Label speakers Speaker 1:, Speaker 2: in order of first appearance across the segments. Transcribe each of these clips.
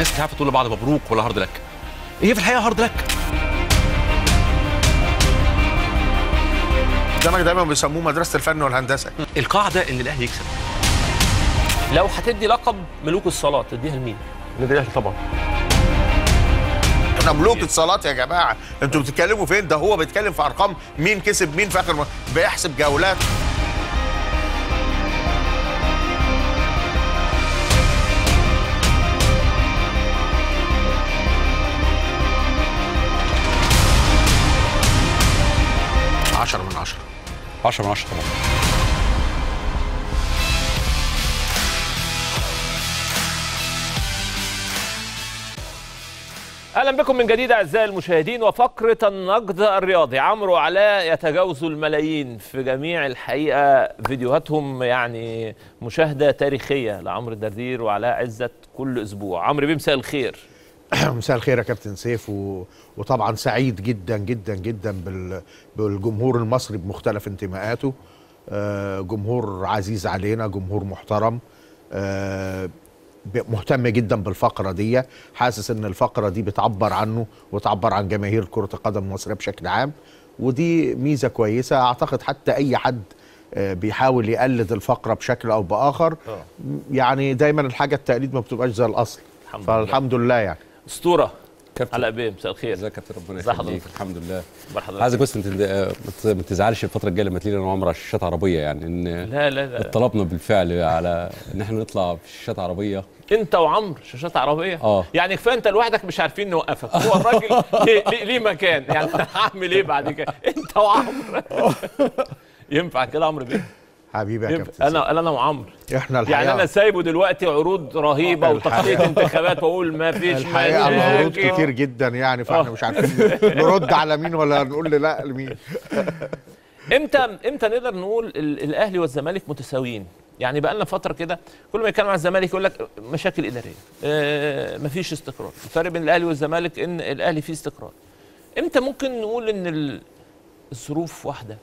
Speaker 1: الناس مش عارفه تقول لبعض مبروك ولا هارد لك هي في الحقيقه هارد لك
Speaker 2: الزمالك دايما بيسموه مدرسه الفن والهندسه
Speaker 1: القاعده ان الاهلي يكسب
Speaker 3: لو هتدي لقب ملوك الصلاه تديها لمين؟
Speaker 1: النادي الاهلي طبعا
Speaker 2: احنا ملوك الصالات يا جماعه انتوا بتتكلموا فين ده هو بيتكلم في ارقام مين كسب مين في اخر م- بيحسب جولات عشرة من عشرة
Speaker 1: 10 من 10 طبعا
Speaker 3: اهلا بكم من جديد اعزائي المشاهدين وفقره النقد الرياضي عمرو وعلاء يتجاوزوا الملايين في جميع الحقيقه فيديوهاتهم يعني مشاهده تاريخيه لعمرو الدردير وعلاء عزت كل اسبوع عمرو بيه مساء الخير
Speaker 2: مساء الخير يا كابتن سيف و... وطبعا سعيد جدا جدا جدا بال... بالجمهور المصري بمختلف انتماءاته آه جمهور عزيز علينا جمهور محترم آه ب- مهتم جدا بالفقره دي حاسس ان الفقره دي بتعبر عنه وتعبر عن جماهير كره القدم المصريه بشكل عام ودي ميزه كويسه اعتقد حتى اي حد آه، بيحاول يقلد الفقره بشكل او باخر
Speaker 3: آه.
Speaker 2: يعني دايما الحاجه التقليد ما بتبقاش زي الاصل
Speaker 3: الحمد لله.
Speaker 2: فالحمد لله يعني
Speaker 3: اسطوره
Speaker 4: كابتن
Speaker 3: علاء بيه مساء الخير
Speaker 4: ازيك يا كابتن ربنا
Speaker 3: ازي
Speaker 4: يخليك
Speaker 3: حضرتك؟
Speaker 4: الحمد لله
Speaker 3: اخبار حضرتك
Speaker 4: عايزك بس انت ما ت- ما تزعلش الفتره الجايه لما تلاقينا انا وعمر على شاشات عربيه يعني ان
Speaker 3: لا لا لا
Speaker 4: طلبنا بالفعل على ان احنا نطلع في شاشات عربيه
Speaker 3: انت وعمرو شاشات عربيه
Speaker 4: اه.
Speaker 3: يعني كفايه انت لوحدك مش عارفين نوقفك هو الراجل ليه, ليه, ليه مكان يعني انا هعمل ايه بعد كده انت وعمرو ينفع كده عمرو بيه
Speaker 2: حبيبي يا
Speaker 3: ينفع.
Speaker 2: كابتن
Speaker 3: انا انا وعمرو
Speaker 2: احنا الحقيقه
Speaker 3: يعني انا سايبه دلوقتي عروض رهيبه
Speaker 2: الحقيقة.
Speaker 3: وتغطيه انتخابات واقول ما فيش
Speaker 2: الحقيقه العروض
Speaker 3: مشاكل.
Speaker 2: كتير جدا يعني فاحنا
Speaker 3: آه.
Speaker 2: مش عارفين نرد على مين ولا نقول لا لمين
Speaker 3: امتى امتى نقدر نقول ال- الاهلي والزمالك متساويين يعني بقى لنا فتره كده كل ما يتكلم عن الزمالك يقول لك مشاكل اداريه آه مفيش استقرار الفرق بين الاهلي والزمالك ان الاهلي فيه استقرار امتى ممكن نقول ان ال- الظروف واحده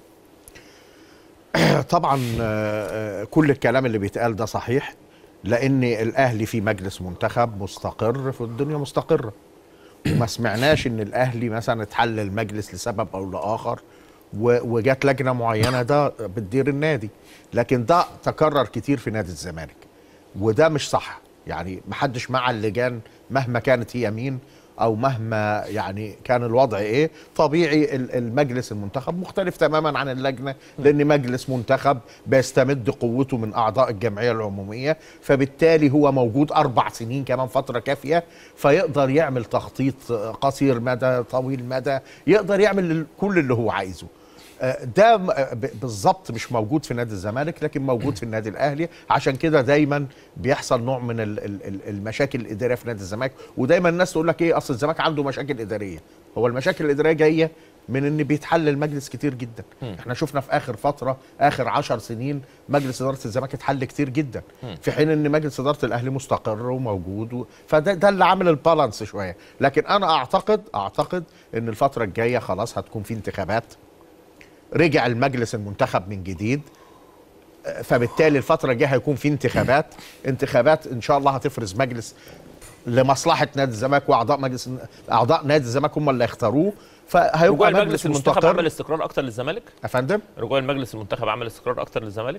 Speaker 2: طبعا آه، آه، كل الكلام اللي بيتقال ده صحيح لان الاهلي في مجلس منتخب مستقر في الدنيا مستقره وما سمعناش ان الاهلي مثلا اتحل المجلس لسبب او لاخر و- وجات لجنه معينه ده بتدير النادي لكن ده تكرر كتير في نادي الزمالك وده مش صح يعني محدش مع اللجان مهما كانت هي مين او مهما يعني كان الوضع ايه طبيعي ال- المجلس المنتخب مختلف تماما عن اللجنه لان مجلس منتخب بيستمد قوته من اعضاء الجمعيه العموميه فبالتالي هو موجود اربع سنين كمان فتره كافيه فيقدر يعمل تخطيط قصير مدى طويل مدى يقدر يعمل كل اللي هو عايزه آه، ده م- آه، ب- بالظبط مش موجود في نادي الزمالك لكن موجود في النادي الاهلي عشان كده دايما بيحصل نوع من ال- ال- ال- المشاكل الاداريه في نادي الزمالك ودايما الناس تقول لك ايه اصل الزمالك عنده مشاكل اداريه هو المشاكل الاداريه جايه من ان بيتحل المجلس كتير جدا احنا شفنا في اخر فتره اخر عشر سنين مجلس اداره الزمالك اتحل كتير جدا في حين ان مجلس اداره الاهلي مستقر وموجود و... فده ده اللي عامل البالانس شويه لكن انا اعتقد اعتقد ان الفتره الجايه خلاص هتكون في انتخابات رجع المجلس المنتخب من جديد آه، فبالتالي الفترة الجاية هيكون في انتخابات انتخابات ان شاء الله هتفرز مجلس لمصلحة نادي الزمالك واعضاء مجلس اعضاء نادي الزمالك هم اللي يختاروه
Speaker 3: رجوع
Speaker 2: فهيبقى
Speaker 3: المجلس
Speaker 2: مجلس
Speaker 3: المنتخب عمل
Speaker 2: مستقر
Speaker 3: استقرار اكتر للزمالك
Speaker 2: يا فندم
Speaker 3: رجوع المجلس المنتخب عمل استقرار اكتر للزمالك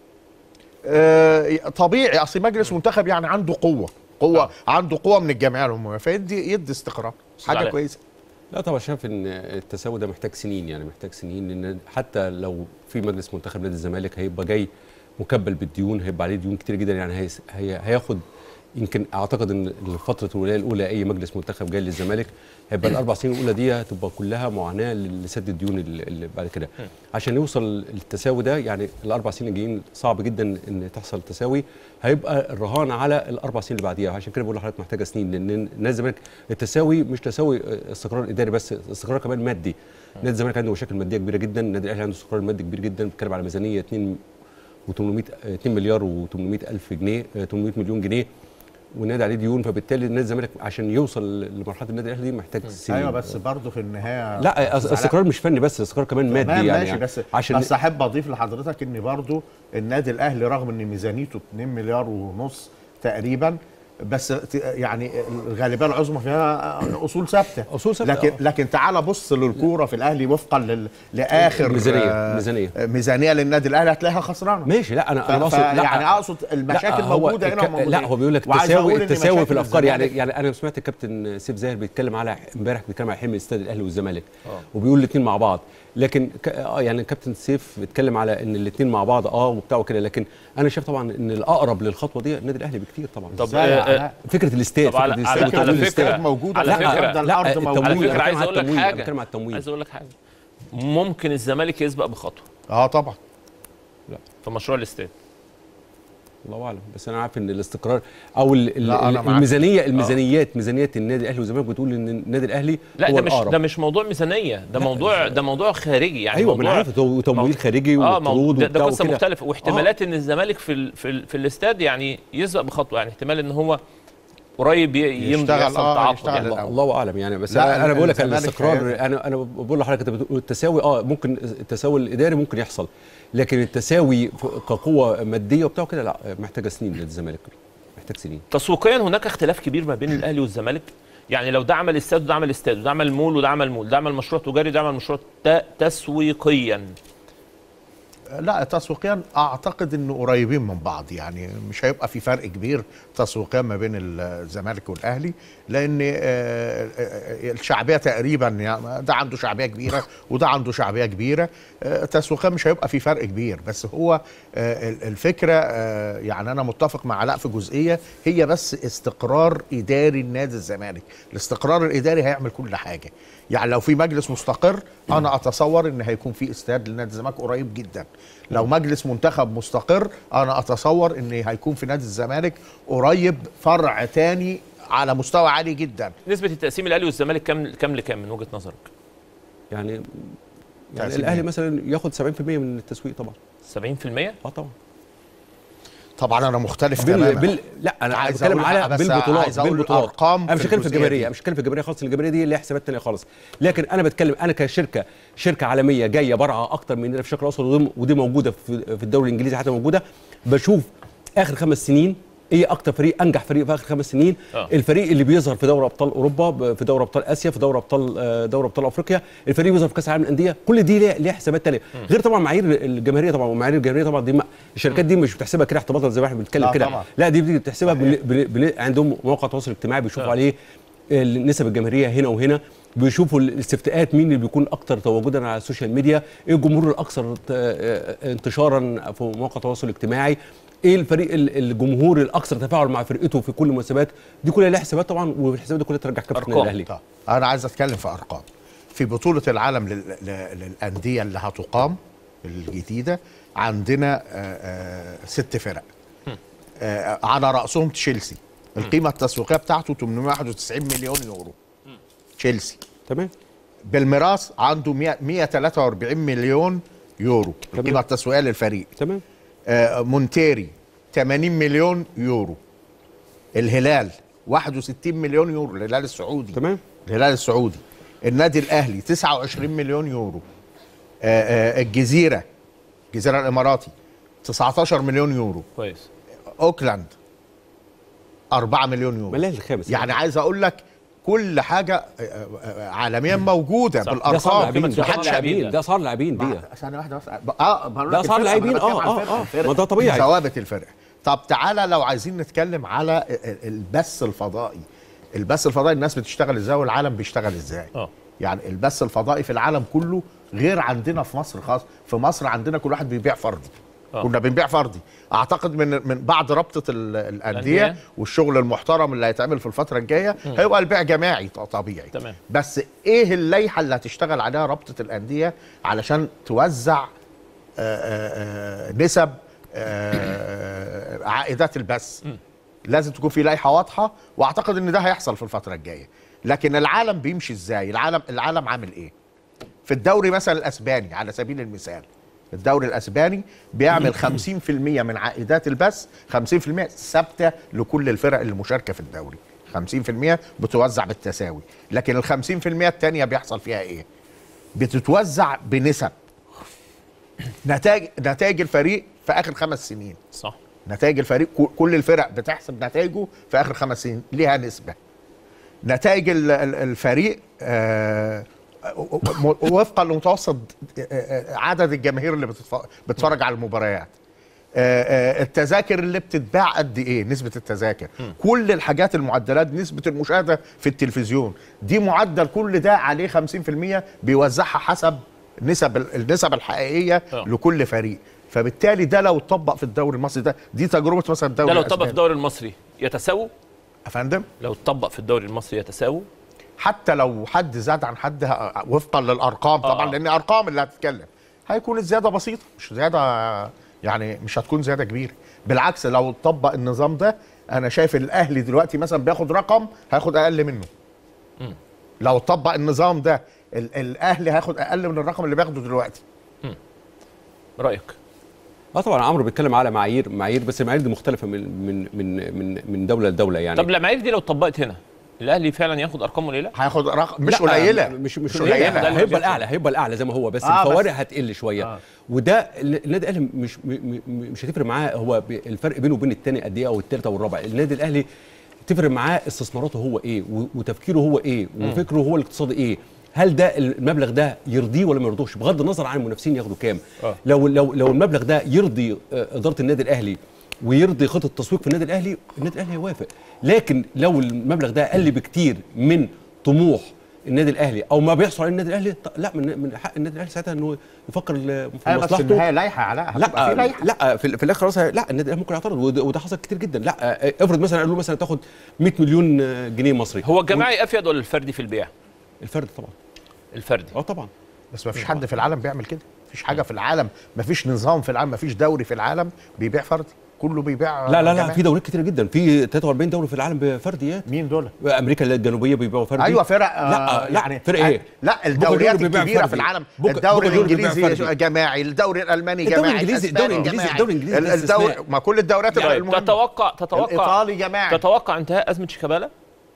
Speaker 2: آه، طبيعي اصل مجلس منتخب يعني عنده قوة قوة عنده قوة من الجمعية العمومية فيدي يدي استقرار حاجة
Speaker 3: علاء.
Speaker 2: كويسة
Speaker 4: لا طبعا شايف ان التساوي ده محتاج سنين يعني محتاج سنين لان حتى لو في مجلس منتخب نادي الزمالك هيبقى جاي مكبل بالديون هيبقى عليه ديون كتير جدا يعني هي هي هياخد يمكن اعتقد ان فتره الولايه الاولى اي مجلس منتخب جاي للزمالك هيبقى الاربع سنين الاولى دي هتبقى كلها معاناه لسد الديون اللي اللي بعد كده عشان يوصل التساوي ده يعني الاربع سنين الجايين صعب جدا ان تحصل تساوي هيبقى الرهان على الاربع سنين اللي بعديها عشان كده بقول لحضرتك محتاجه سنين لان نادي الزمالك التساوي مش تساوي استقرار اداري بس استقرار كمان مادي نادي الزمالك عنده مشاكل ماديه كبيره جدا النادي الاهلي عنده استقرار مادي كبير جدا بيتكلم على ميزانيه 2 و800 2 مليار و800 الف جنيه آه، 800 مليون جنيه والنادي عليه ديون فبالتالي نادي الزمالك عشان يوصل لمرحله النادي الاهلي دي محتاج سنين
Speaker 2: ايوه بس برضه في النهاية
Speaker 4: لا أص-
Speaker 2: أستاذ علاء،
Speaker 4: استقرار مش فني بس استقرار كمان مادي
Speaker 2: تمام
Speaker 4: يعني,
Speaker 2: ماشي
Speaker 4: يعني
Speaker 2: بس
Speaker 4: عشان
Speaker 2: بس احب اضيف لحضرتك ان برضو النادي الاهلي رغم ان ميزانيته 2 مليار ونص تقريبا بس ت- يعني الغالبيه العظمى فيها اصول ثابته
Speaker 4: أصول ثابتة،
Speaker 2: لكن
Speaker 4: آه.
Speaker 2: لكن تعال بص للكوره في الاهلي وفقا لل... لاخر
Speaker 4: ميزانية،
Speaker 2: آه،
Speaker 4: ميزانية.
Speaker 2: ميزانيه للنادي الاهلي هتلاقيها خسرانه
Speaker 4: ماشي لا انا انا
Speaker 2: ف-
Speaker 4: بقصد لا
Speaker 2: يعني اقصد المشاكل
Speaker 4: لا، هو
Speaker 2: موجوده هنا
Speaker 4: الك-
Speaker 2: وموجودة
Speaker 4: لا
Speaker 2: هنا.
Speaker 4: هو بيقول لك
Speaker 2: وعايز أقول
Speaker 4: التساوي
Speaker 2: إن
Speaker 4: التساوي في
Speaker 2: مشاكل
Speaker 4: الافكار يعني
Speaker 2: الزمالك-
Speaker 4: يعني انا سمعت الكابتن سيف زاهر بيتكلم على امبارح بيتكلم على حلم استاد الاهلي والزمالك وبيقول الاثنين مع بعض لكن ك... اه يعني الكابتن سيف بيتكلم على ان الاثنين مع بعض اه وبتاع وكده لكن انا شايف طبعا ان الاقرب للخطوه دي النادي الاهلي بكتير طبعا
Speaker 3: طب
Speaker 2: إزاي يا
Speaker 3: آه،
Speaker 2: علاء؟
Speaker 4: فكره الاستاد
Speaker 3: طب على-
Speaker 4: فكره
Speaker 3: على-
Speaker 4: الاستاد
Speaker 3: على
Speaker 4: وتمويل
Speaker 3: فكرة-
Speaker 4: الاستاد.
Speaker 2: موجوده
Speaker 3: على
Speaker 2: لا،
Speaker 3: فكرة-
Speaker 2: ده
Speaker 4: لا
Speaker 2: الارض
Speaker 4: التمويل
Speaker 2: موجوده
Speaker 3: على فكره
Speaker 4: أنا
Speaker 3: عايز
Speaker 4: بتكلم
Speaker 3: اقول لك
Speaker 4: على التمويل، أنا
Speaker 3: حاجه
Speaker 4: بتكلم على التمويل.
Speaker 3: عايز اقول لك حاجه ممكن الزمالك يسبق بخطوه
Speaker 2: اه طبعا
Speaker 3: في مشروع الاستاد
Speaker 4: الله اعلم بس انا عارف ان الاستقرار او ال- ال-
Speaker 2: لا، أنا معاك.
Speaker 4: الميزانيه الميزانيات ميزانيات النادي الاهلي والزمالك بتقول ان النادي الاهلي
Speaker 3: لا
Speaker 4: هو
Speaker 3: ده مش
Speaker 4: الأقرب.
Speaker 3: ده مش موضوع ميزانيه ده موضوع ده موضوع خارجي يعني
Speaker 4: ايوه ما انا
Speaker 3: موضوع
Speaker 4: عارف تو- تمويل
Speaker 3: مو-
Speaker 4: خارجي
Speaker 3: اه مو-
Speaker 4: وقروض
Speaker 3: ده, ده
Speaker 4: وبتاع
Speaker 3: قصه
Speaker 4: وكده.
Speaker 3: مختلفه واحتمالات ان الزمالك في ال في, ال في الاستاد يعني يسبق بخطوه يعني احتمال ان هو قريب ي- يمضي
Speaker 2: يشتغل،
Speaker 3: يحصل
Speaker 2: آه،
Speaker 3: تعاقد
Speaker 2: يشتغل
Speaker 3: يعني.
Speaker 4: الله,
Speaker 2: الأول.
Speaker 4: الله اعلم يعني بس
Speaker 2: لا،
Speaker 4: انا, أنا بقول لك
Speaker 2: الزمالك
Speaker 4: الاستقرار
Speaker 2: هي-
Speaker 4: انا انا بقول لحضرتك انت بتقول التساوي اه ممكن التساوي الاداري ممكن يحصل لكن التساوي ف- كقوه ماديه وبتاع كده لا محتاجه سنين للزمالك محتاج سنين
Speaker 3: تسويقيا هناك اختلاف كبير ما بين الاهلي والزمالك يعني لو ده عمل استاد وده عمل استاد وده عمل مول وده عمل مول ده عمل مشروع تجاري وده عمل مشروع ت- تسويقيا
Speaker 2: لا تسويقيا اعتقد انه قريبين من بعض يعني مش هيبقى في فرق كبير تسويقيا ما بين الزمالك والاهلي لان آه، آه، الشعبيه تقريبا يعني ده عنده شعبيه كبيره وده عنده شعبيه كبيره آه، تسويقيا مش هيبقى في فرق كبير بس هو آه، الفكره آه، يعني انا متفق مع علاء في جزئيه هي بس استقرار اداري لنادي الزمالك الاستقرار الاداري هيعمل كل حاجه يعني لو في مجلس مستقر انا اتصور ان هيكون في استاد لنادي الزمالك قريب جدا لو مجلس منتخب مستقر انا اتصور ان هيكون في نادي الزمالك قريب فرع تاني على مستوى عالي جدا
Speaker 3: نسبه التقسيم الاهلي والزمالك كام كام لكام من وجهه نظرك
Speaker 4: يعني يعني
Speaker 2: تقسيم
Speaker 4: الاهلي
Speaker 2: إيه؟
Speaker 4: مثلا ياخد 70% من التسويق طبعا
Speaker 3: 70%
Speaker 4: اه طبعا
Speaker 2: طبعا انا مختلف
Speaker 4: بال...
Speaker 2: تماما
Speaker 4: بال... لا انا
Speaker 2: عايز
Speaker 4: بتكلم
Speaker 2: أقول-
Speaker 4: على
Speaker 2: بس
Speaker 4: بالبطولات
Speaker 2: عايز أقول
Speaker 4: بالبطولات
Speaker 2: أرقام
Speaker 4: انا مش
Speaker 2: في
Speaker 4: بتكلم في
Speaker 2: الجزئية
Speaker 4: الجماهيريه
Speaker 2: دي.
Speaker 4: مش بتكلم في الجماهيريه خالص الجماهيريه دي ليها حسابات تانية خالص لكن انا بتكلم انا كشركه شركه عالميه جايه برعى اكتر مننا في الشرق الاوسط ودي- ودي موجوده في في الدوري الانجليزي حتى موجوده بشوف اخر خمس سنين ايه اكتر فريق انجح فريق في اخر خمس سنين
Speaker 3: آه.
Speaker 4: الفريق اللي بيظهر في دوري ابطال اوروبا ب- في دوري ابطال اسيا في دوري ابطال آه، دوري ابطال افريقيا الفريق اللي بيظهر في كاس العالم للانديه كل دي ليها ليها حسابات تانية غير طبعا معايير الجماهيريه طبعا ومعايير الجماهيريه طبعا دي ما- الشركات دي مش بتحسبها كده احتباطا زي ما احنا بنتكلم
Speaker 2: لا
Speaker 4: كده
Speaker 2: طبعا.
Speaker 4: لا دي بتيجي بتحسبها بن... بن... بن... عندهم مواقع التواصل الاجتماعي بيشوفوا
Speaker 3: آه.
Speaker 4: عليه النسب الجماهيريه هنا وهنا بيشوفوا الاستفتاءات مين اللي بيكون اكتر تواجدا على السوشيال ميديا ايه الجمهور الاكثر ت- آه، انتشارا في مواقع التواصل الاجتماعي ايه الفريق ال- الجمهور الاكثر تفاعل مع فرقته في كل المناسبات دي كلها لها حسابات طبعا والحسابات دي كلها ترجع كابتن
Speaker 3: أرقام.
Speaker 4: النادي الاهلي
Speaker 2: طيب انا عايز اتكلم في ارقام في بطوله العالم لل... ل- للانديه اللي هتقام الجديده عندنا آه، آه، ست فرق آه، على راسهم تشيلسي القيمه التسويقيه بتاعته 891 مليون يورو تشيلسي
Speaker 4: تمام
Speaker 2: بالميراث عنده 100 143 مليون يورو القيمه التسويقيه للفريق
Speaker 4: تمام
Speaker 2: آه، مونتيري 80 مليون يورو الهلال 61 مليون يورو الهلال السعودي
Speaker 4: تمام.
Speaker 2: الهلال السعودي النادي الاهلي 29 مليون يورو آه، آه، الجزيره الجزيره الاماراتي 19 مليون يورو
Speaker 3: كويس
Speaker 2: اوكلاند 4 مليون يورو
Speaker 4: ملاهي الخامس
Speaker 2: يعني عايز اقول لك كل حاجه آه، آه، عالميا موجوده
Speaker 3: صح.
Speaker 4: ده صار
Speaker 2: بالارقام
Speaker 4: لاعبين ده
Speaker 3: محدش
Speaker 4: صار لاعبين
Speaker 3: يعمل
Speaker 4: ده صار لاعبين دي
Speaker 2: مع- ثانيه واحده بس اه بقول
Speaker 4: ده
Speaker 2: لك
Speaker 4: صار
Speaker 2: الفرقة،
Speaker 4: لاعبين،
Speaker 2: ما أنا بتكلم
Speaker 4: آه،
Speaker 2: عن
Speaker 4: آه،
Speaker 2: الفرقة،
Speaker 4: آه.
Speaker 2: الفرقة.
Speaker 4: ما ده طبيعي.
Speaker 2: ثوابت الفرقه طب تعالى لو عايزين نتكلم على ال- البث الفضائي البث الفضائي الناس بتشتغل ازاي والعالم بيشتغل ازاي
Speaker 3: اه
Speaker 2: يعني البث الفضائي في العالم كله غير عندنا في مصر خاص في مصر عندنا كل واحد بيبيع فردي
Speaker 3: آه.
Speaker 2: كنا بنبيع فردي اعتقد من من بعد رابطه ال- الانديه
Speaker 3: الأندية.
Speaker 2: والشغل المحترم اللي هيتعمل في الفتره الجايه هيبقى البيع جماعي ط- طبيعي
Speaker 3: تمام.
Speaker 2: بس ايه اللائحه اللي هتشتغل عليها رابطه الانديه علشان توزع آه، آه، آه، نسب آه، عائدات البث لازم تكون في لائحه واضحه واعتقد ان ده هيحصل في الفتره الجايه لكن العالم بيمشي ازاي العالم العالم عامل ايه في الدوري مثلا الاسباني على سبيل المثال الدوري الاسباني بيعمل 50% من عائدات البث 50% ثابته لكل الفرق اللي مشاركه في الدوري 50% بتوزع بالتساوي لكن ال 50% الثانيه بيحصل فيها ايه بتتوزع بنسب نتائج نتائج الفريق في اخر خمس سنين
Speaker 3: صح
Speaker 2: نتائج الفريق كو- كل الفرق بتحسب نتائجه في اخر خمس سنين ليها نسبه نتائج ال- ال- الفريق آه، م- وفقا لمتوسط آه، آه، عدد الجماهير اللي بتتف- بتتفرج على المباريات آه، آه، التذاكر اللي بتتباع قد ايه نسبه التذاكر كل الحاجات المعدلات نسبه المشاهده في التلفزيون دي معدل كل ده عليه 50% بيوزعها حسب نسب ال- النسب الحقيقيه
Speaker 3: آه.
Speaker 2: لكل فريق فبالتالي ده لو اتطبق في الدوري المصري ده دي تجربه مثلا الدوري
Speaker 3: ده لو اتطبق في
Speaker 2: الأسباني.
Speaker 3: الدوري المصري يتساووا
Speaker 2: يا فندم
Speaker 3: لو اتطبق في الدوري المصري يتساووا
Speaker 2: حتى لو حد زاد عن حد ه- وفقا للارقام طبعا
Speaker 3: آه.
Speaker 2: لان ارقام اللي هتتكلم هيكون الزياده بسيطه مش زياده يعني مش هتكون زياده كبيره بالعكس لو اتطبق النظام ده انا شايف الاهلي دلوقتي مثلا بياخد رقم هياخد اقل منه لو اتطبق النظام ده ال- الاهلي هياخد اقل من الرقم اللي بياخده دلوقتي
Speaker 3: رايك
Speaker 4: اه طبعا عمرو بيتكلم على معايير معايير بس المعايير دي مختلفه من من من من من دوله لدوله يعني
Speaker 3: طب المعايير دي لو اتطبقت هنا الاهلي فعلا ياخد ارقام قليله
Speaker 2: هياخد رقم مش
Speaker 4: لا،
Speaker 2: قليله
Speaker 4: مش مش
Speaker 2: مش
Speaker 4: قليله
Speaker 2: قليلة.
Speaker 3: ده اللي
Speaker 4: هيبقى
Speaker 3: بيحصل.
Speaker 4: الاعلى هيبقى الاعلى زي ما هو بس
Speaker 2: آه، بس-
Speaker 4: الفوارق هتقل شويه
Speaker 2: آه.
Speaker 4: وده ال- النادي الاهلي مش م- م- مش هتفرق معاه هو ب- الفرق بينه وبين الثاني قد ايه او الثالث او الرابع النادي الاهلي تفرق معاه استثماراته هو ايه و- وتفكيره هو ايه وفكره هو الاقتصادي ايه هل ده المبلغ ده يرضيه ولا ما يرضوش بغض النظر عن المنافسين ياخدوا كام
Speaker 3: آه.
Speaker 4: لو لو لو المبلغ ده يرضي آه، اداره النادي الاهلي ويرضي خطه التسويق في النادي الاهلي النادي الاهلي هيوافق لكن لو المبلغ ده اقل بكتير من طموح النادي الاهلي او ما بيحصل عليه النادي الاهلي ط- لا من من حق النادي الاهلي ساعتها انه يفكر ال- في
Speaker 2: ايوه بس
Speaker 4: مصلحته
Speaker 2: النهايه لايحه علاء هتبقى
Speaker 4: لا
Speaker 2: في لايحه
Speaker 4: لا في, في الاخر خلاص هي- لا النادي الاهلي ممكن يعترض وده, وده حصل كتير جدا لا افرض مثلا قالوا مثلا تاخد 100 مليون جنيه مصري
Speaker 3: هو الجماعي افيد ولا الفردي في البيع
Speaker 4: الفرد طبعا
Speaker 3: الفردي
Speaker 4: اه طبعا
Speaker 2: بس ما فيش حد في العالم بيعمل كده مفيش حاجه في العالم مفيش نظام في العالم مفيش دوري في العالم بيبيع فردي كله بيبيع
Speaker 4: لا لا لا
Speaker 2: جماعي.
Speaker 4: في دوريات كتير جدا في 43 دوري في العالم بفرديات
Speaker 2: مين دول
Speaker 4: امريكا الجنوبيه بيبيعوا فردي
Speaker 2: ايوه فرق آه،
Speaker 4: لا لا فرق ايه
Speaker 2: لا الدوريات
Speaker 4: جونيور بيبيع
Speaker 2: الكبيره
Speaker 4: فردي.
Speaker 2: في العالم
Speaker 4: بوكا-
Speaker 2: الدوري
Speaker 4: بوكا جونيور بيبيع
Speaker 2: الانجليزي
Speaker 4: فردي.
Speaker 2: جماعي الدوري الالماني
Speaker 4: الدوري
Speaker 2: جماعي
Speaker 4: الإنجليزي- الدوري
Speaker 2: الأسباني
Speaker 4: الإنجليزي-
Speaker 2: جماعي.
Speaker 4: الدوري الإنجليزي ده
Speaker 2: الدوري
Speaker 4: استثناء.
Speaker 2: ما كل الدوريات
Speaker 3: طيب
Speaker 2: المهمة.
Speaker 3: تتوقع تتوقع
Speaker 2: الايطالي جماعي
Speaker 3: تتوقع انتهاء ازمه شيكابالا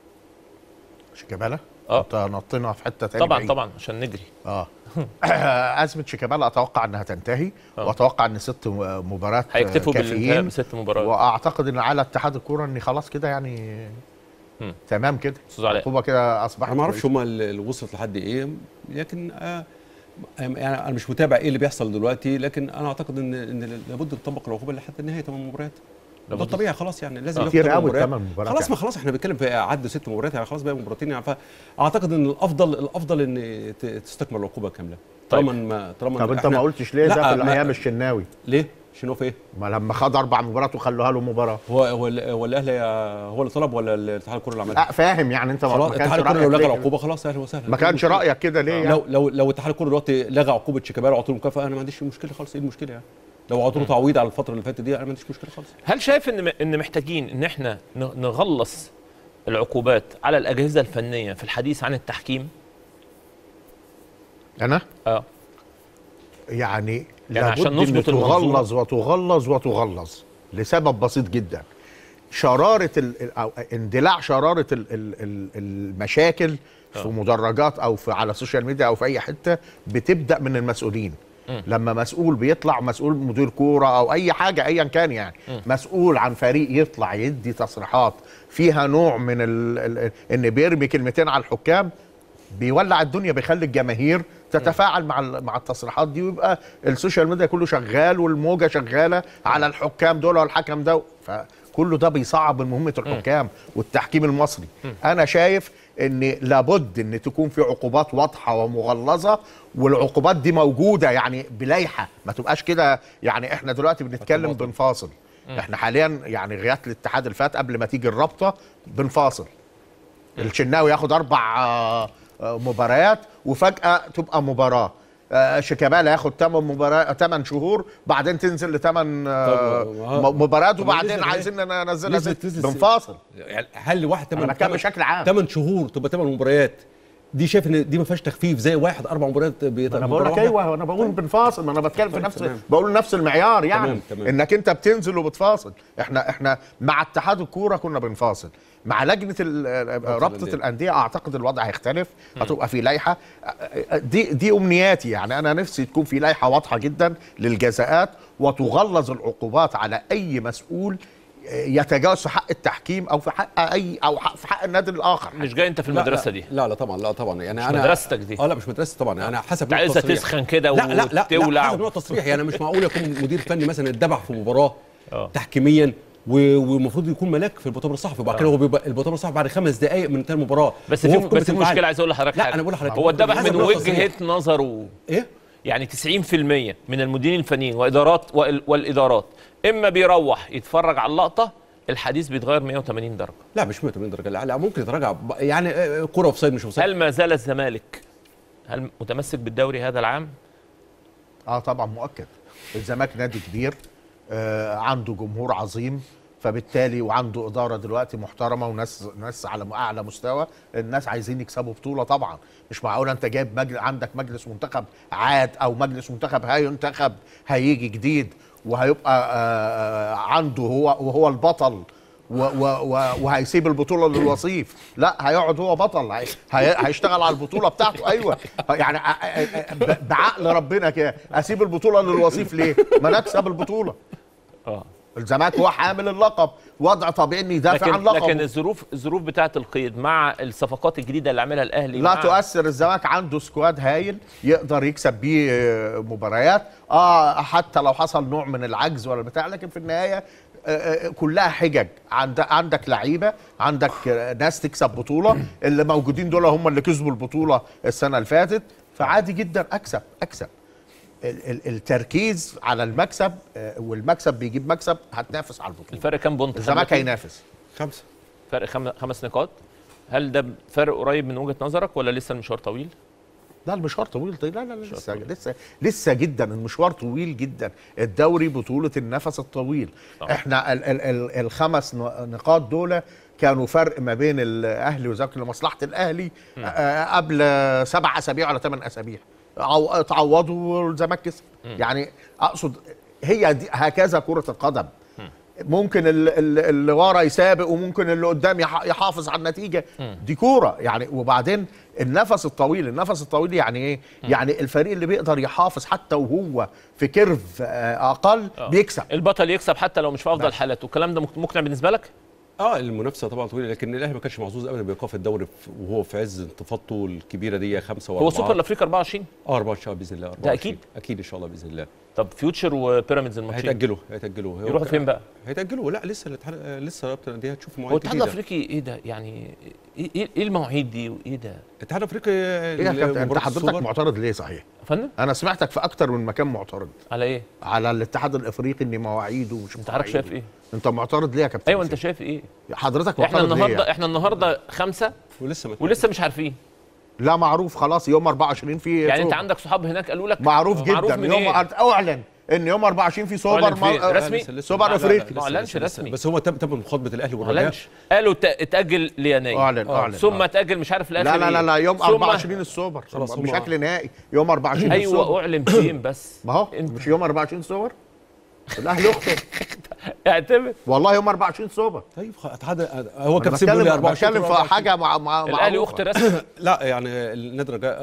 Speaker 2: شيكابالا
Speaker 3: اه.
Speaker 2: انت نطينا في حته تاني
Speaker 3: طبعا
Speaker 2: بعيد.
Speaker 3: طبعا عشان نجري
Speaker 2: اه ازمه شيكابالا اتوقع انها تنتهي
Speaker 3: اه.
Speaker 2: واتوقع ان ست مباريات
Speaker 3: هيكتفوا بالانتهاء
Speaker 2: كافيين
Speaker 3: بست مباريات
Speaker 2: واعتقد ان على اتحاد الكوره ان خلاص كده يعني
Speaker 3: مم.
Speaker 2: تمام كده
Speaker 3: استاذ علاء
Speaker 2: العقوبه كده اصبحت
Speaker 4: انا ما اعرفش
Speaker 2: كويسة.
Speaker 4: هم اللي وصلت لحد ايه لكن آه يعني انا مش متابع ايه اللي بيحصل دلوقتي لكن انا اعتقد ان ان لابد تطبق العقوبه لحد نهايه ثمان مباريات ده
Speaker 3: لابد.
Speaker 4: الطبيعي خلاص يعني لازم
Speaker 2: آه.
Speaker 4: ياخد
Speaker 2: كتير
Speaker 4: تمن
Speaker 2: قوي
Speaker 4: مباريات.
Speaker 2: الثمان مباريات
Speaker 4: خلاص
Speaker 2: يعني.
Speaker 4: ما خلاص احنا بنتكلم في عد ست مباريات يعني خلاص بقى مباراتين يعني فاعتقد ان الافضل الافضل ان ت- تستكمل العقوبه كامله
Speaker 3: طيب.
Speaker 4: طالما ما طالما
Speaker 2: طب انت
Speaker 4: إحنا-
Speaker 2: ما قلتش ليه
Speaker 4: لا،
Speaker 2: ده في
Speaker 4: ما-
Speaker 2: الايام الشناوي
Speaker 4: ليه؟ شنو في ايه؟
Speaker 2: ما لما خد اربع مباريات وخلوها له مباراه
Speaker 4: هو هو ال- هو الاهلي هو اللي طلب ولا الاتحاد الكره اللي عملها؟
Speaker 2: لا فاهم يعني انت ما
Speaker 4: خلاص
Speaker 2: ما
Speaker 4: الاتحاد
Speaker 2: كانش
Speaker 4: الكره لو
Speaker 2: رايك
Speaker 4: لغى
Speaker 2: ليه
Speaker 4: العقوبه خلاص اهلا وسهلا
Speaker 2: ما كانش رايك كده ليه يعني
Speaker 4: لو لو لو اتحاد الكره دلوقتي لغى عقوبه شيكابالا وعطوا له مكافاه انا ما عنديش مشكله خالص ايه المشكله يعني؟ لو عطوا له تعويض على الفتره اللي فاتت دي انا ما عنديش مشكله خالص
Speaker 3: هل شايف ان ان محتاجين ان احنا ن- نغلص العقوبات على الاجهزه الفنيه في الحديث عن التحكيم
Speaker 2: انا
Speaker 3: اه
Speaker 2: يعني,
Speaker 3: يعني عشان
Speaker 2: لابد ان
Speaker 3: نظبط المنظومة.
Speaker 2: تغلظ وتغلظ وتغلظ لسبب بسيط جدا شراره ال ال- او اندلاع شراره ال ال ال المشاكل في مدرجات او في على السوشيال ميديا او في اي حته بتبدا من المسؤولين لما مسؤول بيطلع مسؤول مدير كوره او اي حاجه ايا كان يعني مسؤول عن فريق يطلع يدي تصريحات فيها نوع من ال ال ان بيرمي كلمتين على الحكام بيولع الدنيا بيخلي الجماهير تتفاعل مع ال- مع التصريحات دي ويبقى السوشيال ميديا كله شغال والموجه شغاله على الحكام دول والحكم ده فكله ده بيصعب من مهمه الحكام والتحكيم المصري انا شايف ان لابد ان تكون في عقوبات واضحه ومغلظه والعقوبات دي موجوده يعني بلايحه ما تبقاش كده يعني احنا دلوقتي بنتكلم بنفاصل احنا حاليا يعني غايه الاتحاد اللي فات قبل ما تيجي الرابطه بنفاصل الشناوي ياخد اربع آه، آه، مباريات وفجاه تبقى مباراه آه، شيكابالا ياخد 8 مباريات 8 شهور بعدين تنزل ل 8
Speaker 4: طب ما-
Speaker 2: مباريات
Speaker 4: طب ما
Speaker 2: وبعدين
Speaker 4: نزل
Speaker 2: عايزين ننزلها
Speaker 4: نزلت-
Speaker 2: ست.
Speaker 4: نزلت-
Speaker 2: بنفاصل
Speaker 4: يعني هل واحد
Speaker 2: أنا
Speaker 4: تمن
Speaker 2: بتكلم بشكل عام.
Speaker 4: 8 شهور تبقى 8 مباريات دي شايف ان دي ما فيهاش تخفيف زي واحد اربع مباريات بيت-
Speaker 2: انا بقول
Speaker 4: مباراة
Speaker 2: لك
Speaker 4: واحدة؟
Speaker 2: ايوه انا بقول بنفاصل ما انا بتكلم في
Speaker 4: طيب،
Speaker 2: نفس
Speaker 4: تمام.
Speaker 2: بقول نفس المعيار يعني
Speaker 4: تمام، تمام.
Speaker 2: انك انت بتنزل وبتفاصل احنا احنا مع اتحاد الكوره كنا بنفاصل مع لجنه ال- رابطه
Speaker 4: الأندية.
Speaker 2: الانديه اعتقد الوضع هيختلف هتبقى في لائحه دي دي امنياتي يعني انا نفسي تكون في لائحه واضحه جدا للجزاءات وتغلظ العقوبات على اي مسؤول يتجاوز في حق التحكيم او في حق اي او حق في حق النادي الاخر
Speaker 3: مش جاي انت في
Speaker 4: لا،
Speaker 3: المدرسه
Speaker 4: لا
Speaker 3: دي
Speaker 4: لا لا طبعا لا طبعا يعني
Speaker 3: مش
Speaker 4: انا
Speaker 3: مدرستك دي.
Speaker 4: اه لا مش مدرستي طبعا انا حسب
Speaker 3: انت
Speaker 4: نوع
Speaker 3: عايزها
Speaker 4: التصريح.
Speaker 3: تسخن كده
Speaker 4: لا لا لا, لا
Speaker 3: وتولع
Speaker 4: حسب نوع التصريح يعني مش معقول يكون مدير فني مثلا اتدبح في مباراه
Speaker 3: آه.
Speaker 4: تحكيميا و- والمفروض يكون ملاك في المؤتمر الصحفي وبعد كده هو بيبقى المؤتمر الصحفي بعد خمس دقائق من انتهاء المباراه
Speaker 3: بس
Speaker 4: وهو
Speaker 3: في
Speaker 4: قمة
Speaker 3: بس في
Speaker 4: الانفعال.
Speaker 3: مشكله عايز اقول لحضرتك
Speaker 4: لا
Speaker 3: حاجة.
Speaker 4: انا بقول لحضرتك
Speaker 3: هو اتذبح
Speaker 4: حسب
Speaker 3: من
Speaker 4: نوع التصريح.
Speaker 3: وجهه نظره
Speaker 4: ايه
Speaker 3: يعني 90% من المديرين الفنيين وادارات وال- والادارات اما بيروح يتفرج على اللقطه الحديث بيتغير 180 درجه
Speaker 4: لا مش 180 درجه لا, لا ممكن يتراجع ب- يعني آه، كره اوف سايد مش اوف سايد
Speaker 3: هل ما زال الزمالك هل متمسك بالدوري هذا العام
Speaker 2: اه طبعا مؤكد الزمالك نادي كبير آه عنده جمهور عظيم فبالتالي وعنده اداره دلوقتي محترمه وناس ناس على اعلى مستوى الناس عايزين يكسبوا بطوله طبعا مش معقول انت جايب مجل عندك مجلس منتخب عاد او مجلس منتخب هينتخب هيجي جديد وهيبقى آه عنده هو وهو البطل و و و وهيسيب البطوله للوصيف لا هيقعد هو بطل هي هي- هيشتغل على البطوله بتاعته ايوه يعني ع- ع- ب- بعقل ربنا كده اسيب البطوله للوصيف ليه ما نكسب البطوله
Speaker 3: اه
Speaker 2: الزمالك هو حامل اللقب وضع طبيعي انه يدافع عن
Speaker 3: لكن
Speaker 2: لقبه
Speaker 3: لكن الظروف الظروف بتاعه القيد مع الصفقات الجديده اللي عملها الاهلي
Speaker 2: لا
Speaker 3: مع
Speaker 2: تؤثر الزمالك عنده سكواد هايل يقدر يكسب بيه آه، مباريات اه حتى لو حصل نوع من العجز ولا بتاع لكن في النهايه آه، آه، كلها حجج عند عندك لعيبه عندك آه، ناس تكسب بطوله اللي موجودين دول هم اللي كسبوا البطوله السنه اللي فاتت فعادي جدا اكسب اكسب ال- ال- التركيز على المكسب آه، والمكسب بيجيب مكسب هتنافس على البطوله
Speaker 3: الفرق كام بونت
Speaker 2: الزمالك هينافس
Speaker 4: خمسه
Speaker 3: فرق خم... خمس نقاط هل ده فرق قريب من وجهه نظرك ولا لسه المشوار طويل
Speaker 2: لا المشوار طويل طويل لا لا لا لسه لسه لسه جدا المشوار طويل جدا الدوري بطولة النفس الطويل
Speaker 3: طبعا.
Speaker 2: احنا ال ال ال الخمس ن- نقاط دول كانوا فرق ما بين الاهلي وزاك لمصلحة الاهلي آه قبل سبع اسابيع ولا ثمان اسابيع عو- تعوضوا والزمالك كسب يعني اقصد هي دي هكذا كرة القدم ممكن ال- ال- اللي ورا يسابق وممكن اللي قدام يح- يحافظ على النتيجه دي كوره يعني وبعدين النفس الطويل النفس الطويل يعني ايه يعني الفريق اللي بيقدر يحافظ حتى وهو في كيرف آه، اقل بيكسب
Speaker 3: البطل يكسب حتى لو مش في افضل حالاته الكلام ده مق- مقنع بالنسبه لك
Speaker 4: اه المنافسه طبعا طويله لكن الاهلي ما كانش محظوظ ابدا بايقاف الدوري في- وهو في عز انتفاضته الكبيره دي خمسه
Speaker 3: هو
Speaker 4: واربعه
Speaker 3: سوبر الافريقي 24
Speaker 4: اه 24 باذن الله 24.
Speaker 3: أكيد؟
Speaker 4: اكيد ان شاء الله باذن الله
Speaker 3: طب فيوتشر وبيراميدز الماتشين
Speaker 4: هيتاجلوا هيتاجلوا هو
Speaker 3: يروحوا
Speaker 4: ك-
Speaker 3: فين بقى؟
Speaker 4: هيتاجلوا لا لسه الاتحاد آه، لسه رابطه الانديه هتشوف
Speaker 3: هو
Speaker 4: مواعيد
Speaker 3: الاتحاد
Speaker 4: جديده
Speaker 3: الافريقي ايه ده يعني ايه ايه إيه المواعيد دي وايه ده
Speaker 4: الاتحاد الافريقي
Speaker 2: ايه يا كابتن انت
Speaker 4: مباراة
Speaker 2: حضرتك
Speaker 4: السوبر.
Speaker 2: معترض ليه صحيح
Speaker 3: يا فندم
Speaker 2: انا سمعتك في اكتر من مكان معترض
Speaker 3: على ايه
Speaker 2: على الاتحاد الافريقي ان مواعيده ومش
Speaker 3: انت حضرتك
Speaker 2: مواعيده.
Speaker 3: شايف ايه
Speaker 2: انت معترض ليه يا كابتن
Speaker 3: ايوه انت
Speaker 2: حسين؟
Speaker 3: شايف ايه
Speaker 2: حضرتك
Speaker 3: احنا
Speaker 2: معترض ليه
Speaker 3: النهارده احنا النهارده خمسة
Speaker 4: ولسه ما
Speaker 3: ولسه مش عارفين
Speaker 2: لا معروف خلاص يوم 24 في
Speaker 3: يعني انت
Speaker 2: سوبر.
Speaker 3: عندك صحاب هناك قالوا لك
Speaker 2: معروف جدا
Speaker 3: معروف من
Speaker 2: يوم
Speaker 3: ايه
Speaker 2: اعلن ان يوم 24 في سوبر
Speaker 3: أعلن فين؟
Speaker 2: مال-
Speaker 3: رسمي؟
Speaker 4: لسه- لسه-
Speaker 2: سوبر
Speaker 4: لا، لا، لا،
Speaker 2: أفريقي.
Speaker 4: لسه-
Speaker 3: ما أعلنش
Speaker 4: لسه- لسه.
Speaker 3: رسمي.
Speaker 4: بس هو تم تم مخاطبه الاهلي
Speaker 3: ما
Speaker 4: والرجاء
Speaker 3: اعلنش قالوا ت- اتاجل ليناير
Speaker 2: اعلن
Speaker 3: آه.
Speaker 2: اعلن
Speaker 3: ثم
Speaker 2: آه.
Speaker 3: اتاجل مش عارف لاخر
Speaker 2: لا لا لا
Speaker 3: إيه.
Speaker 2: لا يوم
Speaker 3: ثم-
Speaker 2: 24 السوبر
Speaker 4: خلاص هم-
Speaker 2: بشكل نهائي يوم 24
Speaker 3: ايوه
Speaker 2: السوبر
Speaker 3: اعلن فين بس
Speaker 2: ما هو
Speaker 3: انت
Speaker 2: مش يوم 24 سوبر الاهلي يخطب
Speaker 3: اعتمد
Speaker 2: والله يوم 24 سوبر
Speaker 4: طيب خ- اتحاد هو
Speaker 2: أنا
Speaker 4: كابتن بيقول لي
Speaker 2: بتكلم
Speaker 4: 24
Speaker 2: بتكلم في
Speaker 4: 24.
Speaker 2: حاجه مع مع
Speaker 3: الاهلي
Speaker 2: معروفة.
Speaker 3: اخت رسمي
Speaker 4: لا يعني النادي الرجاء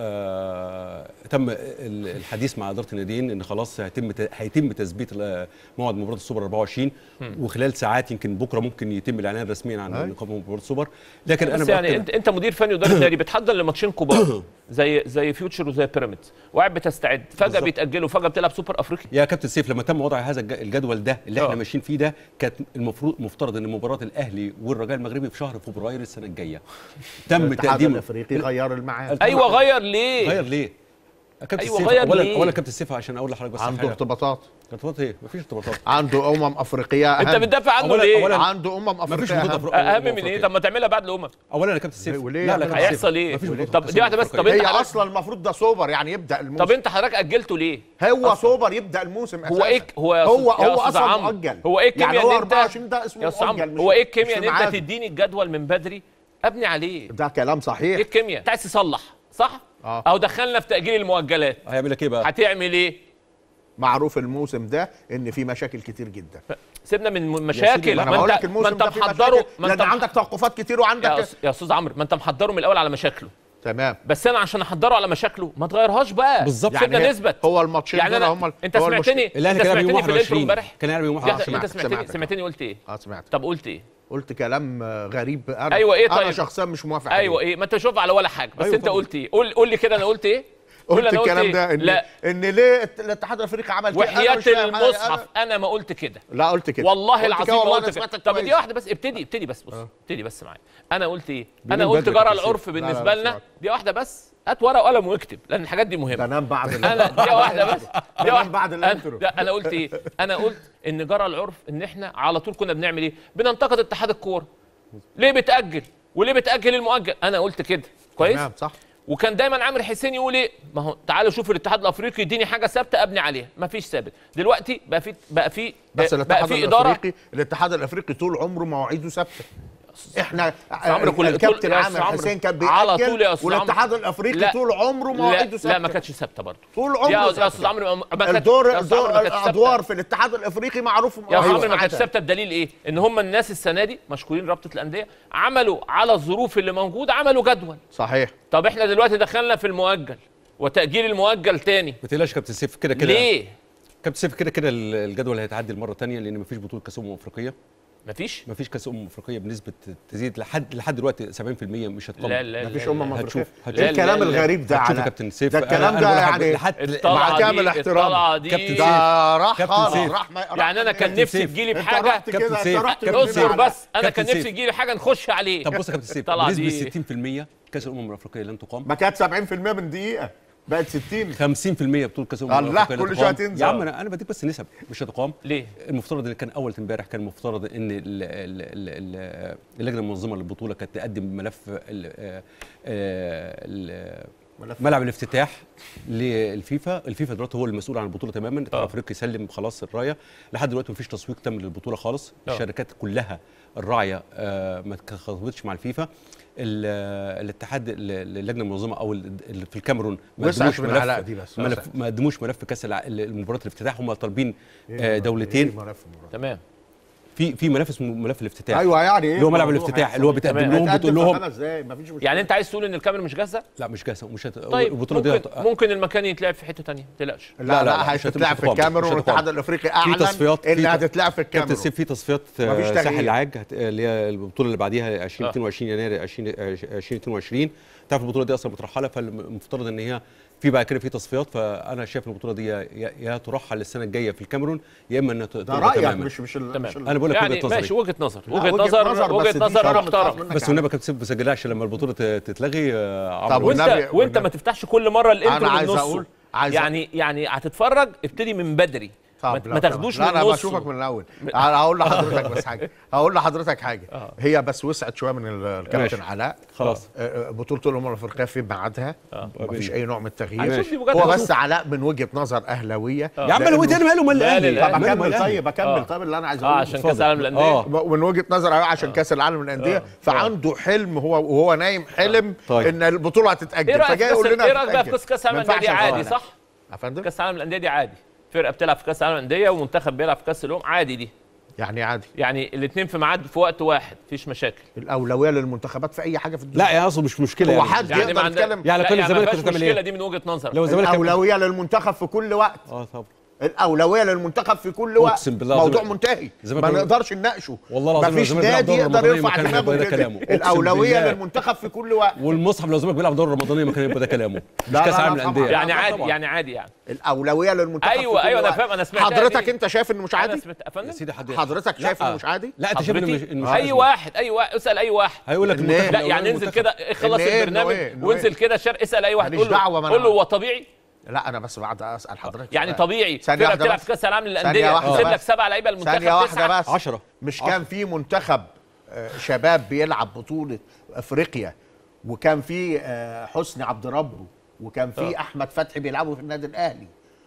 Speaker 4: آه، تم ال- الحديث مع اداره الناديين ان خلاص هيتم ت- هيتم تثبيت ال- موعد مباراه السوبر 24 وخلال ساعات يمكن بكره ممكن يتم الاعلان رسميا عن
Speaker 2: أي.
Speaker 4: نقاط مباراه السوبر لكن انا
Speaker 3: بس يعني
Speaker 4: بأكد-
Speaker 3: انت انت مدير فني واداره نادي بتحضر لماتشين كبار زي زي فيوتشر وزي بيراميدز وقاعد بتستعد فجاه
Speaker 4: بالظبط.
Speaker 3: بيتاجلوا فجاه بتلعب سوبر افريقي
Speaker 4: يا كابتن سيف لما تم وضع هذا الج- الجدول ده اللي احنا
Speaker 3: آه.
Speaker 4: ماشيين فيه ده كانت المفروض مفترض ان مباراه الاهلي والرجاء المغربي في شهر فبراير السنه الجايه تم
Speaker 2: الاتحاد
Speaker 4: تقديم
Speaker 2: الافريقي غير الميعاد
Speaker 3: ايوه غير ليه
Speaker 4: غير ليه؟ يا كابتن
Speaker 3: أيوة،
Speaker 4: سيف
Speaker 3: غير
Speaker 4: اولا
Speaker 3: ليه؟
Speaker 4: اولا كابتن سيف عشان اقول لحضرتك بس
Speaker 2: عنده
Speaker 4: حاجة.
Speaker 2: ارتباطات
Speaker 4: ارتباط ايه؟ مفيش ارتباطات
Speaker 2: عنده امم افريقيه
Speaker 3: انت
Speaker 2: أهم.
Speaker 3: بتدافع عنه
Speaker 4: أولاً-
Speaker 3: ليه
Speaker 4: أولاً
Speaker 2: عنده امم
Speaker 4: مفيش
Speaker 2: افريقيه
Speaker 4: بطولة
Speaker 2: أهم.
Speaker 4: أفريقيا.
Speaker 3: اهم من ايه طب ما تعملها بعد الامم
Speaker 4: اولا يا كابتن سيف
Speaker 2: وليه
Speaker 4: لا
Speaker 2: يا
Speaker 4: لا
Speaker 2: كابتن
Speaker 4: كابتن
Speaker 3: هيحصل
Speaker 4: سيف،
Speaker 3: ايه
Speaker 4: مفيش بطولة
Speaker 3: طب دي واحده بس طب
Speaker 4: أفريقيا.
Speaker 3: انت
Speaker 2: هي
Speaker 3: حضرتك
Speaker 2: اصلا المفروض ده سوبر يعني يبدا الموسم
Speaker 3: طب انت حضرتك اجلته ليه
Speaker 2: هو سوبر يبدا الموسم
Speaker 3: هو ايه
Speaker 2: أساساً.
Speaker 3: هو يا
Speaker 2: هو
Speaker 3: أستاذ- يا
Speaker 2: هو
Speaker 3: أستاذ
Speaker 2: اصلا
Speaker 3: عمرو،
Speaker 2: مؤجل
Speaker 3: هو ايه الكيمياء
Speaker 2: يعني هو
Speaker 3: ان انت
Speaker 2: 24 ده اسمه
Speaker 3: يا أستاذ
Speaker 2: مؤجل
Speaker 3: عمرو
Speaker 2: مش
Speaker 3: هو ايه
Speaker 2: مش
Speaker 3: الكيمياء
Speaker 2: في
Speaker 3: ان انت
Speaker 2: ميعاده.
Speaker 3: تديني الجدول من بدري ابني عليه
Speaker 2: ده كلام صحيح
Speaker 3: ايه الكيمياء انت عايز تصلح صح
Speaker 2: آه.
Speaker 3: او دخلنا في تاجيل المؤجلات
Speaker 4: هيعمل لك ايه بقى؟
Speaker 3: هتعمل ايه
Speaker 2: معروف الموسم ده ان في مشاكل كتير جدا
Speaker 3: سيبنا من مشاكل
Speaker 2: انا
Speaker 3: ما
Speaker 2: بقول
Speaker 3: انت
Speaker 2: لك
Speaker 3: ما
Speaker 2: الموسم
Speaker 3: انت
Speaker 2: ده فيه
Speaker 3: محضره
Speaker 2: مشاكل
Speaker 3: ما
Speaker 2: لان
Speaker 3: انت
Speaker 2: عندك توقفات كتير
Speaker 3: يا
Speaker 2: وعندك
Speaker 3: أس- يا استاذ عمرو ما انت محضره من الاول على مشاكله
Speaker 2: تمام
Speaker 3: بس انا عشان احضره على مشاكله ما تغيرهاش بقى
Speaker 4: بالظبط.
Speaker 3: يعني
Speaker 2: هي-
Speaker 3: نثبت
Speaker 2: هو الماتشين
Speaker 3: يعني
Speaker 2: دول
Speaker 3: انا
Speaker 2: هم
Speaker 3: انت
Speaker 2: هو
Speaker 3: سمعتني
Speaker 4: الاهلي
Speaker 3: انت
Speaker 4: كان يلعب يوم
Speaker 3: سمعتني في الانترو
Speaker 4: 21
Speaker 3: امبارح
Speaker 4: كان يلعب يوم
Speaker 3: لا،
Speaker 4: 21
Speaker 3: انت
Speaker 2: سمعتك،
Speaker 3: سمعتني
Speaker 2: سمعتك.
Speaker 3: سمعتني قلت ايه
Speaker 2: اه سمعت
Speaker 3: طب قلت ايه
Speaker 2: قلت كلام آه، غريب انا
Speaker 3: أيوة، إيه
Speaker 2: انا
Speaker 3: طيب؟
Speaker 2: شخصيا مش موافق
Speaker 3: ايوه
Speaker 2: عليه.
Speaker 3: ايه ما انت شوف على ولا حاجه بس
Speaker 4: أيوة
Speaker 3: انت
Speaker 4: طبعا.
Speaker 3: قلت ايه قول قول لي كده انا قلت ايه قول
Speaker 2: قلت
Speaker 3: أنا
Speaker 2: الكلام
Speaker 3: إيه؟
Speaker 2: ده ان
Speaker 3: لا
Speaker 2: ان ليه الت- الاتحاد الافريقي عمل كده أنا
Speaker 3: وحياه
Speaker 2: مش فاهم حاجة.
Speaker 3: المصحف
Speaker 2: أنا-
Speaker 3: انا ما قلت كده
Speaker 2: لا قلت كده
Speaker 3: والله
Speaker 2: قلت
Speaker 3: العظيم
Speaker 2: كده
Speaker 3: ما
Speaker 2: والله
Speaker 3: قلت
Speaker 2: انا
Speaker 3: كده
Speaker 2: سمعتك
Speaker 3: طب
Speaker 2: كويس.
Speaker 3: دي واحده بس ابتدي ابتدي بس بص ابتدي بس معايا انا قلت ايه
Speaker 4: من
Speaker 3: انا قلت
Speaker 4: بدري
Speaker 3: جرى
Speaker 4: كابتن
Speaker 3: العرف
Speaker 4: سيف.
Speaker 2: لا، لا،
Speaker 3: بالنسبه
Speaker 2: لا،
Speaker 3: لنا
Speaker 2: سمعت.
Speaker 3: دي واحده بس هات ورقه وقلم واكتب لان الحاجات دي مهمه
Speaker 2: ده نام بعد ال-
Speaker 3: انا دي واحده بس دي
Speaker 2: نام
Speaker 3: واحده
Speaker 2: بعد
Speaker 3: أنا-
Speaker 2: الانترو
Speaker 3: لا انا قلت ايه انا قلت ان جرى العرف ان احنا على طول كنا بنعمل ايه بننتقد اتحاد الكوره ليه بتاجل وليه بتاجل المؤجل انا قلت كده كويس
Speaker 2: تمام صح
Speaker 3: وكان دايما عامر حسين يقول ايه ما هو تعالوا شوفوا الاتحاد الافريقي يديني حاجه ثابته ابني عليها ما فيش ثابت دلوقتي بقى في بقى في
Speaker 2: بس
Speaker 3: بقى
Speaker 2: الاتحاد
Speaker 3: في اداره
Speaker 2: الافريقي الاتحاد الافريقي طول عمره مواعيده ثابته احنا
Speaker 3: عمرو كل-
Speaker 2: الكابتن
Speaker 3: طول- يا
Speaker 2: عامر
Speaker 3: أستاذ عمرو.
Speaker 2: حسين كان
Speaker 3: على
Speaker 2: بيأجل
Speaker 3: طول يا أستاذ
Speaker 2: والاتحاد
Speaker 3: عمرو.
Speaker 2: الافريقي
Speaker 3: لا.
Speaker 2: طول عمره
Speaker 3: لا,
Speaker 2: مواعيده ثابته
Speaker 3: لا ما كانتش ثابته برضه
Speaker 2: طول عمره
Speaker 3: يا يا
Speaker 2: ثابتة.
Speaker 3: استاذ عمرو ما- ما كانت-
Speaker 2: الدور
Speaker 3: يا أستاذ عمرو
Speaker 2: الدور
Speaker 3: ما كانتش ثابتة.
Speaker 2: الادوار في الاتحاد الافريقي معروف
Speaker 3: يا استاذ عمرو ما كانتش
Speaker 2: مواعيدها.
Speaker 3: ثابته بدليل ايه؟ ان هم الناس السنه دي مشكورين رابطه الانديه عملوا على الظروف اللي موجوده عملوا جدول
Speaker 2: صحيح
Speaker 3: طب احنا دلوقتي دخلنا في المؤجل وتاجيل المؤجل تاني
Speaker 4: ما تقلقش كابتن سيف كده كده
Speaker 3: ليه؟
Speaker 4: كابتن سيف كده كده ال- الجدول هيتعدل مره ثانيه لان مفيش بطوله كاس امم افريقيه
Speaker 3: مفيش؟
Speaker 4: مفيش كاس امم افريقيه بنسبه تزيد لحد لحد دلوقتي 70% مش هتقام
Speaker 3: لا لا
Speaker 2: مفيش
Speaker 3: لا،
Speaker 2: امم
Speaker 3: لا.
Speaker 2: افريقيه
Speaker 4: هتشوف-
Speaker 2: ايه
Speaker 4: هتشوف.
Speaker 2: الكلام
Speaker 3: لا، لا، لا.
Speaker 2: الغريب ده
Speaker 4: هتشوف يا
Speaker 2: على
Speaker 4: كابتن سيف
Speaker 2: ده
Speaker 4: أنا-
Speaker 2: الكلام
Speaker 4: أنا
Speaker 2: ده
Speaker 4: بقول لك
Speaker 2: يعني
Speaker 4: لحد
Speaker 3: الطلعه
Speaker 2: مع
Speaker 3: دي
Speaker 2: كامل احترامي
Speaker 3: الطلعه دي
Speaker 4: كابتن
Speaker 2: ده راح
Speaker 4: كابتن
Speaker 2: خالص
Speaker 4: سيف.
Speaker 2: راح ما- راح
Speaker 3: يعني انا كان
Speaker 2: منين؟
Speaker 3: نفسي
Speaker 4: سيف.
Speaker 3: تجيلي
Speaker 2: انت
Speaker 3: بحاجه
Speaker 2: رحت
Speaker 4: كابتن
Speaker 2: كده
Speaker 4: سيف.
Speaker 2: انت رحت
Speaker 4: كابتن
Speaker 2: منين
Speaker 3: اصبر
Speaker 2: على-
Speaker 3: بس انا
Speaker 4: كابتن
Speaker 3: كان نفسي
Speaker 4: سيف.
Speaker 3: تجيلي حاجه نخش عليه
Speaker 4: طب بص يا كابتن سيف
Speaker 3: طلع
Speaker 4: بنسبه
Speaker 3: دي
Speaker 4: 60% كاس الامم الافريقيه لن تقام
Speaker 2: ما كانت 70% من دقيقه بقت 60
Speaker 4: 50% بطوله كاس الامم
Speaker 2: الله،
Speaker 4: الافريقيه لن
Speaker 2: كل
Speaker 4: تقام.
Speaker 2: شوية تنزل.
Speaker 4: يا عم انا انا بديك بس نسب مش هتقام
Speaker 3: ليه؟
Speaker 4: المفترض ان كان اول امبارح كان المفترض ان ال- ال- ال- اللجنه المنظمه للبطوله كانت تقدم ملف ال- آه، آه، ال-
Speaker 2: ملف.
Speaker 4: ملعب الافتتاح للفيفا الفيفا دلوقتي هو المسؤول عن البطوله تماما الاتحاد
Speaker 3: آه.
Speaker 4: الافريقي سلم خلاص الرايه لحد دلوقتي مفيش تسويق تم للبطوله خالص
Speaker 3: آه.
Speaker 4: الشركات كلها الراعيه آه، ما تخاطبتش مع الفيفا ال- آه، الاتحاد ال- اللجنه المنظمه او ال- ال- في الكاميرون ما
Speaker 2: وسعت
Speaker 4: قدموش
Speaker 2: من
Speaker 4: ملف
Speaker 2: علاء دي بس،
Speaker 4: ملف
Speaker 2: وسعت.
Speaker 4: ما قدموش ملف كاس الع- المباراه الافتتاح هم طالبين
Speaker 2: إيه
Speaker 4: آه،
Speaker 2: ملف-
Speaker 4: دولتين
Speaker 2: إيه ملف مرة؟
Speaker 3: تمام
Speaker 4: في في ملف اسمه ملف الافتتاح
Speaker 2: ايوه يعني ايه
Speaker 4: اللي هو ملعب
Speaker 2: الموضوع
Speaker 4: الافتتاح اللي هو بتقدم
Speaker 3: تمام.
Speaker 4: لهم
Speaker 2: هيتقدم
Speaker 4: بتقول
Speaker 2: في
Speaker 4: لهم
Speaker 2: خمس دقايق مفيش مشكله
Speaker 3: يعني انت عايز تقول ان الكاميرا مش جاهزه
Speaker 4: لا مش جاهزه مش هت...
Speaker 3: طيب
Speaker 4: البطوله دي
Speaker 3: ممكن,
Speaker 4: هت...
Speaker 3: ممكن المكان يتلعب في حته تانية ما تقلقش
Speaker 2: لا
Speaker 4: لا،
Speaker 2: لا,
Speaker 4: لا،
Speaker 2: لا
Speaker 4: مش
Speaker 2: هتتلعب
Speaker 4: هتبقى
Speaker 2: في
Speaker 4: تقام،
Speaker 2: الكاميرون
Speaker 4: مش هتقام.
Speaker 2: والاتحاد الافريقي
Speaker 4: في
Speaker 2: اعلن
Speaker 4: تصفيات في
Speaker 2: انها
Speaker 4: ت-
Speaker 2: هتتلعب في
Speaker 4: كابتن
Speaker 2: الكاميرون
Speaker 4: سيف في تصفيات آه،
Speaker 2: مفيش
Speaker 4: ساحل
Speaker 2: تغيير.
Speaker 4: العاج هت... اللي هي البطوله اللي بعديها 2022 يناير 20 2022 تعرف البطوله دي اصلا مترحله فالمفترض ان هي في بعد كده في تصفيات فانا شايف ان البطوله دي يا, يا ترحل السنه الجايه في الكاميرون يا اما انها ت-
Speaker 2: ده
Speaker 4: تلغى
Speaker 2: رايك
Speaker 4: تماماً.
Speaker 2: مش مش ال-
Speaker 3: تمام.
Speaker 2: مش ال-
Speaker 4: انا بقول لك
Speaker 3: يعني
Speaker 4: وجهه نظري
Speaker 3: ماشي وجهه نظر
Speaker 2: لا،
Speaker 3: وجهه
Speaker 2: وجهة
Speaker 3: نظر
Speaker 2: نظر، بس
Speaker 3: وجهه
Speaker 2: دي
Speaker 3: نظر
Speaker 2: شرم
Speaker 3: محترم
Speaker 2: متعرف منك
Speaker 4: بس
Speaker 2: يعني.
Speaker 4: والنبي يا كابتن سيف ما تسجلهاش لما البطوله ت- تتلغي آه،
Speaker 2: طب
Speaker 4: عمرو
Speaker 3: وانت
Speaker 2: والنبي-
Speaker 3: وانت
Speaker 2: والنبي.
Speaker 3: ما تفتحش كل مره الانترو
Speaker 2: أنا عايز
Speaker 3: من نصه.
Speaker 2: أقول- عايز
Speaker 3: يعني يعني هتتفرج ابتدي من بدري
Speaker 2: طب
Speaker 3: ما,
Speaker 2: لا
Speaker 3: ما تاخدوش
Speaker 2: طبعا.
Speaker 3: من
Speaker 2: لا انا
Speaker 3: نصه
Speaker 2: بشوفك من الاول انا هقول لحضرتك بس حاجه هقول لحضرتك حاجه هي بس وسعت شويه من ال- الكابتن
Speaker 4: ماشي.
Speaker 2: علاء
Speaker 4: خلاص.
Speaker 2: آه، آه، بطوله الامم الافريقيه في ميعادها مفيش اي نوع من التغيير
Speaker 3: هنشوف دي وجهات
Speaker 2: هو
Speaker 3: نظر.
Speaker 2: بس علاء من وجهه نظر اهلاويه
Speaker 4: يا عم لو تاني ماله مال
Speaker 3: لا، لا،
Speaker 4: الاهلي
Speaker 3: لا.
Speaker 2: طب
Speaker 4: ماله مال
Speaker 2: اكمل
Speaker 4: الأهلي.
Speaker 2: طيب اكمل
Speaker 3: آه.
Speaker 2: طيب اللي انا عايز
Speaker 3: اه
Speaker 2: اقوله
Speaker 3: عشان
Speaker 4: اتفضل.
Speaker 3: كاس العالم للانديه
Speaker 4: آه.
Speaker 2: من وجهه نظر أيوة عشان كاس العالم للانديه
Speaker 3: آه.
Speaker 2: فعنده حلم هو وهو نايم حلم
Speaker 4: طيب.
Speaker 2: ان البطوله هتتاجل
Speaker 3: ايه رايك
Speaker 2: فجاي
Speaker 3: في
Speaker 2: يقول
Speaker 3: كاس
Speaker 2: لنا
Speaker 3: ايه رايك بقى في
Speaker 2: هتتأجل.
Speaker 3: كاس العالم
Speaker 2: ما
Speaker 3: للانديه
Speaker 2: ينفعش
Speaker 3: عادي
Speaker 2: أصلاً.
Speaker 3: صح؟
Speaker 2: يا فندم
Speaker 3: كاس العالم للانديه دي عادي فرقه بتلعب في كاس العالم للانديه ومنتخب بيلعب في كاس الامم عادي دي
Speaker 2: يعني عادي
Speaker 3: يعني الاثنين في ميعاد في وقت واحد مفيش مشاكل
Speaker 2: الاولويه للمنتخبات في اي حاجه في الدنيا
Speaker 4: لا يا اصلا مش مشكله
Speaker 2: هو
Speaker 4: يعني.
Speaker 2: حد
Speaker 3: يعني
Speaker 2: يقدر
Speaker 3: ما عندك-
Speaker 2: يتكلم
Speaker 4: يعني
Speaker 3: لا،
Speaker 4: كل
Speaker 3: ما
Speaker 4: الزمالك
Speaker 3: فيهاش
Speaker 4: كنت تعمل
Speaker 3: مشكله
Speaker 4: ايه؟
Speaker 3: دي من وجهه نظرك
Speaker 4: لو الزمالك كان-
Speaker 2: الاولويه للمنتخب في كل وقت
Speaker 4: اه طبعا
Speaker 2: الاولويه للمنتخب في كل وقت
Speaker 4: أقسم بالله
Speaker 2: موضوع
Speaker 4: العظيم.
Speaker 2: منتهي
Speaker 4: الزمالك
Speaker 2: ما
Speaker 4: لو-
Speaker 2: نقدرش نناقشه
Speaker 4: والله العظيم
Speaker 2: مفيش
Speaker 4: لو الزمالك بيلعب
Speaker 2: نادي
Speaker 4: دوري
Speaker 2: يقدر
Speaker 4: رمضانية
Speaker 2: يرفع
Speaker 4: ما كان
Speaker 2: دماغه
Speaker 4: هيبقى ده
Speaker 2: كده.
Speaker 4: كلامه. أقسم
Speaker 2: الاولويه
Speaker 4: بالله.
Speaker 2: للمنتخب في كل وقت
Speaker 4: والمصحف لو الزمالك بيلعب دوري رمضانيه ما كان يبقى ده كلامه مش
Speaker 2: لا،
Speaker 4: كاس
Speaker 2: لا،
Speaker 4: عالم
Speaker 2: لا،
Speaker 4: للانديه
Speaker 2: طبعاً.
Speaker 3: يعني
Speaker 2: لا،
Speaker 3: عادي
Speaker 2: طبعاً.
Speaker 3: يعني عادي يعني
Speaker 2: الاولويه للمنتخب في
Speaker 3: ايوه
Speaker 2: كل
Speaker 3: ايوه انا
Speaker 2: وقت.
Speaker 3: فاهم انا سمعتها
Speaker 2: حضرتك
Speaker 3: دي.
Speaker 2: انت شايف انه مش
Speaker 3: انا
Speaker 2: عادي
Speaker 3: سمعت
Speaker 4: يا
Speaker 3: افندم
Speaker 4: سيدي حد
Speaker 2: حضرتك شايف
Speaker 4: لا.
Speaker 2: انه مش عادي
Speaker 4: لا انت شايف انه مش
Speaker 3: حضرتك
Speaker 4: إنه مش
Speaker 3: اي
Speaker 4: عادي.
Speaker 3: واحد اي واحد اسال اي واحد
Speaker 4: هيقول لك
Speaker 2: إن إيه؟
Speaker 4: المنتخب
Speaker 3: لا
Speaker 4: لو
Speaker 3: يعني انزل
Speaker 4: المنتخب-
Speaker 3: كده خلص
Speaker 2: إن إيه؟
Speaker 3: البرنامج
Speaker 2: إنه إيه؟ إنه
Speaker 3: وانزل
Speaker 2: إيه؟
Speaker 3: كده شر اسال اي واحد
Speaker 2: ماليش
Speaker 3: قول له
Speaker 2: دعوة، ما أنا-
Speaker 3: قول له هو طبيعي
Speaker 2: لا انا بس بعد اسال حضرتك
Speaker 3: يعني
Speaker 2: سؤال.
Speaker 3: طبيعي
Speaker 2: ثانية
Speaker 3: فرقه
Speaker 2: واحدة
Speaker 3: بتلعب
Speaker 2: بس.
Speaker 3: في كاس العالم
Speaker 2: ثانية
Speaker 3: للانديه
Speaker 2: واحدة
Speaker 3: تسيب لك
Speaker 2: بس.
Speaker 3: سبعه لعيبه المنتخب
Speaker 2: ثانيه واحده
Speaker 3: تسعة.
Speaker 2: بس
Speaker 4: عشرة.
Speaker 2: مش كان في منتخب آه، شباب بيلعب بطوله افريقيا وكان في آه، حسني عبد ربه وكان في
Speaker 3: آه.
Speaker 2: احمد فتحي بيلعبوا في النادي الاهلي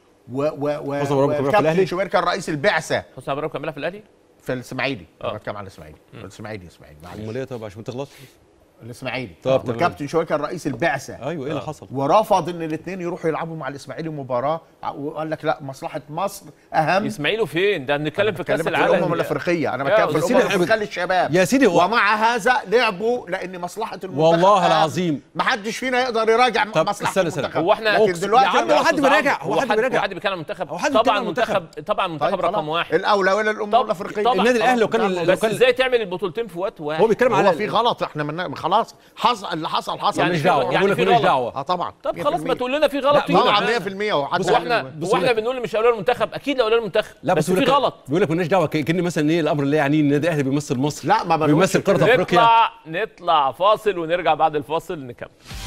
Speaker 2: و و و
Speaker 4: حسني عبد ربه كان بيلعب في
Speaker 2: وكابتن
Speaker 4: الأهلي؟
Speaker 2: شوبير كان رئيس البعثه
Speaker 3: حسني عبد الرب كان بيلعب في الاهلي
Speaker 2: في الاسماعيلي
Speaker 3: آه.
Speaker 2: انا بتكلم على الاسماعيلي الاسماعيلي الاسماعيلي معلش
Speaker 4: امال ايه طب عشان ما تغلطش
Speaker 2: الاسماعيلي
Speaker 4: طب تمام.
Speaker 2: وكابتن شوقي كان رئيس البعثه
Speaker 4: ايوه ايه اللي حصل
Speaker 2: ورفض ان الاثنين يروحوا يلعبوا مع الاسماعيلي مباراه وقال لك لا مصلحه مصر اهم
Speaker 3: اسماعيل فين ده بنتكلم في كاس
Speaker 2: بتكلم في الامم
Speaker 3: العالم
Speaker 2: الافريقيه انا
Speaker 3: يا
Speaker 2: بتكلم في
Speaker 4: سيدي
Speaker 2: الامم
Speaker 4: احنا
Speaker 2: الافريقيه للشباب
Speaker 4: يا سيدي هو-
Speaker 2: ومع هذا لعبوا لان مصلحه المنتخب
Speaker 4: والله
Speaker 2: أهم.
Speaker 4: العظيم.
Speaker 2: ما حدش فينا يقدر يراجع
Speaker 4: طب
Speaker 2: مصلحه
Speaker 4: استنى استنى.
Speaker 2: المنتخب
Speaker 3: هو احنا
Speaker 2: لكن
Speaker 4: أقسم-
Speaker 2: دلوقتي
Speaker 4: يا عم
Speaker 2: أنا
Speaker 4: هو حد
Speaker 3: أستاذ
Speaker 4: بيراجع
Speaker 3: عمرو،
Speaker 4: هو حد بيراجع
Speaker 3: هو حد بيتكلم عن المنتخب
Speaker 4: هو حد بيتكلم
Speaker 3: طبعا
Speaker 4: عن
Speaker 3: المنتخب
Speaker 4: المنتخب.
Speaker 3: طبعا المنتخب
Speaker 2: طيب
Speaker 3: رقم
Speaker 2: خلاص.
Speaker 3: واحد
Speaker 2: الاولويه للامم
Speaker 3: طب-
Speaker 2: الافريقيه
Speaker 3: طبعا.
Speaker 4: النادي الاهلي لو كان
Speaker 2: خلاص.
Speaker 4: لو
Speaker 3: بس
Speaker 4: كان
Speaker 3: ازاي تعمل البطولتين في وقت واحد
Speaker 4: هو بيتكلم على
Speaker 2: هو في غلط احنا من خلاص حصل اللي حصل حصل
Speaker 3: يعني
Speaker 4: ماليش
Speaker 3: في-
Speaker 4: دعوه
Speaker 3: يعني
Speaker 4: بقول لك
Speaker 3: في
Speaker 4: ماليش
Speaker 3: غلط.
Speaker 4: دعوه
Speaker 2: اه طبعا
Speaker 3: طب خلاص ما
Speaker 2: 100%.
Speaker 3: تقول لنا في غلط تيجي
Speaker 2: طبعا
Speaker 3: معانا.
Speaker 2: 100% وحد
Speaker 3: هو احنا
Speaker 2: عليه.
Speaker 3: هو احنا بنقول مش اولويه المنتخب اكيد اولويه المنتخب
Speaker 4: لا
Speaker 3: بس,
Speaker 4: بس
Speaker 3: في
Speaker 4: بيقول لك-
Speaker 3: غلط
Speaker 4: بيقول لك مالناش دعوه كان مثلا ايه الامر اللي يعني النادي الاهلي بيمثل مصر
Speaker 2: لا ما بنقولش
Speaker 4: بيمثل قاره
Speaker 2: كده.
Speaker 4: افريقيا
Speaker 3: نطلع نطلع فاصل ونرجع بعد الفاصل نكمل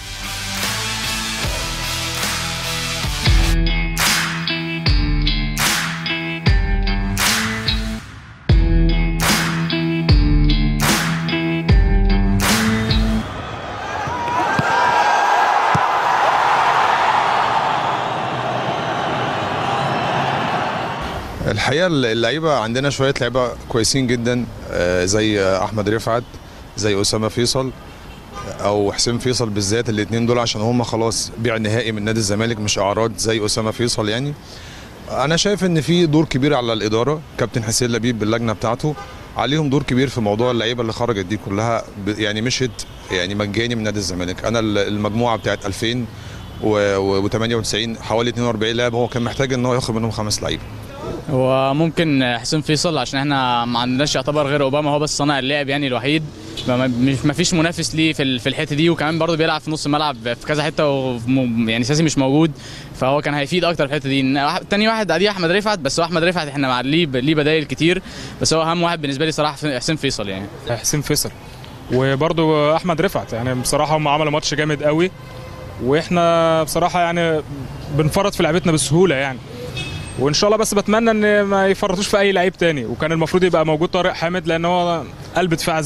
Speaker 5: الحقيقه اللعيبه عندنا شويه لعيبه كويسين جدا آه، زي آه، احمد رفعت زي اسامه فيصل او حسين فيصل بالذات الاثنين دول عشان هم خلاص بيع نهائي من نادي الزمالك مش اعراض زي اسامه فيصل يعني انا شايف ان في دور كبير على الاداره كابتن حسين لبيب باللجنه بتاعته عليهم دور كبير في موضوع اللعيبه اللي خرجت دي كلها ب- يعني مشت يعني مجاني من نادي الزمالك انا ال- المجموعه بتاعت 2000 و98 حوالي 42 لاعب هو كان محتاج ان هو ياخد منهم خمس لعيبه
Speaker 6: هو ممكن حسين فيصل عشان احنا ما عندناش يعتبر غير اوباما هو بس صانع اللعب يعني الوحيد ما- ما- مش ما فيش منافس ليه في ال- في الحته دي وكمان برضه بيلعب في نص الملعب في كذا حته وم- يعني ساسي مش موجود فهو كان هيفيد اكتر في الحته دي إن واحد- تاني واحد ادي احمد رفعت بس هو احمد رفعت احنا مع ليه ليه بدايل كتير بس هو اهم واحد بالنسبه لي صراحه حسين فيصل يعني
Speaker 7: حسين فيصل وبرضو احمد رفعت يعني بصراحه هم عملوا ماتش جامد قوي واحنا بصراحه يعني بنفرط في لعبتنا بسهوله يعني وان شاء الله بس بتمنى ان ما يفرطوش في اي لعيب تاني وكان المفروض يبقى موجود طارق حامد لان هو قلب دفاع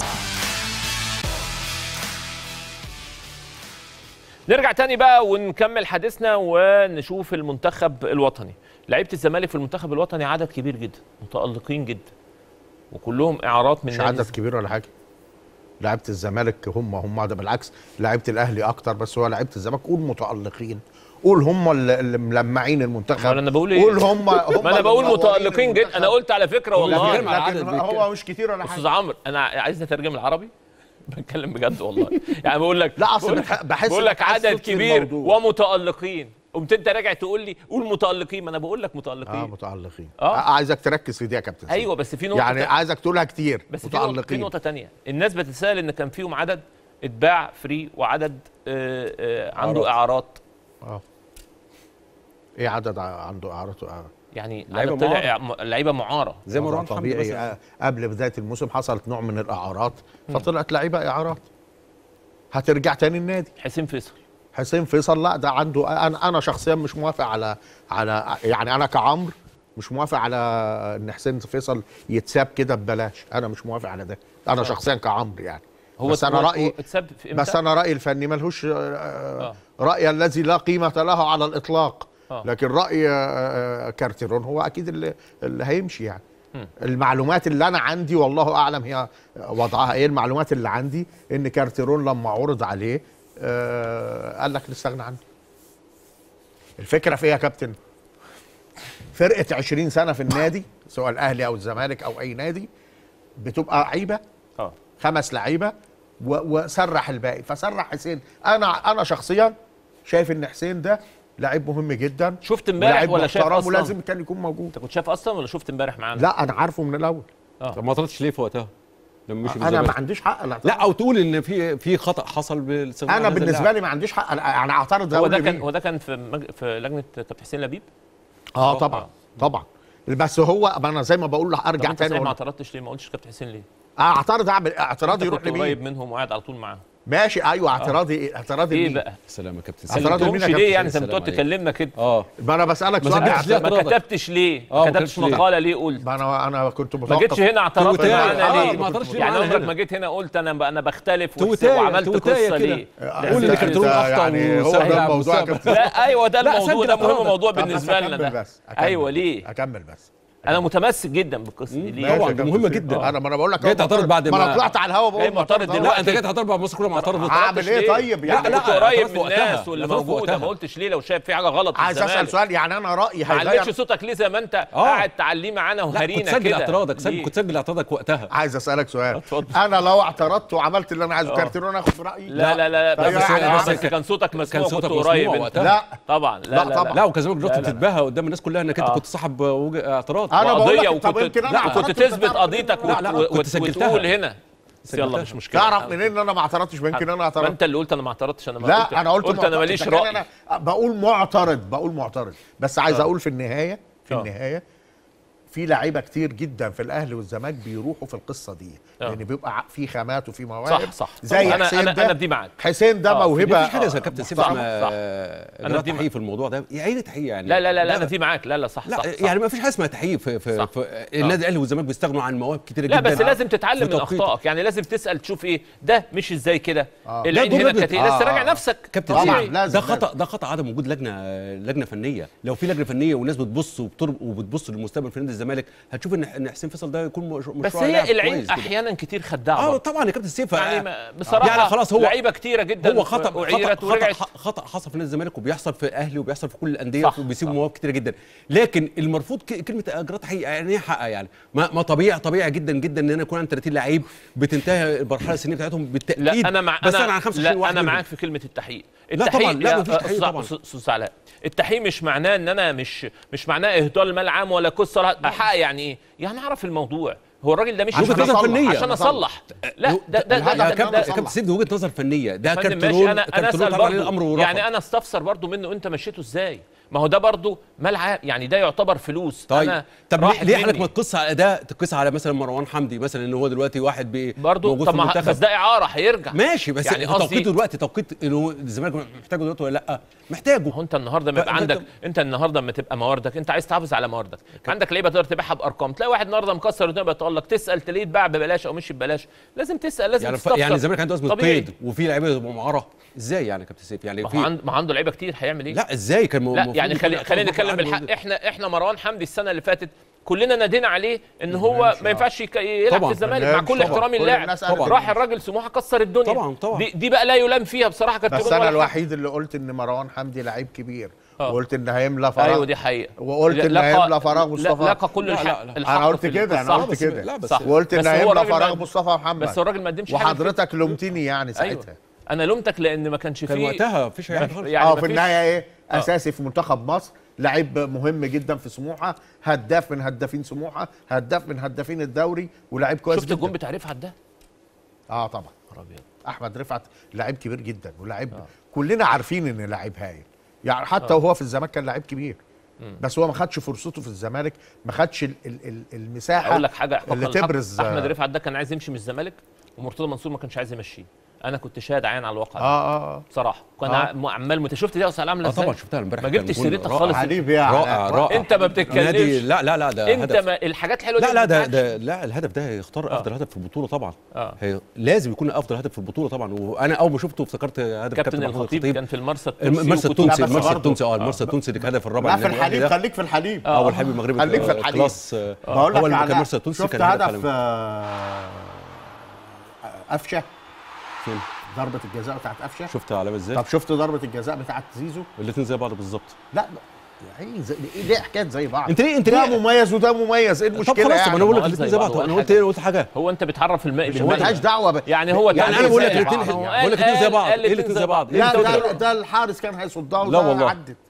Speaker 3: نرجع تاني بقى ونكمل حديثنا ونشوف المنتخب الوطني لعيبه الزمالك في المنتخب الوطني عدد كبير جدا متالقين جدا وكلهم اعارات من
Speaker 2: مش
Speaker 3: نادي
Speaker 2: عدد كبير ولا حاجه لعيبه الزمالك هم هم ده بالعكس لعيبه الاهلي اكتر بس هو لعيبه الزمالك قول متالقين قول هم اللي اللي ملمعين المنتخب
Speaker 3: ما انا بقول ايه
Speaker 2: قول هم هم
Speaker 3: ما انا بقول
Speaker 2: اللي منورين
Speaker 3: متالقين جدا
Speaker 2: المنتخب.
Speaker 3: انا قلت على فكره والله
Speaker 4: بيتكلم على
Speaker 2: لكن
Speaker 4: العدد
Speaker 2: هو مش كتير ولا
Speaker 3: استاذ
Speaker 2: حاجه
Speaker 3: عمرو انا عايز اترجم العربي بتكلم بجد والله يعني بقول لك
Speaker 2: لا، أصل
Speaker 3: بقول
Speaker 2: بح- بحس
Speaker 3: بقول لك
Speaker 2: إنك
Speaker 3: عدد
Speaker 2: حسست
Speaker 3: كبير
Speaker 2: الموضوع.
Speaker 3: ومتالقين قمت انت راجع تقول لي قول متالقين ما انا بقول لك
Speaker 2: اه
Speaker 3: متالقين
Speaker 2: متالقين
Speaker 3: آه.
Speaker 2: آه. عايزك تركز في دي يا كابتن سيد.
Speaker 3: ايوه بس في نقطه
Speaker 2: يعني
Speaker 3: تانية.
Speaker 2: عايزك تقولها كتير
Speaker 3: بس في نقطة, في
Speaker 2: متالقين
Speaker 3: نقطة تانية الناس بتتساءل ان كان فيهم عدد اتباع فري وعدد آه، آه، عنده اعارات
Speaker 2: ايه عدد ع- عنده اعارات وإعارات؟
Speaker 3: يعني
Speaker 4: لعيبة
Speaker 3: عدد طلع إع- لعيبه معاره
Speaker 4: زي
Speaker 2: ده
Speaker 4: مروان حمدي
Speaker 2: طبيعي
Speaker 4: مثلا
Speaker 2: آه، قبل بدايه الموسم حصلت نوع من الاعارات فطلعت لعيبه اعارات هترجع تاني النادي
Speaker 3: حسين فيصل
Speaker 2: حسين فيصل لا ده عنده انا انا شخصيا مش موافق على على يعني انا كعمر مش موافق على ان حسين فيصل يتساب كده ببلاش انا مش موافق على ده انا شخصيا كعمر يعني
Speaker 3: هو
Speaker 2: بس انا
Speaker 3: هو-
Speaker 2: رايي
Speaker 3: هو اتساب في امتى؟
Speaker 2: بس انا رايي الفني ملهوش آه، راي الذي لا قيمه له على الاطلاق
Speaker 3: آه.
Speaker 2: لكن راي آه، آه، كارتيرون هو اكيد اللي, اللي هيمشي يعني المعلومات اللي انا عندي والله اعلم هي وضعها ايه المعلومات اللي عندي ان كارتيرون لما عرض عليه آه، قال لك نستغنى عنه الفكره في ايه يا كابتن فرقه 20 سنه في النادي سواء الاهلي او الزمالك او اي نادي بتبقى لعيبه
Speaker 3: اه
Speaker 2: خمس لعيبه و- وسرح الباقي فسرح حسين انا انا شخصيا شايف ان حسين ده لعيب مهم جدا
Speaker 3: شفت امبارح
Speaker 2: ولاعيب
Speaker 3: ولا شايف
Speaker 2: محترم
Speaker 3: اصلا
Speaker 2: ولازم كان يكون موجود
Speaker 3: انت كنت شايف اصلا ولا شفت امبارح معانا
Speaker 2: لا انا عارفه من الاول
Speaker 4: طب ما طلعتش ليه في وقتها لما مشي من
Speaker 2: انا ما
Speaker 4: الزمالك؟
Speaker 2: عنديش حق لا,
Speaker 4: لا او تقول ان في في خطا حصل بالاستغناء عن
Speaker 2: انا
Speaker 4: هذا
Speaker 2: بالنسبه
Speaker 4: اللاعب.
Speaker 2: لي ما عنديش حق أنا- يعني اعترض
Speaker 3: هو
Speaker 2: أقول
Speaker 3: ده
Speaker 2: لمين؟
Speaker 3: كان هو ده كان في مج... في لجنه كابتن حسين لبيب
Speaker 2: اه
Speaker 3: آه.
Speaker 2: طبعا طبعا بس هو ما انا زي ما بقول له
Speaker 3: طب
Speaker 2: ارجع
Speaker 3: انت
Speaker 2: تاني
Speaker 3: ازاي ما
Speaker 2: أقول-
Speaker 3: اعترضتش ليه ما قلتش كابتن حسين ليه
Speaker 2: اعترض اعمل اعتراضي
Speaker 3: انت
Speaker 2: يروح
Speaker 3: كنت قريب
Speaker 2: لمين
Speaker 3: منهم وقاعد على طول معاهم
Speaker 2: ماشي ايوه اعتراضي اعتراضي
Speaker 3: ايه
Speaker 2: لمين
Speaker 3: بقى
Speaker 4: سلام يا كابتن
Speaker 2: اعتراض
Speaker 4: سلام
Speaker 2: لمين
Speaker 3: تقومش
Speaker 2: يا
Speaker 3: ليه
Speaker 2: كابتن؟
Speaker 3: يعني انت
Speaker 4: سلام
Speaker 3: بتقعد
Speaker 4: عليك.
Speaker 3: تكلمنا كده
Speaker 4: اه
Speaker 2: ما انا بسالك
Speaker 4: ما
Speaker 2: سؤال
Speaker 4: سجلتش
Speaker 2: اعتراض.
Speaker 4: ليه
Speaker 3: ما
Speaker 4: اعتراضك؟
Speaker 3: كتبتش ليه
Speaker 4: اه،
Speaker 3: ما
Speaker 4: ما
Speaker 3: كتبتش
Speaker 4: كتبتش ليه؟
Speaker 3: مقاله ليه قلت
Speaker 2: ما انا انا كنت
Speaker 3: ما جيتش
Speaker 2: متوقف
Speaker 3: هنا اعترضت
Speaker 4: توتاية.
Speaker 3: معانا
Speaker 4: اه،
Speaker 3: ليه
Speaker 4: ما اعترضتش ليه
Speaker 3: يعني
Speaker 4: معانا
Speaker 3: عمرك
Speaker 4: هنا؟
Speaker 3: ما جيت هنا قلت انا انا بختلف وس-
Speaker 4: توتاية،
Speaker 3: وعملت
Speaker 4: توتاية
Speaker 3: قصه
Speaker 4: كده.
Speaker 3: ليه
Speaker 4: قول اللي كابتن
Speaker 2: أنت
Speaker 4: اخطا
Speaker 2: يعني هو
Speaker 4: وسهل
Speaker 2: ده
Speaker 4: على
Speaker 2: الموضوع يا
Speaker 4: المستقبل.
Speaker 2: كابتن
Speaker 3: لا ايوه ده
Speaker 4: لا،
Speaker 3: الموضوع
Speaker 4: سجل
Speaker 3: ده مهم
Speaker 4: اعتراضك.
Speaker 3: موضوع
Speaker 2: طب بس
Speaker 3: بالنسبه لنا
Speaker 2: أكمل
Speaker 3: ده
Speaker 2: بس أكمل.
Speaker 3: ايوه ليه
Speaker 2: اكمل بس
Speaker 3: انا متمسك جدا بالقصه دي ليه؟
Speaker 4: طبعاً،
Speaker 2: ماشي
Speaker 4: دي
Speaker 2: يا
Speaker 4: مهمة
Speaker 2: كابتن
Speaker 4: جدا.
Speaker 2: سيف. انا ما انا بقول لك
Speaker 4: جاي
Speaker 2: أهو
Speaker 4: تعترض
Speaker 2: معترض.
Speaker 4: بعد
Speaker 2: ما
Speaker 4: ما-
Speaker 2: انا طلعت على الهوا
Speaker 3: جاي
Speaker 2: بقول
Speaker 3: معترض
Speaker 2: معترض
Speaker 3: دلوقتي.
Speaker 4: لا انت جاي تعترض بقى مصر كلها معترضه
Speaker 2: اعمل ايه
Speaker 3: ليه؟
Speaker 2: طيب
Speaker 4: لا،
Speaker 2: يعني
Speaker 4: لا،
Speaker 3: كنت قريب
Speaker 4: اعترض
Speaker 3: من
Speaker 4: في وقتها.
Speaker 3: الناس واللي
Speaker 4: اعترض في
Speaker 3: موجوده
Speaker 4: وقتها.
Speaker 3: ما قلتش ليه لو شايف في حاجه غلط في
Speaker 2: عايز اسال
Speaker 3: الزمالك
Speaker 2: سؤال يعني انا رايي
Speaker 3: ما علقتش
Speaker 2: هيغير
Speaker 3: صوتك ليه زي ما انت
Speaker 4: آه.
Speaker 3: قاعد تعليه معانا
Speaker 4: لا كنت
Speaker 3: وهرينا
Speaker 4: سجل
Speaker 3: كده
Speaker 4: اعتراضك سجل
Speaker 3: ليه؟
Speaker 4: كنت سجل اعتراضك وقتها
Speaker 2: عايز اسالك سؤال
Speaker 3: اتفضل.
Speaker 2: انا لو اعترضت وعملت اللي انا عايزه
Speaker 3: آه.
Speaker 2: كارتيرون اخد برايي
Speaker 3: لا لا لا
Speaker 2: طيب
Speaker 3: بس,
Speaker 2: يعني
Speaker 3: بس
Speaker 2: عمل-
Speaker 3: كان صوتك مسموع
Speaker 4: كان
Speaker 3: كنت
Speaker 4: صوتك
Speaker 3: قريب
Speaker 4: مسموع
Speaker 3: انت.
Speaker 4: وقتها.
Speaker 2: لا
Speaker 3: طبعا لا
Speaker 2: لا
Speaker 3: لا,
Speaker 2: طبعا.
Speaker 4: لا وكان زمانك
Speaker 3: لا،
Speaker 4: رحت
Speaker 3: لا.
Speaker 4: تتباهى قدام الناس كلها انك انت
Speaker 3: آه.
Speaker 4: كنت صاحب وجه- اعتراض
Speaker 2: انا بقول
Speaker 3: وقضيه
Speaker 2: لك طب
Speaker 3: وكنت
Speaker 2: يمكن انا
Speaker 3: لا
Speaker 2: اعترضت
Speaker 3: كنت
Speaker 2: وأنت
Speaker 3: تثبت
Speaker 2: تعرف
Speaker 3: قضيتك
Speaker 2: إن أنا-
Speaker 4: لا، لا،
Speaker 3: وت-
Speaker 4: كنت
Speaker 3: وت-
Speaker 4: سجلتها.
Speaker 3: وتقول هنا بس يلا
Speaker 4: سجلتها.
Speaker 3: مش مشكله
Speaker 2: تعرف منين ان انا ما اعترضتش يمكن انا
Speaker 3: ما
Speaker 2: اعترضت
Speaker 3: انت اللي قلت انا ما اعترضتش انا ما
Speaker 2: لا انا قلت
Speaker 3: قلت انا
Speaker 2: معترض.
Speaker 3: ماليش
Speaker 2: إذا كان
Speaker 3: راي
Speaker 2: انا بقول معترض بقول معترض بس عايز
Speaker 3: آه.
Speaker 2: اقول في النهايه في
Speaker 3: آه.
Speaker 2: النهايه في لعيبه كتير جدا في الاهلي والزمالك بيروحوا في القصه دي
Speaker 3: آه.
Speaker 2: لان بيبقى ع- في خامات وفي مواهب
Speaker 3: صح صح
Speaker 2: زي
Speaker 3: انا
Speaker 2: حسين
Speaker 3: انا
Speaker 2: ده
Speaker 3: انا بدي معاك
Speaker 2: حسين ده
Speaker 3: آه، في-
Speaker 2: موهبه
Speaker 4: مفيش حاجه زي كابتن سيف
Speaker 2: محترمة.
Speaker 4: اسمها
Speaker 3: صح.
Speaker 4: انا
Speaker 3: أنا
Speaker 4: بدي
Speaker 3: بدي
Speaker 4: تحقيق في الموضوع ده يا عيني تحقيق يعني
Speaker 3: لا لا لا لا انا بدي معاك لا لا صح
Speaker 4: لا
Speaker 3: صح, صح.
Speaker 4: يعني ما فيش حاجه اسمها تحقيق في في,
Speaker 3: صح.
Speaker 4: في النادي الاهلي والزمالك بيستغنوا عن مواهب كتير
Speaker 3: لا
Speaker 4: جدا
Speaker 3: بس لازم تتعلم
Speaker 4: في
Speaker 3: من
Speaker 4: توقيته.
Speaker 3: اخطائك يعني لازم تسال تشوف ايه ده مش ازاي كده
Speaker 2: آه.
Speaker 3: العين
Speaker 4: لا، دول
Speaker 3: هنا
Speaker 4: لازم-
Speaker 3: كانت ايه لازم
Speaker 2: آه،
Speaker 3: تراجع
Speaker 2: آه.
Speaker 3: نفسك
Speaker 4: كابتن
Speaker 2: طبعاً،
Speaker 4: طبعا
Speaker 3: طبيعي.
Speaker 2: لازم،
Speaker 4: ده
Speaker 2: لازم.
Speaker 4: خطا ده خطا عدم وجود لجنه لجنه فنيه لو في لجنه فنيه والناس بتبص وبتر- وبتبص للمستقبل في نادي الزمالك هتشوف ان ان حسين فيصل ده يكون مش- مشروع
Speaker 3: بس
Speaker 4: لاعب
Speaker 3: هي العين
Speaker 4: كويس كده.
Speaker 3: احيانا كتير خداعه
Speaker 4: اه
Speaker 3: برضه.
Speaker 4: طبعا يا كابتن سيف
Speaker 3: يعني
Speaker 4: آه،
Speaker 3: ما- بصراحه
Speaker 4: يعني خلاص هو
Speaker 3: لعيبه كتيره جدا
Speaker 4: هو خطا خطا
Speaker 3: وعيرت
Speaker 4: خطا,
Speaker 3: ورجعت
Speaker 4: خطا حصل في نادي الزمالك وبيحصل في الاهلي وبيحصل في كل الانديه
Speaker 3: صح،
Speaker 4: وبيسيبوا
Speaker 3: صح.
Speaker 4: مواهب كتيره جدا لكن المرفوض ك- كلمه اجراءات حقيقه يعني ايه حقها يعني ما, ما طبيعي طبيعي جدا جدا ان انا يكون عندي 30 لعيب بتنتهي المرحله السنيه بتاعتهم بالتاكيد
Speaker 3: لا انا مع
Speaker 4: بس
Speaker 3: انا
Speaker 4: انا عن 25
Speaker 3: لا
Speaker 4: واحد
Speaker 3: انا
Speaker 4: منهم.
Speaker 3: معاك في كلمه التحقيق
Speaker 4: لا
Speaker 3: التحقيق
Speaker 4: طبعاً، لا،
Speaker 3: يا
Speaker 4: مفيش تحقيق
Speaker 3: أستاذ-
Speaker 4: طبعاً.
Speaker 3: أستاذ- استاذ علاء التحقيق مش معناه ان انا مش مش معناه اهدار المال عام ولا قصه ولا احقق يعني ايه يعني اعرف الموضوع هو الراجل ده مش
Speaker 2: عشان
Speaker 4: وجهه نظر
Speaker 2: أصلح،
Speaker 4: فنيه
Speaker 3: عشان اصلح لا ده ده ده,
Speaker 2: الهدف
Speaker 3: ده,
Speaker 4: يا
Speaker 2: إن
Speaker 3: ده,
Speaker 4: كابتن
Speaker 2: أنا
Speaker 4: يا كابتن
Speaker 2: أصلح.
Speaker 4: سيف دي وجهه نظر فنيه ده
Speaker 3: فندم
Speaker 4: كابتن
Speaker 3: ماشي انا انا
Speaker 4: كابتن
Speaker 3: اسال
Speaker 4: طبعا عليه الامر
Speaker 3: برضه
Speaker 4: ورفض.
Speaker 3: يعني انا استفسر برضه منه انت مشيته ازاي ما هو ده برضه مال عام يعني ده يعتبر فلوس
Speaker 4: طيب
Speaker 3: انا
Speaker 4: طب ليه,
Speaker 3: راحت
Speaker 4: ليه حضرتك
Speaker 3: مني.
Speaker 4: ما تقص على اداء تقص على مثلا مروان حمدي مثلا ان هو دلوقتي واحد بي
Speaker 3: برضه
Speaker 4: موجود
Speaker 3: طب
Speaker 4: في
Speaker 3: ما
Speaker 4: المنتخب
Speaker 3: بس ده اعاره هيرجع
Speaker 4: ماشي بس
Speaker 3: يعني
Speaker 4: يعني
Speaker 3: قصدي-
Speaker 4: توقيته دلوقتي توقيت اللي هو الزمالك محتاجه دلوقتي ولا لا محتاجه
Speaker 3: هو انت النهارده ما
Speaker 4: ف-
Speaker 3: يبقى
Speaker 4: فأنت-
Speaker 3: عندك انت النهارده لما تبقى مواردك انت عايز تحافظ على مواردك عندك لعيبه تقدر تبيعها بارقام تلاقي واحد النهارده مكسر الدنيا بيتالق تسال تلاقيه اتباع ببلاش او مش ببلاش لازم تسال لازم
Speaker 4: يعني ف...
Speaker 3: تستفسر
Speaker 4: يعني الزمالك عنده ازمه
Speaker 3: طبيعي.
Speaker 4: قيد وفي لعيبه معاره ازاي يعني يا كابتن سيف يعني
Speaker 3: ما
Speaker 4: في
Speaker 3: هو عنده ما عنده لعيبه كتير هيعمل ايه
Speaker 4: لا ازاي كان م-
Speaker 3: لا
Speaker 4: المفروض
Speaker 3: يعني
Speaker 4: يكون
Speaker 3: خلي
Speaker 4: يعتبر
Speaker 3: خلينا
Speaker 4: برضه
Speaker 3: نتكلم
Speaker 4: عنده
Speaker 3: بالحق
Speaker 4: وجود-
Speaker 3: احنا احنا مروان حمدي السنه اللي فاتت كلنا نادينا عليه ان هو ما ينفعش يك- يلعب
Speaker 4: طبعاً.
Speaker 3: في الزمالك
Speaker 2: ما
Speaker 3: مع كل
Speaker 2: ينفعش
Speaker 3: احترامي
Speaker 2: طبعاً. كل
Speaker 3: اللاعب
Speaker 2: الناس قالت
Speaker 4: طبعاً.
Speaker 3: راح الراجل سموحه كسر الدنيا
Speaker 4: طبعاً، طبعاً.
Speaker 3: دي, دي بقى لا يلام فيها بصراحه كابتن
Speaker 2: بس
Speaker 3: ولا
Speaker 2: انا
Speaker 3: حاجة.
Speaker 2: الوحيد اللي قلت ان مروان حمدي لعيب كبير
Speaker 3: آه.
Speaker 2: وقلت ان هيملى فراغ
Speaker 3: ايوه دي حقيقه
Speaker 2: وقلت ان
Speaker 3: لقى-
Speaker 2: هيملى فراغ مصطفى
Speaker 3: لا لقى كل
Speaker 4: لا،
Speaker 3: الحق
Speaker 4: لا، لا.
Speaker 3: الحق
Speaker 2: انا قلت
Speaker 3: في-
Speaker 2: كده
Speaker 3: في
Speaker 2: انا
Speaker 3: الصح.
Speaker 2: قلت كده
Speaker 4: لا، بس-
Speaker 3: صح.
Speaker 2: وقلت ان
Speaker 3: بس هو
Speaker 2: هيملى
Speaker 3: الراجل
Speaker 2: فراغ
Speaker 3: ما-
Speaker 2: مصطفى محمد
Speaker 3: بس هو الراجل ما قدمش حاجه
Speaker 2: وحضرتك لومتني يعني
Speaker 3: أيوة.
Speaker 2: ساعتها
Speaker 3: انا لومتك لان ما كانش
Speaker 4: كان
Speaker 3: فيه
Speaker 4: وقتها مفيش اي حاجه خالص
Speaker 3: يعني
Speaker 2: اه
Speaker 3: ما
Speaker 2: في
Speaker 3: فيش-
Speaker 2: النهايه ايه
Speaker 3: آه.
Speaker 2: اساسي في منتخب مصر لعيب مهم جدا في سموحه هداف من هدافين سموحه هداف من هدافين الدوري ولاعيب كويس
Speaker 3: شفت
Speaker 2: جدا
Speaker 3: الجون بتاع رفعت ده
Speaker 2: اه طبعا
Speaker 3: نهار أبيض.
Speaker 2: احمد رفعت لعيب كبير جدا ولاعيب كلنا عارفين ان لعيب هايل يعني حتى وهو في الزمالك كان لعيب كبير بس هو ما خدش فرصته في الزمالك ما خدش ال ال ال المساحه
Speaker 3: اقول لك حاجه
Speaker 2: اللي
Speaker 3: حقاً الحق،
Speaker 2: تبرز
Speaker 3: احمد رفعت ده كان عايز يمشي من الزمالك ومرتضى منصور ما كانش عايز يمشيه انا كنت شاهد عين على الواقع ده
Speaker 2: اه اه
Speaker 3: بصراحه كان
Speaker 2: آه.
Speaker 3: ع- عمال مت... شفت دي يا استاذ عامله
Speaker 4: اه
Speaker 3: ازاي
Speaker 4: طبعا شفتها امبارح
Speaker 3: ما
Speaker 4: كان
Speaker 3: جبتش
Speaker 4: جول
Speaker 3: سيرتها
Speaker 4: رائع.
Speaker 3: خالص
Speaker 2: حبيبي يا
Speaker 4: رائع
Speaker 2: علاء.
Speaker 4: رائع
Speaker 3: انت ما بتتكلمش
Speaker 4: نادي لا لا لا ده
Speaker 3: انت
Speaker 4: هدف
Speaker 3: ما الحاجات الحلوه دي
Speaker 4: لا
Speaker 3: ما
Speaker 4: لا ده,
Speaker 3: بتتعبش.
Speaker 4: ده لا الهدف ده يختار
Speaker 3: آه.
Speaker 4: افضل هدف في البطوله طبعا
Speaker 3: آه.
Speaker 4: هي لازم يكون افضل هدف في البطوله طبعا وانا اول ما شفته افتكرت هدف
Speaker 3: كابتن
Speaker 4: محمود
Speaker 3: الخطيب كان في المرسى التونسي
Speaker 4: المرسى
Speaker 3: وكنت-
Speaker 4: التونسي
Speaker 2: لا، بس
Speaker 4: المرسى
Speaker 2: برضه-
Speaker 4: التونسي اه المرسى التونسي اللي كان الهدف الرابع
Speaker 2: لا في
Speaker 4: للنادي الأهلي
Speaker 2: الحليب
Speaker 4: ده.
Speaker 2: خليك في الحليب
Speaker 4: اه والحبيب المغربي
Speaker 2: خليك في
Speaker 4: آه،
Speaker 2: الحليب.
Speaker 4: كلاس آه،
Speaker 2: بقول
Speaker 4: هو
Speaker 2: لك
Speaker 4: اللي كان
Speaker 2: على
Speaker 4: المرسى التونسي
Speaker 2: شفت
Speaker 4: كان هدف
Speaker 2: هدف
Speaker 4: عالمي.
Speaker 2: آه، قفشه
Speaker 4: فين
Speaker 2: ضربه الجزاء بتاعت قفشه
Speaker 4: شفت علامه ازاي
Speaker 2: طب شفت ضربه الجزاء بتاعت زيزو
Speaker 4: الاثنين زي بعض بالظبط
Speaker 2: لا يعني زي ايه ليه حكايات زي بعض
Speaker 4: انت ليه انت
Speaker 2: ده
Speaker 4: ليه
Speaker 2: مميز وده مميز ايه
Speaker 4: طب
Speaker 2: المشكله
Speaker 4: خلاص طب
Speaker 2: يعني
Speaker 4: انا بقول لك
Speaker 3: ما هو
Speaker 4: الاثنين
Speaker 3: زي
Speaker 4: زي بعض
Speaker 3: بعض
Speaker 4: انا
Speaker 3: ولا
Speaker 4: قلت ايه قلت حاجه
Speaker 3: هو انت بتعرف الماء
Speaker 2: مش
Speaker 3: بالماء
Speaker 2: ملهاش دعوه ب...
Speaker 3: يعني هو
Speaker 4: يعني
Speaker 3: تعرف
Speaker 4: انا بقول لك
Speaker 3: إزاي؟
Speaker 4: الاثنين
Speaker 3: آه، هو
Speaker 4: بقول لك
Speaker 3: قال-
Speaker 4: الاثنين زي بعض
Speaker 3: قال
Speaker 4: ايه الاثنين زي بعض إيه
Speaker 2: لا
Speaker 4: الفرق؟
Speaker 2: ده ده الحارس كان هيصدها
Speaker 4: لا
Speaker 2: وده
Speaker 4: والله.
Speaker 2: عدت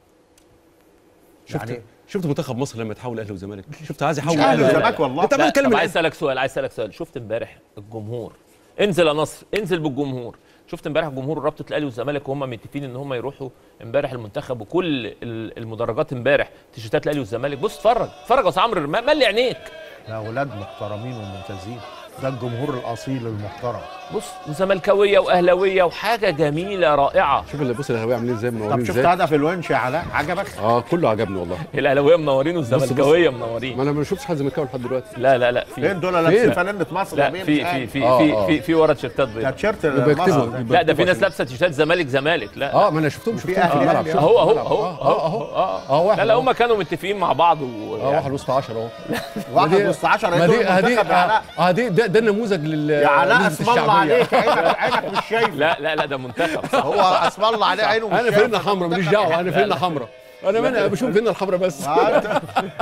Speaker 4: شفت
Speaker 2: يعني
Speaker 4: شفت منتخب مصر لما يتحول اهلي وزمالك شفت عايز يحول
Speaker 2: مش أهلي
Speaker 4: اهلي
Speaker 2: وزمالك
Speaker 4: وزمالك
Speaker 2: والله.
Speaker 4: انت
Speaker 3: لا،
Speaker 4: عمال تتكلم
Speaker 3: طب عايز
Speaker 4: الآن.
Speaker 3: اسالك سؤال عايز اسالك سؤال شفت امبارح الجمهور انزل يا نصر انزل بالجمهور شفت امبارح جمهور رابطه الاهلي والزمالك وهم متفقين ان هم يروحوا امبارح المنتخب وكل ال- المدرجات امبارح تيشيرتات الاهلي والزمالك بص اتفرج اتفرج يا استاذ عمرو ما- ملي عينيك
Speaker 2: لا اولاد محترمين وممتازين ده الجمهور الاصيل المحترم
Speaker 3: بص وزملكاويه واهلاويه وحاجه جميله رائعه
Speaker 4: شوف اللي بص الاهلاويه عاملين ازاي
Speaker 2: طب
Speaker 4: منورين
Speaker 2: شفت
Speaker 4: ازاي
Speaker 2: هدف الونش يا علاء عجبك؟
Speaker 4: اه كله عجبني والله
Speaker 3: الاهلاويه منورين
Speaker 4: بص-
Speaker 3: والزملكاويه
Speaker 4: ما
Speaker 3: منورين
Speaker 4: انا ما شفتش حد زملكاوي لحد دلوقتي
Speaker 3: لا لا لا في
Speaker 2: فين دول لابسين
Speaker 4: فين؟
Speaker 2: فانلة مصر
Speaker 3: لا
Speaker 2: يا بيه؟
Speaker 3: في
Speaker 2: مش
Speaker 3: في
Speaker 2: عارف.
Speaker 3: في
Speaker 4: آه،
Speaker 3: في
Speaker 4: آه.
Speaker 3: في في ورا تيشيرتات
Speaker 2: ده
Speaker 3: بيضاء
Speaker 2: تيشيرت
Speaker 4: يبقى
Speaker 2: مصر
Speaker 4: يكتبوا.
Speaker 2: ده.
Speaker 4: يبقى
Speaker 3: لا ده في
Speaker 4: يكتبوا
Speaker 3: ناس
Speaker 4: عشان-
Speaker 3: لابسه تيشيرت زمالك زمالك لا
Speaker 4: اه ما انا شفتهم شفتهم في
Speaker 2: أهلي
Speaker 4: الملعب
Speaker 2: أهلي.
Speaker 4: شفتهم
Speaker 3: اهو
Speaker 4: في
Speaker 3: اهو
Speaker 4: الملعب.
Speaker 3: اهو
Speaker 4: اه اه
Speaker 3: اه
Speaker 4: اه واحد
Speaker 3: لا لا
Speaker 4: أهو.
Speaker 3: هم كانوا متفقين مع بعض و
Speaker 4: اه واحد وسط 10 اهو
Speaker 2: واحد
Speaker 4: ما دي-
Speaker 2: وسط 10
Speaker 4: ما دي
Speaker 2: يدور
Speaker 4: هدي
Speaker 2: المنتخب يا علاء
Speaker 4: اه دي ده, ده النموذج لل
Speaker 2: يا علاء
Speaker 4: نسبة
Speaker 2: اسم الله
Speaker 4: الشعبية.
Speaker 2: عليك عينك عينك مش شايف
Speaker 3: لا لا لا ده منتخب صح
Speaker 2: هو اسم الله عليه عينه مش
Speaker 4: انا
Speaker 2: شايف.
Speaker 4: فينا حمراء ماليش دعوه انا فينا حمراء انا مانع بشوف فينا الحمراء بس
Speaker 2: آه، أنت-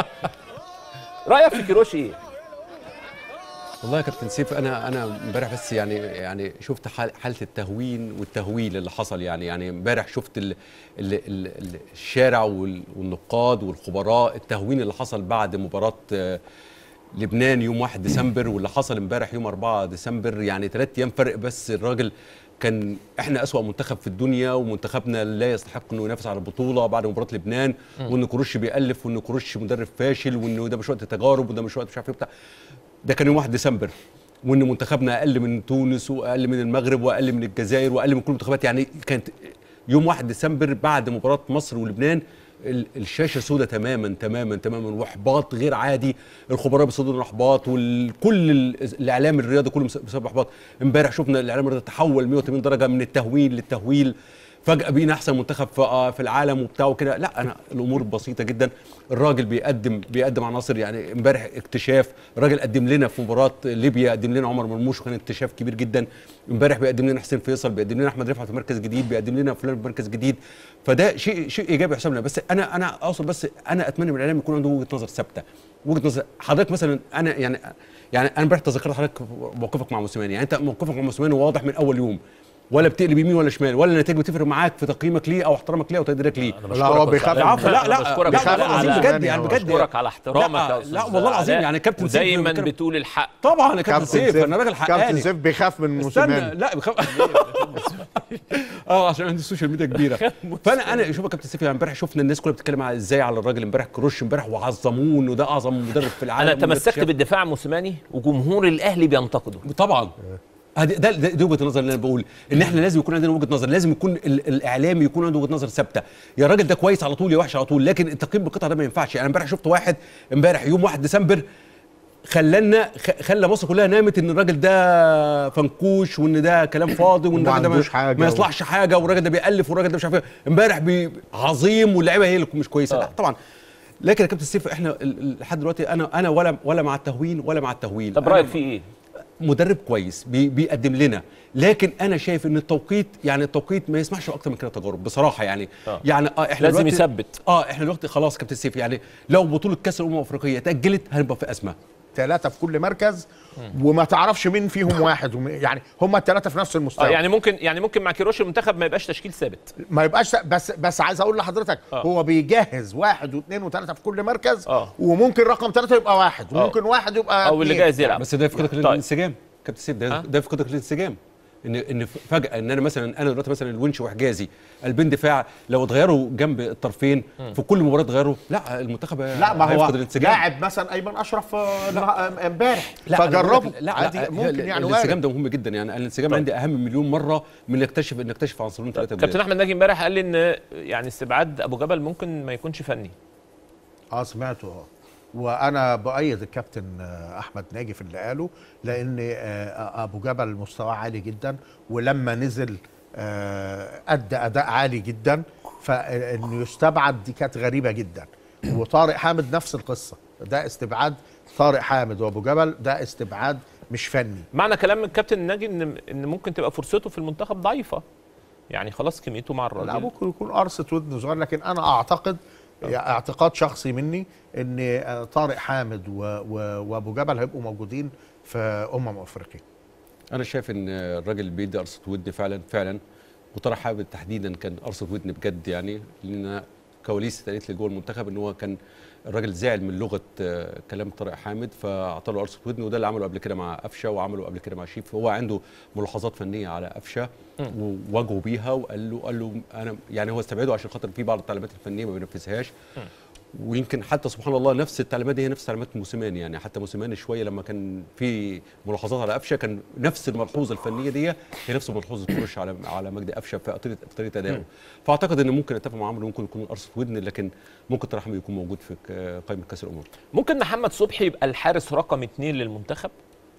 Speaker 3: رايك في كيروش ايه؟
Speaker 4: والله يا كابتن سيف انا انا امبارح بس يعني يعني شفت حال حاله التهوين والتهويل اللي حصل يعني يعني امبارح شفت ال ال ال ال الشارع وال- والنقاد والخبراء التهوين اللي حصل بعد مباراه آه، لبنان يوم 1 ديسمبر واللي حصل امبارح يوم 4 ديسمبر يعني ثلاث ايام فرق بس الراجل كان احنا اسوا منتخب في الدنيا ومنتخبنا لا يستحق انه ينافس على البطوله بعد مباراه لبنان وان كروش بيألف وان كروش مدرب فاشل وانه ده مش وقت تجارب وده مش وقت مش عارف ايه بتاع ده كان يوم 1 ديسمبر وان منتخبنا اقل من تونس واقل من المغرب واقل من الجزائر واقل من كل المنتخبات يعني كانت يوم 1 ديسمبر بعد مباراه مصر ولبنان ال- الشاشه سوداء تماما تماما تماما واحباط غير عادي الخبراء بيصدروا الاحباط وكل الاعلام الرياضي كله بس- بسبب احباط امبارح شفنا الاعلام الرياضي تحول 180 درجه من التهويل للتهويل فجاه بقينا احسن منتخب في آه في العالم وبتاع وكده لا انا الامور بسيطه جدا الراجل بيقدم بيقدم عناصر يعني امبارح اكتشاف الراجل قدم لنا في مباراه ليبيا قدم لنا عمر مرموش وكان اكتشاف كبير جدا امبارح بيقدم لنا حسين فيصل بيقدم لنا احمد رفعت في مركز جديد بيقدم لنا فلان في مركز جديد فده شيء شيء ايجابي يحسب لنا بس انا انا اقصد بس انا اتمنى من الاعلام يكون عنده وجهه نظر ثابته وجهه نظر حضرتك مثلا انا يعني يعني انا امبارح تذكرت حضرتك موقفك مع موسيماني يعني انت موقفك مع موسيماني واضح من اول يوم ولا بتقلب يمين ولا شمال ولا النتائج بتفرق معاك في تقييمك ليه او احترامك ليه او تقديرك ليه
Speaker 2: لا هو بيخاف
Speaker 3: العفو
Speaker 4: لا لا
Speaker 3: بشكرك
Speaker 4: لا
Speaker 3: والله
Speaker 4: والله العظيم
Speaker 3: على-
Speaker 4: بجد يعني بجد
Speaker 3: بشكرك على احترامك
Speaker 4: لا،
Speaker 3: يا أستاذ
Speaker 4: لا والله العظيم
Speaker 3: علاء.
Speaker 4: يعني كابتن سيف
Speaker 3: ودايما
Speaker 4: بيتكلم-
Speaker 3: بتقول الحق
Speaker 4: طبعا يا كابتن
Speaker 2: كابتن
Speaker 4: سيف انا راجل
Speaker 2: كابتن
Speaker 4: حقاني
Speaker 2: سيف بيخاف من
Speaker 4: استنى
Speaker 2: موسيماني
Speaker 4: لا بخاف اه عشان عندي السوشيال ميديا كبيره فانا انا شوف يا كابتن سيف يعني امبارح شفنا الناس كلها بتتكلم على ازاي على الراجل امبارح كروش امبارح وعظموه انه ده اعظم مدرب في العالم
Speaker 3: انا تمسكت
Speaker 4: ومدرب
Speaker 3: بالدفاع عن موسيماني وجمهور الاهلي بينتقده
Speaker 4: طبعا هذه ده ده- دي وجهه النظر اللي انا بقول ان احنا لازم يكون عندنا وجهه نظر لازم يكون ال- الاعلامي يكون عنده وجهه نظر ثابته يا راجل ده كويس على طول يا وحش على طول لكن التقييم بالقطعه ده ما ينفعش يعني امبارح شفت واحد امبارح يوم 1 ديسمبر خلانا خ- خلى مصر كلها نامت ان الراجل ده فنكوش وان ده كلام فاضي وان
Speaker 2: وما
Speaker 4: الراجل ده
Speaker 2: عندوش حاجة
Speaker 4: ما
Speaker 2: و-
Speaker 4: يصلحش حاجه والراجل ده بيالف والراجل ده مش عارف ايه امبارح بي- عظيم واللعيبه هي اللي مش كويسه
Speaker 3: آه.
Speaker 4: لا طبعا لكن يا كابتن سيف احنا ال- ال- لحد دلوقتي انا انا ولا ولا مع التهوين ولا مع التهويل
Speaker 3: طب
Speaker 4: أنا
Speaker 3: رايك في ايه؟
Speaker 4: مدرب كويس بي بيقدم لنا لكن انا شايف ان التوقيت يعني التوقيت ما يسمحش اكتر من كده تجارب بصراحه يعني
Speaker 3: آه.
Speaker 4: يعني اه احنا
Speaker 3: لازم
Speaker 4: دلوقتي-
Speaker 3: يثبت.
Speaker 4: اه احنا دلوقتي خلاص كابتن سيف يعني لو بطوله كاس الامم الافريقيه اتاجلت هنبقى في ازمه
Speaker 2: ثلاثة في كل مركز وما تعرفش مين فيهم واحد ومين- يعني هم الثلاثة في نفس
Speaker 3: اه
Speaker 2: المستوى
Speaker 3: يعني ممكن يعني ممكن مع كيروش المنتخب ما يبقاش تشكيل ثابت
Speaker 2: ما يبقاش بس بس عايز اقول لحضرتك
Speaker 3: آه.
Speaker 2: هو بيجهز واحد واثنين وثلاثة في كل مركز
Speaker 3: آه.
Speaker 2: وممكن رقم ثلاثة يبقى واحد وممكن واحد يبقى
Speaker 3: او اللي
Speaker 2: اتنين.
Speaker 3: جاهز يلعب
Speaker 4: بس ده يفقدك
Speaker 3: طيب.
Speaker 4: الانسجام كابتن سيف ده
Speaker 3: ها؟
Speaker 4: ده يفقدك الانسجام ان ان فجاه ان انا مثلا انا دلوقتي مثلا الونش وحجازي قلبين دفاع لو اتغيروا جنب الطرفين في كل مباراه اتغيروا لا المنتخب
Speaker 2: لا ما هو
Speaker 4: هيفقد الانسجام
Speaker 2: لاعب مثلا ايمن اشرف آه، النهار- امبارح
Speaker 4: لا أنا بقول
Speaker 2: فجربه
Speaker 4: لك- لا
Speaker 2: عادي
Speaker 4: لا
Speaker 2: ممكن يعني
Speaker 4: الانسجام
Speaker 2: وارد
Speaker 4: ده مهم جدا يعني الانسجام
Speaker 3: طيب.
Speaker 4: عندي اهم مليون مره من نكتشف ان نكتشف عنصرين ثلاثه
Speaker 3: كابتن احمد ناجي امبارح قال لي ان يعني استبعاد ابو جبل ممكن ما يكونش فني
Speaker 2: اه سمعته اه وانا بايد الكابتن آه، احمد ناجي في اللي قاله لان آه، ابو جبل مستواه عالي جدا ولما نزل آه، ادى اداء عالي جدا فانه يستبعد دي كانت غريبه جدا وطارق حامد نفس القصه ده استبعاد طارق حامد وابو جبل ده استبعاد مش فني
Speaker 3: معنى كلام الكابتن ناجي ان ان ممكن تبقى فرصته في المنتخب ضعيفه يعني خلاص كميته مع الراجل
Speaker 2: لا ممكن يكون قرصة ودن صغير لكن انا اعتقد يعني اعتقاد شخصي مني ان آه، طارق حامد و- و- وابو جبل هيبقوا موجودين في امم افريقيا
Speaker 4: انا شايف ان الراجل بيدي قرصه ودن فعلا فعلا وطارق حامد تحديدا كان قرصه ودن بجد يعني لان كواليس اتقالت لي جوه المنتخب ان هو كان الراجل زعل من لغه آه، كلام طارق حامد فاعطى له قرصه ودن وده اللي عمله قبل كده مع قفشه وعمله قبل كده مع شيف هو عنده ملاحظات فنيه على قفشه وواجهه بيها وقال له قال له انا يعني هو استبعده عشان خاطر في بعض التعليمات الفنيه ما بينفذهاش ويمكن حتى سبحان الله نفس التعليمات دي هي نفس تعليمات موسيماني يعني حتى موسيماني شويه لما كان في ملاحظات على قفشه كان نفس الملحوظه الفنيه دي هي نفس ملحوظه تخش على على مجدي قفشه في طريقه في طريقه ادائه فاعتقد ان ممكن اتفق مع عمرو ممكن يكون قرصه ودن لكن ممكن ترحم يكون موجود في ك- قائمه كاس الامم
Speaker 3: ممكن محمد صبحي يبقى الحارس رقم اثنين للمنتخب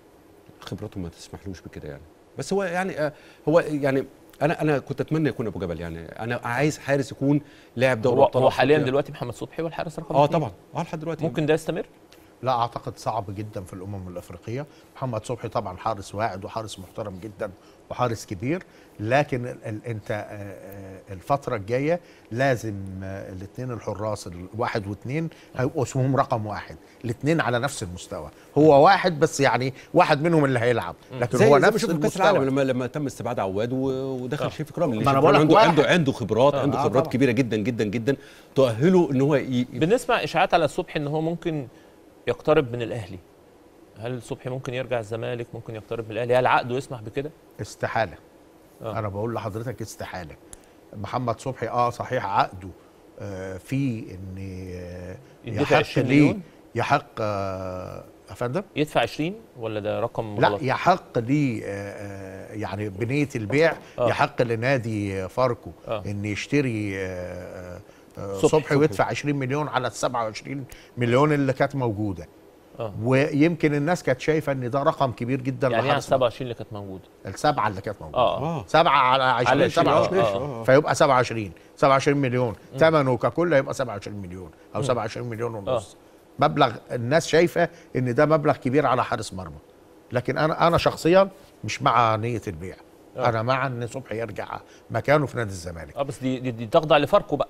Speaker 4: خبراته ما تسمحلوش بكده يعني بس هو يعني آه، هو يعني انا انا كنت اتمنى يكون ابو جبل يعني انا عايز حارس يكون لاعب دوري
Speaker 3: هو,
Speaker 4: ابطال
Speaker 3: هو حاليا
Speaker 4: أفريقيا.
Speaker 3: دلوقتي محمد صبحي هو الحارس رقم
Speaker 4: اه
Speaker 3: اثنين.
Speaker 4: طبعا اه لحد دلوقتي
Speaker 3: ممكن ده يستمر
Speaker 2: لا اعتقد صعب جدا في الامم الافريقيه محمد صبحي طبعا حارس واعد وحارس محترم جدا وحارس كبير لكن ال ال انت آه، آه، الفتره الجايه لازم الاثنين الحراس الواحد واثنين هيبقوا اسمهم رقم واحد الاثنين على نفس المستوى هو واحد بس يعني واحد منهم اللي هيلعب لكن
Speaker 4: زي
Speaker 2: هو
Speaker 4: زي ما
Speaker 2: نفس
Speaker 4: شفنا في كاس العالم
Speaker 2: المستوى
Speaker 4: لما لما تم استبعاد عواد و- ودخل شريف اكرامي اللي
Speaker 2: ما أنا
Speaker 4: شريف
Speaker 2: بقول لك
Speaker 4: إكرامي عنده
Speaker 2: واحد.
Speaker 4: عنده عنده خبرات
Speaker 2: آه،
Speaker 4: عنده
Speaker 2: آه،
Speaker 4: خبرات
Speaker 2: طبعا.
Speaker 4: كبيره جدا جدا جدا تؤهله ان هو ي...
Speaker 3: بنسمع اشاعات على صبحي ان هو ممكن يقترب من الاهلي هل صبحي ممكن يرجع الزمالك ممكن يقترب من الاهلي هل عقده يسمح بكده
Speaker 2: استحاله
Speaker 3: آه.
Speaker 2: انا بقول لحضرتك استحاله محمد صبحي اه صحيح عقده آه في ان آه
Speaker 3: يدفع
Speaker 2: يحق
Speaker 3: 20
Speaker 2: ليه
Speaker 3: مليون؟
Speaker 2: يحق آه افندم
Speaker 3: يدفع 20 ولا ده رقم
Speaker 2: لا
Speaker 3: غلط
Speaker 2: يحق ليه آه، آه، يعني بنيه البيع
Speaker 3: آه.
Speaker 2: يحق لنادي فاركو
Speaker 3: آه.
Speaker 2: ان يشتري آه، آه،
Speaker 3: صبحي.
Speaker 2: صبحي ويدفع 20 مليون على ال 27 مليون اللي كانت موجوده
Speaker 3: آه.
Speaker 2: ويمكن الناس كانت شايفه ان ده رقم كبير جدا
Speaker 3: يعني ايه على
Speaker 2: لحارس
Speaker 3: 27 اللي كانت موجوده
Speaker 2: السبعه اللي كانت موجوده
Speaker 3: اه
Speaker 4: اه
Speaker 2: سبعة على 20
Speaker 3: على 20 آه،
Speaker 2: 27
Speaker 3: آه.
Speaker 2: فيبقى 27 27 مليون ثمنه ككل هيبقى 27 مليون او 27 مليون ونص مبلغ الناس شايفه ان ده مبلغ كبير على حارس مرمى لكن انا انا شخصيا مش مع نيه البيع
Speaker 3: آه.
Speaker 2: انا مع ان صبحي يرجع مكانه في نادي الزمالك
Speaker 3: اه بس دي دي, دي تخضع لفاركو بقى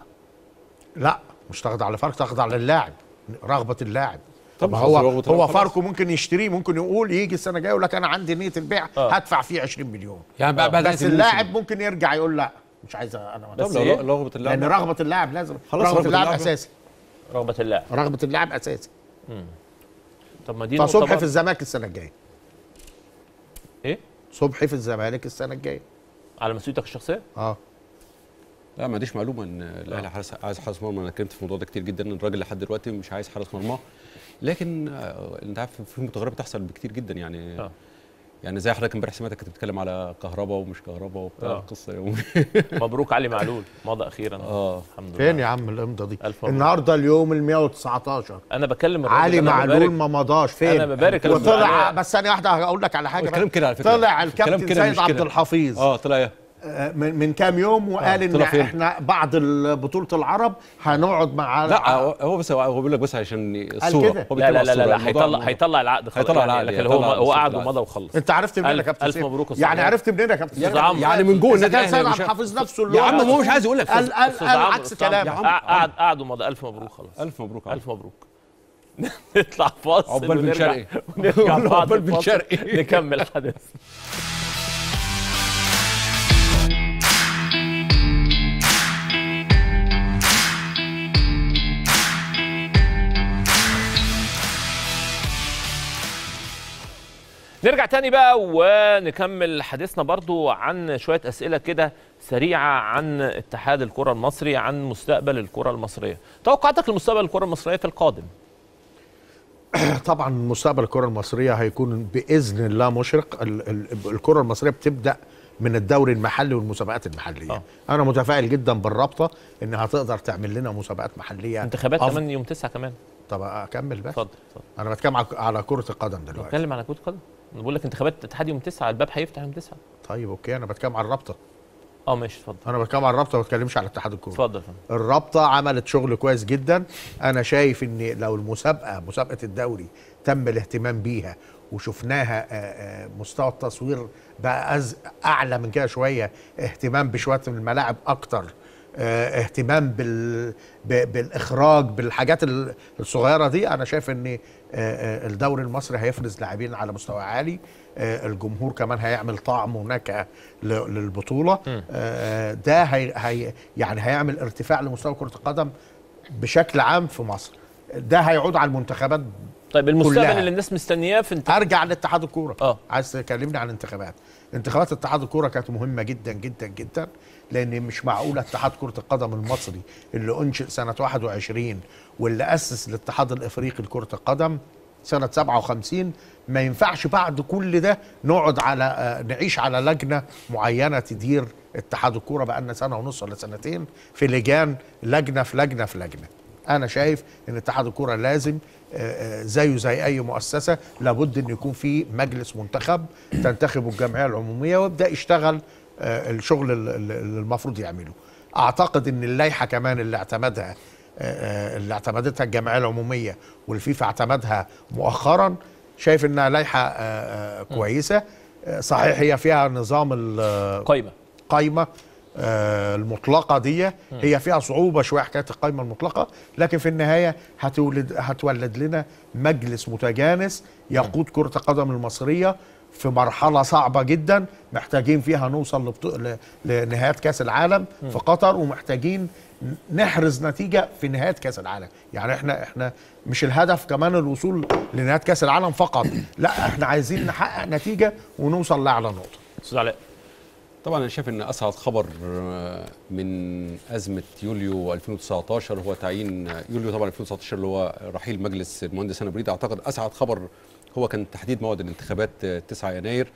Speaker 2: لا مش تخضع لفرق تخضع للاعب رغبه اللاعب
Speaker 4: طب
Speaker 2: ما
Speaker 4: خلاص،
Speaker 2: هو
Speaker 4: رغبة
Speaker 2: هو
Speaker 4: اللاعب خلاص.
Speaker 2: فاركو ممكن يشتريه ممكن يقول يجي السنه الجايه يقول لك انا عندي نيه البيع
Speaker 3: آه.
Speaker 2: هدفع فيه 20 مليون
Speaker 4: يعني بعد بعد
Speaker 2: بس اللاعب ممكن يرجع يقول لا مش عايز انا
Speaker 3: بس
Speaker 4: طب لو
Speaker 3: إيه؟
Speaker 4: لو رغبه اللاعب
Speaker 2: لان رغبه اللاعب لازم
Speaker 4: خلاص،
Speaker 2: رغبه
Speaker 4: رغبة
Speaker 2: اللاعب
Speaker 4: اللاعب.
Speaker 2: اساسي
Speaker 3: رغبه اللاعب
Speaker 2: رغبه اللاعب اساسي
Speaker 3: طب ما دي نقطة
Speaker 2: فصبحي
Speaker 3: برضه.
Speaker 2: في الزمالك السنه الجايه
Speaker 3: ايه
Speaker 2: صبحي في الزمالك السنه الجايه
Speaker 3: على مسؤوليتك الشخصيه
Speaker 2: اه
Speaker 4: لا ما عنديش معلومه ان الاهلي حارس عايز حارس مرمى انا اتكلمت في الموضوع ده كتير جدا الراجل لحد دلوقتي مش عايز حارس مرمى لكن آه، انت عارف في متغيرات بتحصل بكتير جدا يعني
Speaker 3: آه.
Speaker 4: يعني زي حضرتك امبارح سمعتك كنت بتتكلم على كهرباء ومش كهرباء وبتاع
Speaker 3: آه.
Speaker 4: قصه يوم
Speaker 3: مبروك علي معلول مضى اخيرا
Speaker 4: اه
Speaker 3: الحمد لله
Speaker 2: فين يا عم الامضه دي
Speaker 3: ألف مبروك.
Speaker 2: النهارده اليوم ال 119
Speaker 3: انا بكلم الراجل،
Speaker 2: علي
Speaker 3: أنا
Speaker 2: معلول
Speaker 3: ببارك-
Speaker 2: ما مضاش فين
Speaker 3: أنا ببارك له.
Speaker 2: وطلع
Speaker 3: أنا-
Speaker 2: بس ثانيه واحده هقول لك على حاجه
Speaker 4: الكلام
Speaker 2: بقى.
Speaker 4: كده على فكرة.
Speaker 2: طلع
Speaker 4: الكلام
Speaker 2: الكابتن
Speaker 4: كده
Speaker 2: سيد
Speaker 4: مش
Speaker 2: عبد
Speaker 4: كده.
Speaker 2: الحفيظ
Speaker 4: اه طلع ايه
Speaker 2: آه، من من كام يوم وقال ان
Speaker 4: طلع فين؟
Speaker 2: احنا بعد ال- بطوله العرب هنقعد مع
Speaker 4: لا هو- هو بس هو هو بيقول لك بس عشان الصوره
Speaker 2: كده.
Speaker 4: هو
Speaker 3: لا
Speaker 4: بيتكلم
Speaker 3: لا
Speaker 4: على
Speaker 3: لا لا,
Speaker 4: الصورة.
Speaker 3: لا
Speaker 4: الموضوع-
Speaker 3: هيطلع هيطلع العقد خلاص
Speaker 4: هيطلع
Speaker 3: يعني،
Speaker 4: العقد،
Speaker 3: لكن
Speaker 4: هيطلع
Speaker 3: هو هو
Speaker 4: العقد.
Speaker 3: قعد ومضى وخلص
Speaker 2: انت عرفت منين يا
Speaker 3: ألف-
Speaker 2: كابتن
Speaker 3: ألف
Speaker 2: سيف؟
Speaker 3: مبروك يا أستاذ
Speaker 2: يعني
Speaker 3: عمرو.
Speaker 2: عرفت منين يا كابتن
Speaker 3: أستاذ
Speaker 2: سيف؟
Speaker 3: عمرو.
Speaker 4: يعني من جوه
Speaker 2: اذا
Speaker 4: النادي
Speaker 2: كان سيد
Speaker 4: الأهلي
Speaker 2: عبد
Speaker 4: مش-
Speaker 2: الحفيظ نفسه اللي
Speaker 4: يا عم
Speaker 2: قال-
Speaker 4: هو مش عايز يقول لك
Speaker 2: قال قال
Speaker 3: أستاذ
Speaker 2: قال
Speaker 3: عمرو،
Speaker 2: عكس
Speaker 3: أستاذ عمرو.
Speaker 2: كلامك
Speaker 4: عم.
Speaker 3: قعد قعد ومضى الف مبروك خلاص
Speaker 4: الف مبروك
Speaker 3: الف مبروك نطلع فاصل
Speaker 4: عقبال بن
Speaker 3: ونرجع-
Speaker 4: شرقي.
Speaker 3: ونرجع بعد
Speaker 4: عقبال بن
Speaker 3: الفاصل
Speaker 4: شرقي.
Speaker 3: نكمل الحدث نرجع تاني بقى ونكمل حديثنا برضو عن شوية أسئلة كده سريعة عن اتحاد الكرة المصري عن مستقبل الكرة المصرية توقعاتك لمستقبل الكرة المصرية في القادم
Speaker 2: طبعا مستقبل الكره المصريه هيكون باذن الله مشرق ال- ال- الكره المصريه بتبدا من الدوري المحلي والمسابقات المحليه
Speaker 3: آه.
Speaker 2: آه. انا متفائل جدا بالرابطه انها تقدر تعمل لنا مسابقات محليه
Speaker 3: انتخابات
Speaker 2: أفضل.
Speaker 3: كمان يوم 9 كمان
Speaker 2: طب اكمل بس
Speaker 3: اتفضل اتفضل
Speaker 2: انا بتكلم على- على كره القدم دلوقتي
Speaker 3: بتكلم على كرة القدم انا بقول لك انتخابات الاتحاد يوم 9 الباب هيفتح يوم 9
Speaker 2: طيب اوكي انا بتكلم على الرابطه
Speaker 3: اه ماشي اتفضل
Speaker 2: انا بتكلم على الرابطه ما بتكلمش على اتحاد الكوره
Speaker 3: اتفضل يا فندم.
Speaker 2: الرابطه عملت شغل كويس جدا انا شايف ان لو المسابقه مسابقه الدوري تم الاهتمام بيها وشفناها آه، آه، مستوى التصوير بقى أز اعلى من كده شويه اهتمام بشويه من الملاعب اكتر آه، اهتمام بال ب- بالاخراج بالحاجات ال- الصغيره دي انا شايف ان آه، آه، الدوري المصري هيفرز لاعبين على مستوى عالي آه، الجمهور كمان هيعمل طعم ونكهه ل- للبطوله آه، ده هي هي يعني هيعمل ارتفاع لمستوى كره القدم بشكل عام في مصر ده هيعود على المنتخبات
Speaker 3: طيب المستقبل
Speaker 2: كلها.
Speaker 3: اللي الناس مستنياه في انت...
Speaker 2: ارجع لاتحاد الكوره
Speaker 3: اه
Speaker 2: عايز تكلمني عن انتخابات انتخابات اتحاد الكوره كانت مهمه جدا جدا جدا لان مش معقوله اتحاد كره القدم المصري اللي انشئ سنه 21 واللي اسس الاتحاد الافريقي لكره القدم سنه 57 ما ينفعش بعد كل ده نقعد على آه، نعيش على لجنه معينه تدير اتحاد الكوره بقالنا سنه ونص ولا سنتين في لجان لجنه في لجنه في لجنه انا شايف ان اتحاد الكوره لازم آه، آه، زيه زي اي مؤسسه لابد ان يكون في مجلس منتخب تنتخبه الجمعيه العموميه ويبدا يشتغل آه، الشغل ال- ال- اللي المفروض يعمله اعتقد ان اللائحه كمان اللي اعتمدها آه، آه، اللي اعتمدتها الجمعيه العموميه والفيفا اعتمدها مؤخرا شايف انها لائحه آه، آه، كويسه آه، صحيح هي فيها نظام ال-
Speaker 3: قايمه
Speaker 2: القايمه آه، المطلقه دي هي فيها صعوبه شويه حكايه القايمه المطلقه لكن في النهايه هتولد هتولد لنا مجلس متجانس يقود كره القدم المصريه في مرحله صعبه جدا محتاجين فيها نوصل لبطو... ل... لنهايات كاس العالم في قطر ومحتاجين نحرز نتيجه في نهايه كاس العالم يعني احنا احنا مش الهدف كمان الوصول لنهايه كاس العالم فقط لا احنا عايزين نحقق نتيجه ونوصل لاعلى نقطه
Speaker 3: استاذ علاء
Speaker 4: طبعا انا شايف ان اسعد خبر آه، من ازمه يوليو 2019 هو تعيين آه، يوليو طبعا 2019 اللي هو رحيل مجلس المهندس هنا بريد اعتقد اسعد خبر هو كان تحديد موعد الانتخابات آه، 9 يناير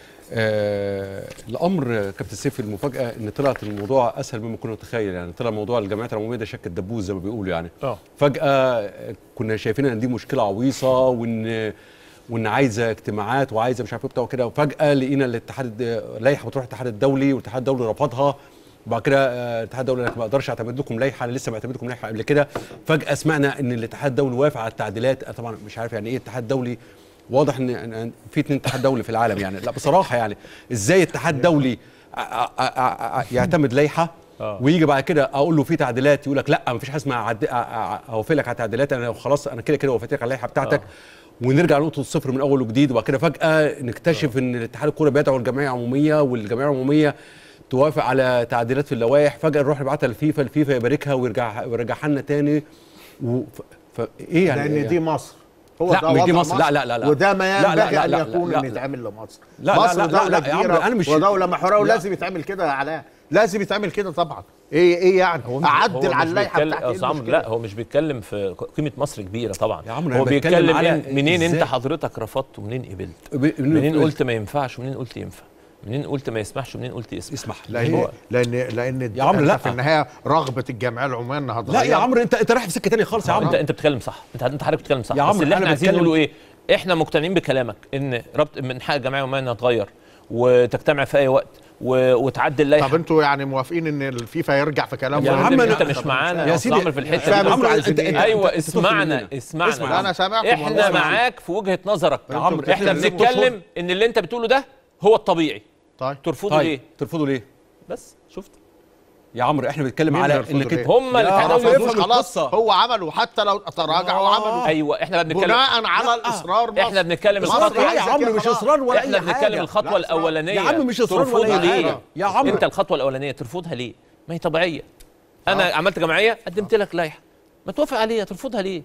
Speaker 4: آه الامر آه، كابتن سيف المفاجاه ان طلعت الموضوع اسهل مما كنا نتخيل يعني طلع موضوع الجمعيات العموميه ده شك الدبوس زي ما بيقولوا يعني
Speaker 3: اه
Speaker 4: فجاه آه، كنا شايفين ان دي مشكله عويصه وان وان عايزه اجتماعات وعايزه مش عارف ايه بتاع كده وفجاه لقينا الاتحاد لائحه بتروح الاتحاد الدولي والاتحاد الدولي رفضها وبعد كده آه، الاتحاد الدولي قال لك ما اقدرش اعتمد لكم لائحه انا لسه معتمد لكم لائحه قبل كده فجاه سمعنا ان الاتحاد الدولي وافق على التعديلات آه، طبعا مش عارف يعني ايه اتحاد دولي واضح ان إن في اتنين اتحاد دولي في العالم يعني لا بصراحه يعني ازاي اتحاد دولي ع- ع- ع- ع- يعتمد لائحه
Speaker 3: آه.
Speaker 4: ويجي بعد كده اقول له في تعديلات يقول لك لا ما فيش حاجه اسمها عد... أ- أ- اوافق لك على تعديلات انا خلاص انا كده كده وافقت لك على اللائحه بتاعتك ونرجع لنقطه الصفر من اول وجديد وبعد كده فجاه نكتشف ان الاتحاد الكوره بيدعو الجمعيه العموميه والجمعيه العموميه توافق على تعديلات في اللوائح فجاه نروح نبعتها للفيفا الفيفا يباركها ويرجع ويرجعها لنا تاني و... ف... ف... ايه يعني
Speaker 2: لان دي مصر هو
Speaker 4: لا،
Speaker 2: ده
Speaker 4: مش دي
Speaker 2: وضع
Speaker 4: مصر. لا، لا، لا، لا.
Speaker 2: وده ما
Speaker 4: لا، لا،
Speaker 2: ينبغي
Speaker 4: لا،
Speaker 2: ان
Speaker 4: لا،
Speaker 2: يكون
Speaker 4: لا،
Speaker 2: ان
Speaker 4: لا.
Speaker 2: يتعمل لمصر
Speaker 4: لا، لا،
Speaker 2: مصر
Speaker 4: لا، لا،
Speaker 2: دوله
Speaker 4: لا، يا عمرو،
Speaker 2: كبيره
Speaker 4: أنا مش-
Speaker 2: ودوله محوريه
Speaker 4: لا.
Speaker 2: ولازم يتعمل كده يا علاء لازم يتعمل كده طبعا ايه ايه يعني
Speaker 3: هو مش-
Speaker 2: اعدل
Speaker 3: هو
Speaker 2: على
Speaker 3: مش
Speaker 2: اللائحه
Speaker 3: بيتكلم-
Speaker 2: بتاعتي
Speaker 3: يا
Speaker 2: إيه
Speaker 3: أستاذ عمرو
Speaker 2: المشكلة؟
Speaker 3: لا هو مش بيتكلم في قيمه مصر كبيره طبعا
Speaker 4: يا عمرو،
Speaker 3: هو
Speaker 4: أنا بتكلم
Speaker 3: بيتكلم
Speaker 4: على
Speaker 3: من منين
Speaker 4: إزاي-
Speaker 3: انت حضرتك رفضت ومنين قبلت
Speaker 4: ب-
Speaker 3: منين قلت ما ينفعش ومنين قلت ينفع منين قلت ما يسمحش ومنين قلت يسمح
Speaker 4: اسمح
Speaker 2: لان
Speaker 3: هو-
Speaker 2: لان لان
Speaker 4: يا عمرو،
Speaker 2: أنت
Speaker 4: لا.
Speaker 2: في النهايه رغبه الجمعيه العموميه انها
Speaker 4: لا يا
Speaker 2: تغير.
Speaker 4: عمرو انت انت رايح في سكه ثانيه خالص يا
Speaker 3: انت
Speaker 4: عمرو
Speaker 3: انت بتتكلم صح انت انت حضرتك بتتكلم صح
Speaker 4: يا
Speaker 3: بس
Speaker 4: عمرو،
Speaker 3: اللي
Speaker 4: أنا
Speaker 3: احنا عايزين
Speaker 4: بتكلم-
Speaker 3: نقوله ايه احنا مقتنعين بكلامك ان ربط من حق الجمعيه العموميه انها تغير وتجتمع في اي وقت و... وتعدل
Speaker 2: طب
Speaker 3: لائحه
Speaker 2: انتوا يعني موافقين ان الفيفا يرجع في كلامه
Speaker 3: يا
Speaker 4: يا
Speaker 3: عم
Speaker 4: عم،
Speaker 3: انت
Speaker 4: أنا-
Speaker 3: مش معانا
Speaker 4: يا
Speaker 3: يا
Speaker 4: سيدي،
Speaker 3: سيدي في الحته
Speaker 2: فاهم
Speaker 3: دي
Speaker 2: انتوا عايزين
Speaker 4: أنت-
Speaker 2: ايه؟
Speaker 4: أنت-
Speaker 3: ايوه
Speaker 4: أنت تطلب
Speaker 3: اسمعنا
Speaker 4: مننا.
Speaker 3: اسمعنا
Speaker 4: اسمع.
Speaker 2: انا سامعكم
Speaker 3: احنا
Speaker 2: والله.
Speaker 3: معاك في وجهه نظرك
Speaker 2: يا عمرو،
Speaker 3: احنا
Speaker 2: بتتكلموا
Speaker 3: بنتكلم ان اللي انت بتقوله ده هو الطبيعي
Speaker 2: طيب
Speaker 3: ترفضه
Speaker 4: طيب
Speaker 3: ليه
Speaker 4: ترفضوا ليه
Speaker 3: بس شفت
Speaker 4: يا عمرو احنا بنتكلم
Speaker 2: مين
Speaker 4: على
Speaker 2: اللي يرفضوا
Speaker 4: انك
Speaker 2: ليه؟
Speaker 4: انت
Speaker 3: هم
Speaker 4: يا
Speaker 3: الاتحاد
Speaker 2: ما
Speaker 4: عرفوا
Speaker 3: الدولي
Speaker 2: رفضوش
Speaker 4: يفهم
Speaker 2: خلاص
Speaker 4: القصة.
Speaker 2: هو عملوا حتى لو تراجعوا عملوا
Speaker 3: ايوه احنا بنتكلم
Speaker 2: بناء على الاصرار مصر.
Speaker 3: احنا بنتكلم
Speaker 2: مصر
Speaker 3: الخطوه
Speaker 4: ايه يا
Speaker 2: عايزة
Speaker 4: عمرو
Speaker 2: كده
Speaker 4: مش
Speaker 2: خلاص.
Speaker 4: اصرار ولا
Speaker 3: احنا
Speaker 4: اي
Speaker 3: بنتكلم
Speaker 4: حاجه
Speaker 3: الخطوه
Speaker 2: لا،
Speaker 3: الاولانيه
Speaker 4: يا عم مش إصرار ولا
Speaker 3: ترفضها
Speaker 4: أي
Speaker 3: ليه؟
Speaker 4: حاجة. يا عمرو.
Speaker 3: انت الخطوه الاولانيه ترفضها ليه ما هي طبيعيه انا عملت جمعيه قدمت لك لائحه ما توافق عليها ترفضها ليه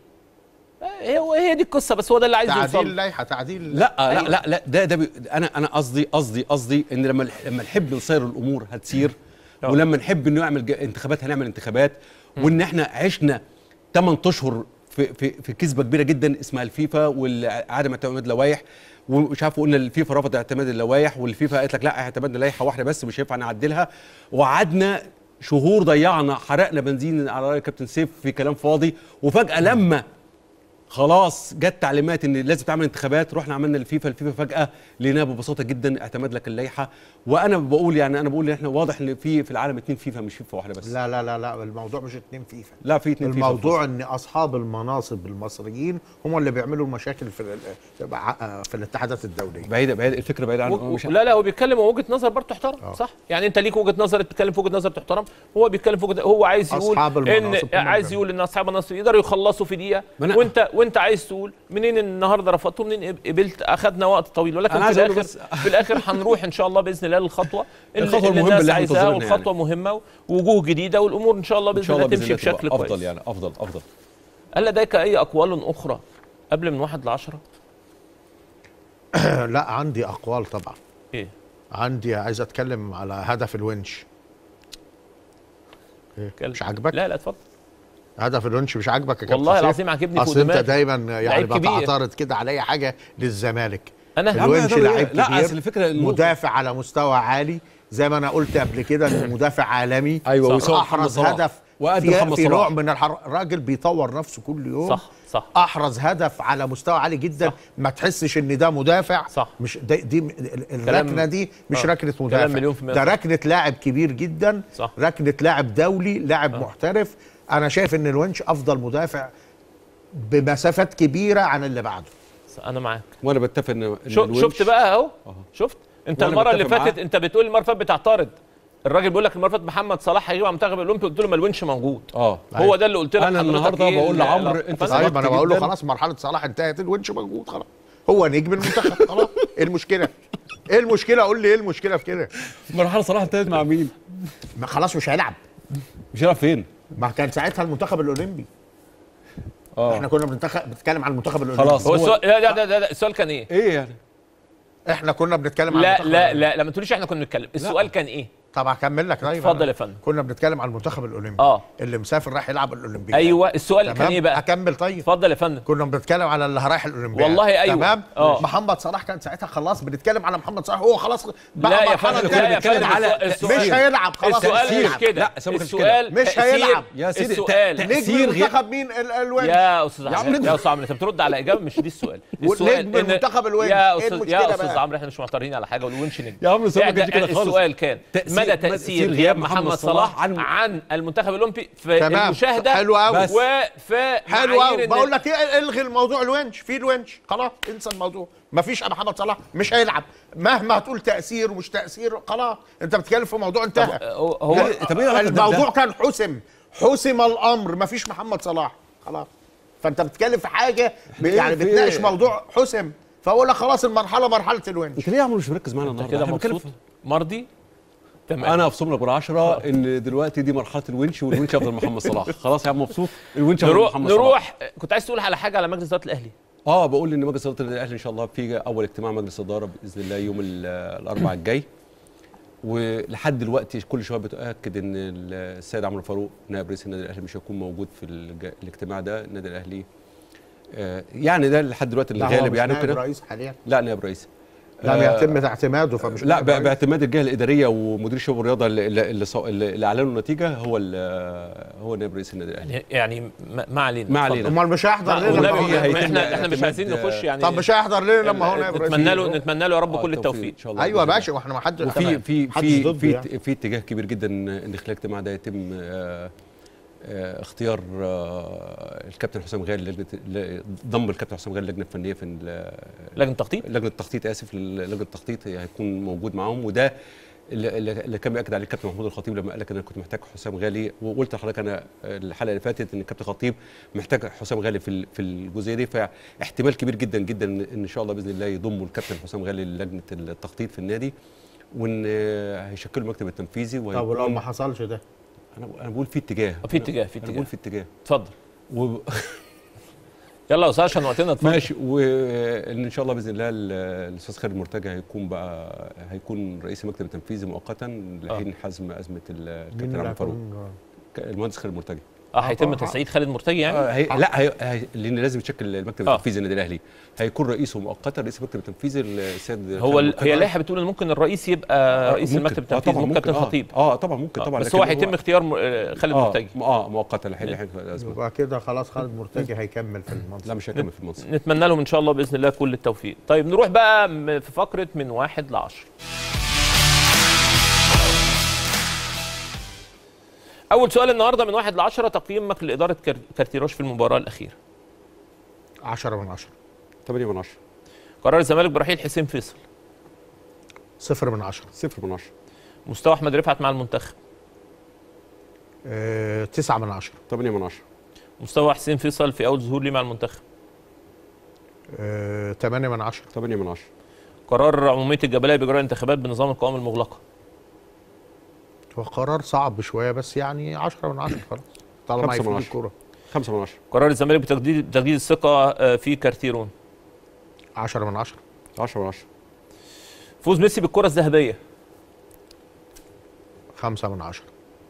Speaker 3: هي هي دي القصه بس هو ده اللي عايز
Speaker 2: تعديل
Speaker 3: يوصل
Speaker 2: لائحه تعديل
Speaker 4: لا
Speaker 3: أيوة.
Speaker 4: لا لا لا ده ده بي انا انا قصدي قصدي قصدي ان لما لما نحب نصير الامور هتسير
Speaker 3: آه.
Speaker 4: ولما نحب انه نعمل ج- انتخابات هنعمل انتخابات وان احنا عشنا 8 اشهر في في في كذبه كبيره جدا اسمها الفيفا وعدم اعتماد لوائح ومش عارف قلنا الفيفا رفض اعتماد اللوائح والفيفا قالت لك لا اعتمدنا لائحه واحده بس مش هينفع نعدلها وقعدنا شهور ضيعنا حرقنا بنزين على راي كابتن سيف في كلام فاضي وفجاه لما خلاص جت تعليمات ان لازم تعمل انتخابات رحنا عملنا الفيفا الفيفا فجاه لقيناها ببساطه جدا اعتمد لك اللائحه وانا بقول يعني انا بقول ان احنا واضح ان في في العالم اتنين فيفا مش فيفا واحده بس
Speaker 2: لا لا لا لا الموضوع مش اتنين فيفا
Speaker 4: لا في اتنين فيفا
Speaker 2: الموضوع ان اصحاب المناصب المصريين هم اللي بيعملوا المشاكل في ال- في الاتحادات الدوليه
Speaker 4: بعيده بعيده الفكره بعيده عن
Speaker 3: و-
Speaker 4: مش
Speaker 3: لا لا هو بيتكلم وجهه نظر برضه تحترم
Speaker 2: آه.
Speaker 3: صح يعني انت ليك وجهه نظر بتتكلم في وجهه نظر تحترم هو بيتكلم في وجهه هو عايز يقول
Speaker 2: أصحاب
Speaker 3: ان
Speaker 2: المناصب هم
Speaker 3: عايز
Speaker 2: اللي-
Speaker 3: يقول ان اصحاب المناصب يقدروا يخلصوا في دقيقه
Speaker 4: ما أنا-
Speaker 3: وانت وانت عايز تقول منين النهارده رفضته منين قبلت اخذنا وقت طويل ولكن
Speaker 4: أنا
Speaker 3: في
Speaker 4: عايز أقول
Speaker 3: الاخر
Speaker 4: بس-
Speaker 3: في الاخر هنروح ان شاء الله باذن الله للخطوه اللي,
Speaker 4: الخطوة
Speaker 3: اللي
Speaker 4: المهمة
Speaker 3: الناس
Speaker 4: اللي احنا
Speaker 3: عايزاها
Speaker 4: منتظرينها
Speaker 3: والخطوه مهمه ووجوه جديده والامور ان شاء الله
Speaker 4: ان
Speaker 3: باذن
Speaker 4: شاء
Speaker 3: الله
Speaker 4: الله
Speaker 3: تمشي
Speaker 4: بإذن الله
Speaker 3: بشكل
Speaker 4: تبقى
Speaker 3: كويس
Speaker 4: افضل يعني افضل افضل
Speaker 3: هل لديك اي اقوال اخرى قبل من واحد لعشرة
Speaker 2: لا عندي اقوال طبعا
Speaker 3: ايه
Speaker 2: عندي عايز اتكلم على هدف الونش إيه؟
Speaker 3: اتكلم.
Speaker 2: مش عاجبك
Speaker 3: لا لا اتفضل
Speaker 2: هدف الونش مش عاجبك يا كابتن
Speaker 3: والله
Speaker 2: سيف؟
Speaker 3: العظيم عاجبني فوق
Speaker 2: اصل انت
Speaker 3: دماغي.
Speaker 2: دايما يعني
Speaker 3: لعيب كبير.
Speaker 2: بتعترض كده على اي حاجه للزمالك
Speaker 3: انا
Speaker 4: يا عم
Speaker 2: الونش
Speaker 4: ده-
Speaker 2: لعيب
Speaker 4: لا،
Speaker 2: كبير
Speaker 4: أصل الفكرة إنه-
Speaker 2: مدافع على مستوى عالي زي ما انا قلت قبل كده انه مدافع عالمي
Speaker 4: أيوة،
Speaker 2: صح.
Speaker 4: ويساوي محمد
Speaker 2: احرز
Speaker 4: صلاح.
Speaker 2: هدف
Speaker 4: وقد
Speaker 2: في,
Speaker 4: محمد
Speaker 2: في
Speaker 4: صلاح.
Speaker 2: نوع من الحر... الراجل بيطور نفسه كل يوم
Speaker 3: صح صح
Speaker 2: احرز هدف على مستوى عالي جدا
Speaker 3: صح.
Speaker 2: ما تحسش ان ده مدافع
Speaker 3: صح.
Speaker 2: مش دي, دي ال- الركنه دي مش
Speaker 3: آه.
Speaker 2: ركنه
Speaker 3: كلام
Speaker 2: مدافع
Speaker 3: مليون في المية
Speaker 2: ده
Speaker 3: صح.
Speaker 2: ركنه لاعب كبير جدا
Speaker 3: صح.
Speaker 2: ركنه لاعب دولي لاعب محترف انا شايف ان الونش افضل مدافع بمسافات كبيره عن اللي بعده
Speaker 3: انا معاك
Speaker 4: وانا بتفق ان إن
Speaker 3: شو
Speaker 4: الونش-
Speaker 3: شفت بقى اهو شفت انت
Speaker 4: وأنا
Speaker 3: المره اللي
Speaker 4: بتفق
Speaker 3: فاتت
Speaker 4: معاه.
Speaker 3: انت بتقول المره اللي فاتت بتعترض الراجل بيقول لك المره اللي فاتت محمد صلاح هيجي على المنتخب الاولمبي قلت له ما الونش موجود
Speaker 4: اه
Speaker 3: هو ده اللي قلت لك
Speaker 4: أنا
Speaker 3: حضرتك
Speaker 4: النهاردة
Speaker 3: إيه
Speaker 4: بقول
Speaker 3: ال-
Speaker 4: لعمرو
Speaker 3: لا،
Speaker 4: أنت
Speaker 3: فأنا-
Speaker 4: صعبت
Speaker 2: طيب انا بقول له
Speaker 4: جداً.
Speaker 2: خلاص مرحله صلاح انتهت الونش موجود خلاص هو نجم المنتخب خلاص ايه المشكله ايه المشكله قول لي ايه المشكله في كده
Speaker 4: مرحله صلاح انتهت مع مين؟
Speaker 2: ما خلاص مش هيلعب
Speaker 4: مش هيلعب فين؟
Speaker 2: ما كان ساعتها المنتخب الاولمبي
Speaker 4: اه
Speaker 2: احنا كنا بنتخ... بنتكلم عن المنتخب الاولمبي
Speaker 4: خلاص
Speaker 3: هو
Speaker 4: هو-
Speaker 3: السؤال لا لا لا, لا السؤال كان ايه؟
Speaker 4: ايه يعني؟
Speaker 2: احنا كنا بنتكلم عن
Speaker 3: لا
Speaker 2: المنتخب
Speaker 3: لا
Speaker 2: الأولمبي.
Speaker 3: لا لا ما تقوليش احنا كنا بنتكلم السؤال كان ايه؟
Speaker 2: طب هكمل لك طيب
Speaker 3: اتفضل
Speaker 2: أنا.
Speaker 3: يا فندم.
Speaker 2: كنا بنتكلم عن المنتخب الاولمبي
Speaker 3: اه.
Speaker 2: اللي مسافر راح يلعب الاولمبي
Speaker 3: ايوه السؤال كان
Speaker 2: تمام
Speaker 3: ايه بقى؟
Speaker 2: اكمل طيب
Speaker 3: اتفضل يا فندم
Speaker 2: كنا بنتكلم على اللي رايح الاولمبياد
Speaker 3: والله أيوة.
Speaker 2: تمام
Speaker 3: آه.
Speaker 2: محمد صلاح كان ساعتها خلاص بنتكلم على محمد صلاح هو خلاص بقى
Speaker 3: لا يا
Speaker 2: مرحلة
Speaker 3: فندم
Speaker 2: تانية.
Speaker 3: لا يا
Speaker 4: بنتكلم
Speaker 3: فندم
Speaker 4: على
Speaker 3: السؤال-
Speaker 2: مش هيلعب خلاص
Speaker 3: السؤال
Speaker 2: مش
Speaker 3: مش
Speaker 2: هيلعب.
Speaker 3: كده
Speaker 4: لا، السؤال ما كانش كده.
Speaker 3: السؤال
Speaker 2: مش
Speaker 3: تأثير-
Speaker 2: هيلعب.
Speaker 4: يا سيدي،
Speaker 3: السؤال
Speaker 4: تأ-
Speaker 2: نجم
Speaker 4: تأثير غير-
Speaker 2: المنتخب مين ال- الونش
Speaker 3: يا استاذ
Speaker 4: يا عم
Speaker 3: عمرو
Speaker 4: نجم.
Speaker 3: يا استاذ عمرو انت بترد على اجابه مش دي السؤال
Speaker 2: ونجم
Speaker 3: السؤال إن-
Speaker 2: المنتخب الونش.
Speaker 3: يا
Speaker 2: إيه
Speaker 3: استاذ
Speaker 2: المشكلة
Speaker 3: يا استاذ
Speaker 2: بقى؟
Speaker 3: عمرو احنا مش معترضين على حاجه والونش نجم
Speaker 4: يا عم السؤال ما كانش
Speaker 3: إعجاب-
Speaker 4: كده خالص.
Speaker 3: السؤال كان
Speaker 4: تأثير-
Speaker 3: مدى
Speaker 4: تأثير
Speaker 3: تاثير
Speaker 4: غياب
Speaker 3: غياب
Speaker 4: محمد
Speaker 3: محمد
Speaker 4: صلاح
Speaker 3: صلاح
Speaker 4: عن-
Speaker 3: عن المنتخب الاولمبي في
Speaker 2: تمام.
Speaker 3: المشاهده
Speaker 2: حلو أوي.
Speaker 4: بس.
Speaker 3: وفي
Speaker 2: حلو
Speaker 3: معايير
Speaker 2: قوي
Speaker 3: إن-
Speaker 2: بقول لك ايه الغي الموضوع الونش في الونش خلاص انسى الموضوع مفيش محمد صلاح مش هيلعب مهما هتقول تاثير ومش تاثير خلاص انت بتتكلم في موضوع انتهى
Speaker 3: هو هو
Speaker 4: طب ايه علاقة ده
Speaker 2: الموضوع
Speaker 4: بده؟
Speaker 2: كان حسم حسم الامر مفيش محمد صلاح خلاص فانت بتتكلم في حاجه ب- يعني
Speaker 4: في-
Speaker 2: بتناقش موضوع حسم فاقول لك خلاص المرحله مرحله الونش
Speaker 4: انت ليه يا عمرو مش مركز معانا النهارده؟
Speaker 3: كده
Speaker 4: إحنا بنتكلم
Speaker 3: مبسوط مرضي تمام
Speaker 4: انا ابصم لك بالعشرة ان دلوقتي دي مرحله الونش والونش افضل محمد صلاح خلاص يا عم مبسوط الونش افضل
Speaker 3: نروح
Speaker 4: محمد صلاح
Speaker 3: نروح كنت عايز تقول على حاجه على مجلس اداره الاهلي
Speaker 4: اه بقول ان مجلس اداره الاهلي ان شاء الله في اول اجتماع مجلس اداره باذن الله يوم ال- الاربعاء الجاي ولحد دلوقتي كل شويه بتاكد ان السيد عمرو فاروق نائب رئيس النادي الاهلي مش هيكون موجود في الج- الاجتماع ده النادي الاهلي آه يعني ده لحد دلوقتي
Speaker 2: لا، هو
Speaker 4: الغالب
Speaker 2: مش
Speaker 4: يعني
Speaker 2: نائب
Speaker 4: وكده
Speaker 2: رئيس حاليا
Speaker 4: لا نائب رئيس
Speaker 2: لم
Speaker 4: آه،
Speaker 2: يتم اعتماده فمش
Speaker 4: لا
Speaker 2: نائب
Speaker 4: ب-
Speaker 2: رئيس.
Speaker 4: باعتماد الجهه الاداريه ومدير شباب الرياضه اللي اللي, اللي, صو- اللي اللي اعلنوا النتيجه هو ال- هو نائب رئيس النادي الاهلي
Speaker 3: يعني ما ما علينا
Speaker 4: ما
Speaker 3: اتفضل.
Speaker 4: علينا.
Speaker 2: امال مش هيحضر
Speaker 3: لا،
Speaker 2: ليه لما
Speaker 3: والنبي
Speaker 2: هو
Speaker 4: والنبي
Speaker 2: نائب
Speaker 3: ما
Speaker 2: رئيس؟
Speaker 3: احنا احنا مش
Speaker 4: اعتماد-
Speaker 3: عايزين نخش يعني
Speaker 2: طب مش هيحضر ليه لما هو نائب رئيس
Speaker 3: نتمنى له نتمنى له يا رب
Speaker 4: آه،
Speaker 3: كل
Speaker 4: التوفيق
Speaker 3: التوفيق
Speaker 4: ان شاء الله
Speaker 2: ايوه يا
Speaker 4: بإذن الله.
Speaker 2: باشا واحنا ما حد
Speaker 4: وفي
Speaker 2: تمام.
Speaker 4: في
Speaker 2: محدش
Speaker 4: في
Speaker 2: ضده
Speaker 4: في
Speaker 2: يعني.
Speaker 4: في اتجاه كبير جدا ان خلال الاجتماع ده يتم آه، آه، اختيار آه، الكابتن حسام غالي لجنه ل- ضم الكابتن حسام غالي اللجنه الفنيه في ال-
Speaker 3: لجنه تخطيط
Speaker 4: لجنه التخطيط اسف لجنه التخطيط هيكون موجود معاهم وده اللي, اللي اللي كان بياكد عليه الكابتن محمود الخطيب لما قال لك انا كنت محتاج حسام غالي وقلت لحضرتك انا الحلقه اللي فاتت ان الكابتن خطيب محتاج حسام غالي في ال- في الجزئيه دي فاحتمال كبير جدا جدا ان إن شاء الله باذن الله يضموا الكابتن حسام غالي للجنه التخطيط في النادي وان آه، هيشكلوا المكتب التنفيذي
Speaker 2: طب ولو
Speaker 4: وهيكون
Speaker 2: ما حصلش ده
Speaker 4: انا انا بقول في اتجاه
Speaker 3: في اتجاه في
Speaker 4: انا
Speaker 3: اتجاه
Speaker 4: بقول في اتجاه
Speaker 3: اتفضل
Speaker 4: و...
Speaker 3: يلا يا استاذ عشان وقتنا اتفضل
Speaker 4: ماشي وان ان شاء الله باذن الله ال- الاستاذ خالد مرتجى هيكون بقى هيكون رئيس المكتب التنفيذي مؤقتا لحين حزم ازمه ال- الكابتن
Speaker 2: اللي
Speaker 4: عمرو فاروق
Speaker 2: هيكون-
Speaker 4: ك- المهندس خالد مرتجى
Speaker 3: اه هيتم تسعيد خالد مرتجي يعني
Speaker 4: آه هي لا هي هي لان لازم يتشكل المكتب
Speaker 3: آه.
Speaker 4: التنفيذي النادي الاهلي هيكون رئيسه مؤقتا رئيس المكتب التنفيذي السيد
Speaker 3: هو
Speaker 4: خالد
Speaker 3: ال-
Speaker 4: مرتجى.
Speaker 3: هي اللائحه بتقول ان ممكن الرئيس يبقى رئيس
Speaker 4: ممكن.
Speaker 3: المكتب
Speaker 4: آه
Speaker 3: التنفيذي
Speaker 4: طبعا
Speaker 3: ممكن كابتن
Speaker 4: آه.
Speaker 3: خطيب
Speaker 4: اه طبعا ممكن
Speaker 3: آه،
Speaker 4: طبعا
Speaker 3: بس
Speaker 4: لكن
Speaker 3: هو هيتم اختيار م- آه، خالد
Speaker 4: اه
Speaker 3: مرتجي
Speaker 4: اه مؤقتا لحين لحين الازمه
Speaker 2: يبقى كده خلاص خالد مرتجي هيكمل في المنصب
Speaker 4: لا مش هيكمل في المنصب
Speaker 3: نتمنى لهم ان شاء الله باذن الله كل التوفيق طيب نروح بقى م- في فقره من واحد لعشر اول سؤال النهارده من واحد لعشرة تقييمك لاداره كار- كارتيروش في المباراه الاخيره
Speaker 2: 10 من 10
Speaker 4: 8 من 10
Speaker 3: قرار الزمالك برحيل حسين فيصل
Speaker 2: صفر من 10
Speaker 4: 0 من 10
Speaker 3: مستوى احمد رفعت مع المنتخب
Speaker 2: آه، 9 من 10
Speaker 4: 8 من 10
Speaker 3: مستوى حسين فيصل في اول ظهور ليه مع المنتخب
Speaker 2: آه، 8 من 10
Speaker 4: 8 من 10
Speaker 3: قرار عموميه الجبليه باجراء انتخابات بنظام القوائم المغلقه
Speaker 2: هو قرار صعب شويه بس يعني 10 من 10 خلاص طالما
Speaker 4: خمسة من
Speaker 2: هيفيد
Speaker 4: عشرة.
Speaker 2: الكوره
Speaker 4: خمسة من عشرة
Speaker 3: قرار الزمالك بتجديد تجديد الثقه آه، في كارتيرون
Speaker 2: 10 من 10
Speaker 4: 10 من عشرة
Speaker 3: فوز ميسي بالكره الذهبيه
Speaker 2: 5 من 10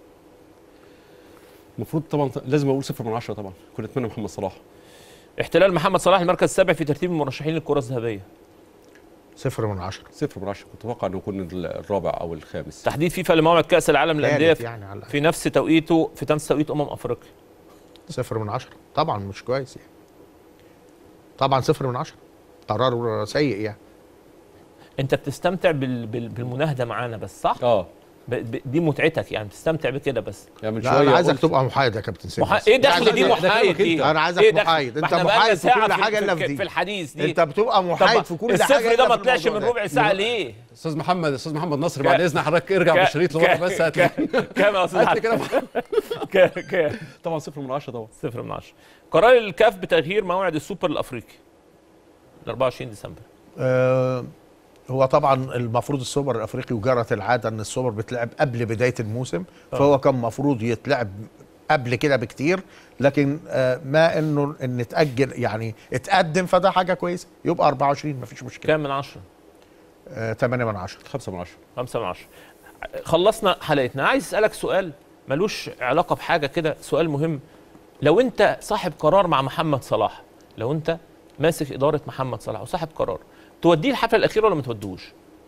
Speaker 4: المفروض طبعا لازم اقول صفر من عشرة طبعا كنا نتمنى محمد صلاح
Speaker 3: احتلال محمد صلاح المركز السابع في ترتيب المرشحين للكره الذهبيه
Speaker 2: صفر من 10
Speaker 4: صفر من عشرة كنت اتوقع انه يكون الرابع او الخامس
Speaker 3: تحديد فيفا لموعد كاس العالم للانديه
Speaker 2: ثالث
Speaker 3: في-
Speaker 2: يعني على الأقل.
Speaker 3: في نفس توقيته في نفس توقيت امم افريقيا
Speaker 2: صفر من 10 طبعا مش كويس يعني طبعا صفر من 10 قرار سيء يعني
Speaker 3: انت بتستمتع بال... بال... بالمناهده معانا بس صح
Speaker 4: اه
Speaker 3: ب... ب... دي متعتك يعني بتستمتع بكده بس
Speaker 4: يعني من
Speaker 2: لا
Speaker 4: شويه
Speaker 2: انا عايزك
Speaker 4: قلت-
Speaker 2: تبقى محايد يا كابتن سيف
Speaker 3: محا...
Speaker 2: بس.
Speaker 3: ايه دخل
Speaker 2: يعني
Speaker 3: دي
Speaker 4: ده- ده
Speaker 3: محايد
Speaker 4: كلامك
Speaker 3: دي
Speaker 4: انت.
Speaker 2: أنا عايزك
Speaker 3: إيه دخل؟
Speaker 2: محايد.
Speaker 3: ما
Speaker 2: أنت
Speaker 3: احنا بقالنا
Speaker 2: محايد في
Speaker 3: ساعة
Speaker 2: كل حاجة إلا في
Speaker 3: في
Speaker 2: دي.
Speaker 3: الحديث دي
Speaker 2: انت بتبقى محايد
Speaker 3: طب
Speaker 2: في كل حاجه
Speaker 3: الصفر
Speaker 2: إلا
Speaker 3: ده
Speaker 2: في
Speaker 3: ما طلعش من
Speaker 2: الموضوع
Speaker 3: ربع ساعه ليه
Speaker 4: استاذ محمد استاذ محمد نصر بعد اذن حضرتك ارجع
Speaker 3: ك-
Speaker 4: بالشريط لورا
Speaker 3: ك-
Speaker 4: بس هات
Speaker 3: ك- كام يا استاذ
Speaker 4: هات لي
Speaker 3: حسن؟
Speaker 4: كده
Speaker 3: ك- ك-
Speaker 4: طبعا صفر من عشرة طبعا
Speaker 3: صفر من عشرة قرار الكاف بتغيير موعد السوبر الافريقي ل 24 ديسمبر
Speaker 2: آه، هو طبعا المفروض السوبر الافريقي وجرت العاده ان السوبر بيتلعب قبل بدايه الموسم فهو كان المفروض يتلعب قبل كده بكتير لكن آه، ما انه ان اتاجل يعني اتقدم فده حاجه كويسه يبقى 24 مفيش مشكله
Speaker 3: كام من عشرة؟
Speaker 2: آه، 8 من 10
Speaker 4: خمسة من عشرة
Speaker 3: خمسة من عشرة خلصنا حلقتنا عايز اسالك سؤال ملوش علاقه بحاجه كده سؤال مهم لو انت صاحب قرار مع محمد صلاح لو انت ماسك اداره محمد صلاح وصاحب قرار توديه الحفله الاخيره ولا ما تودوش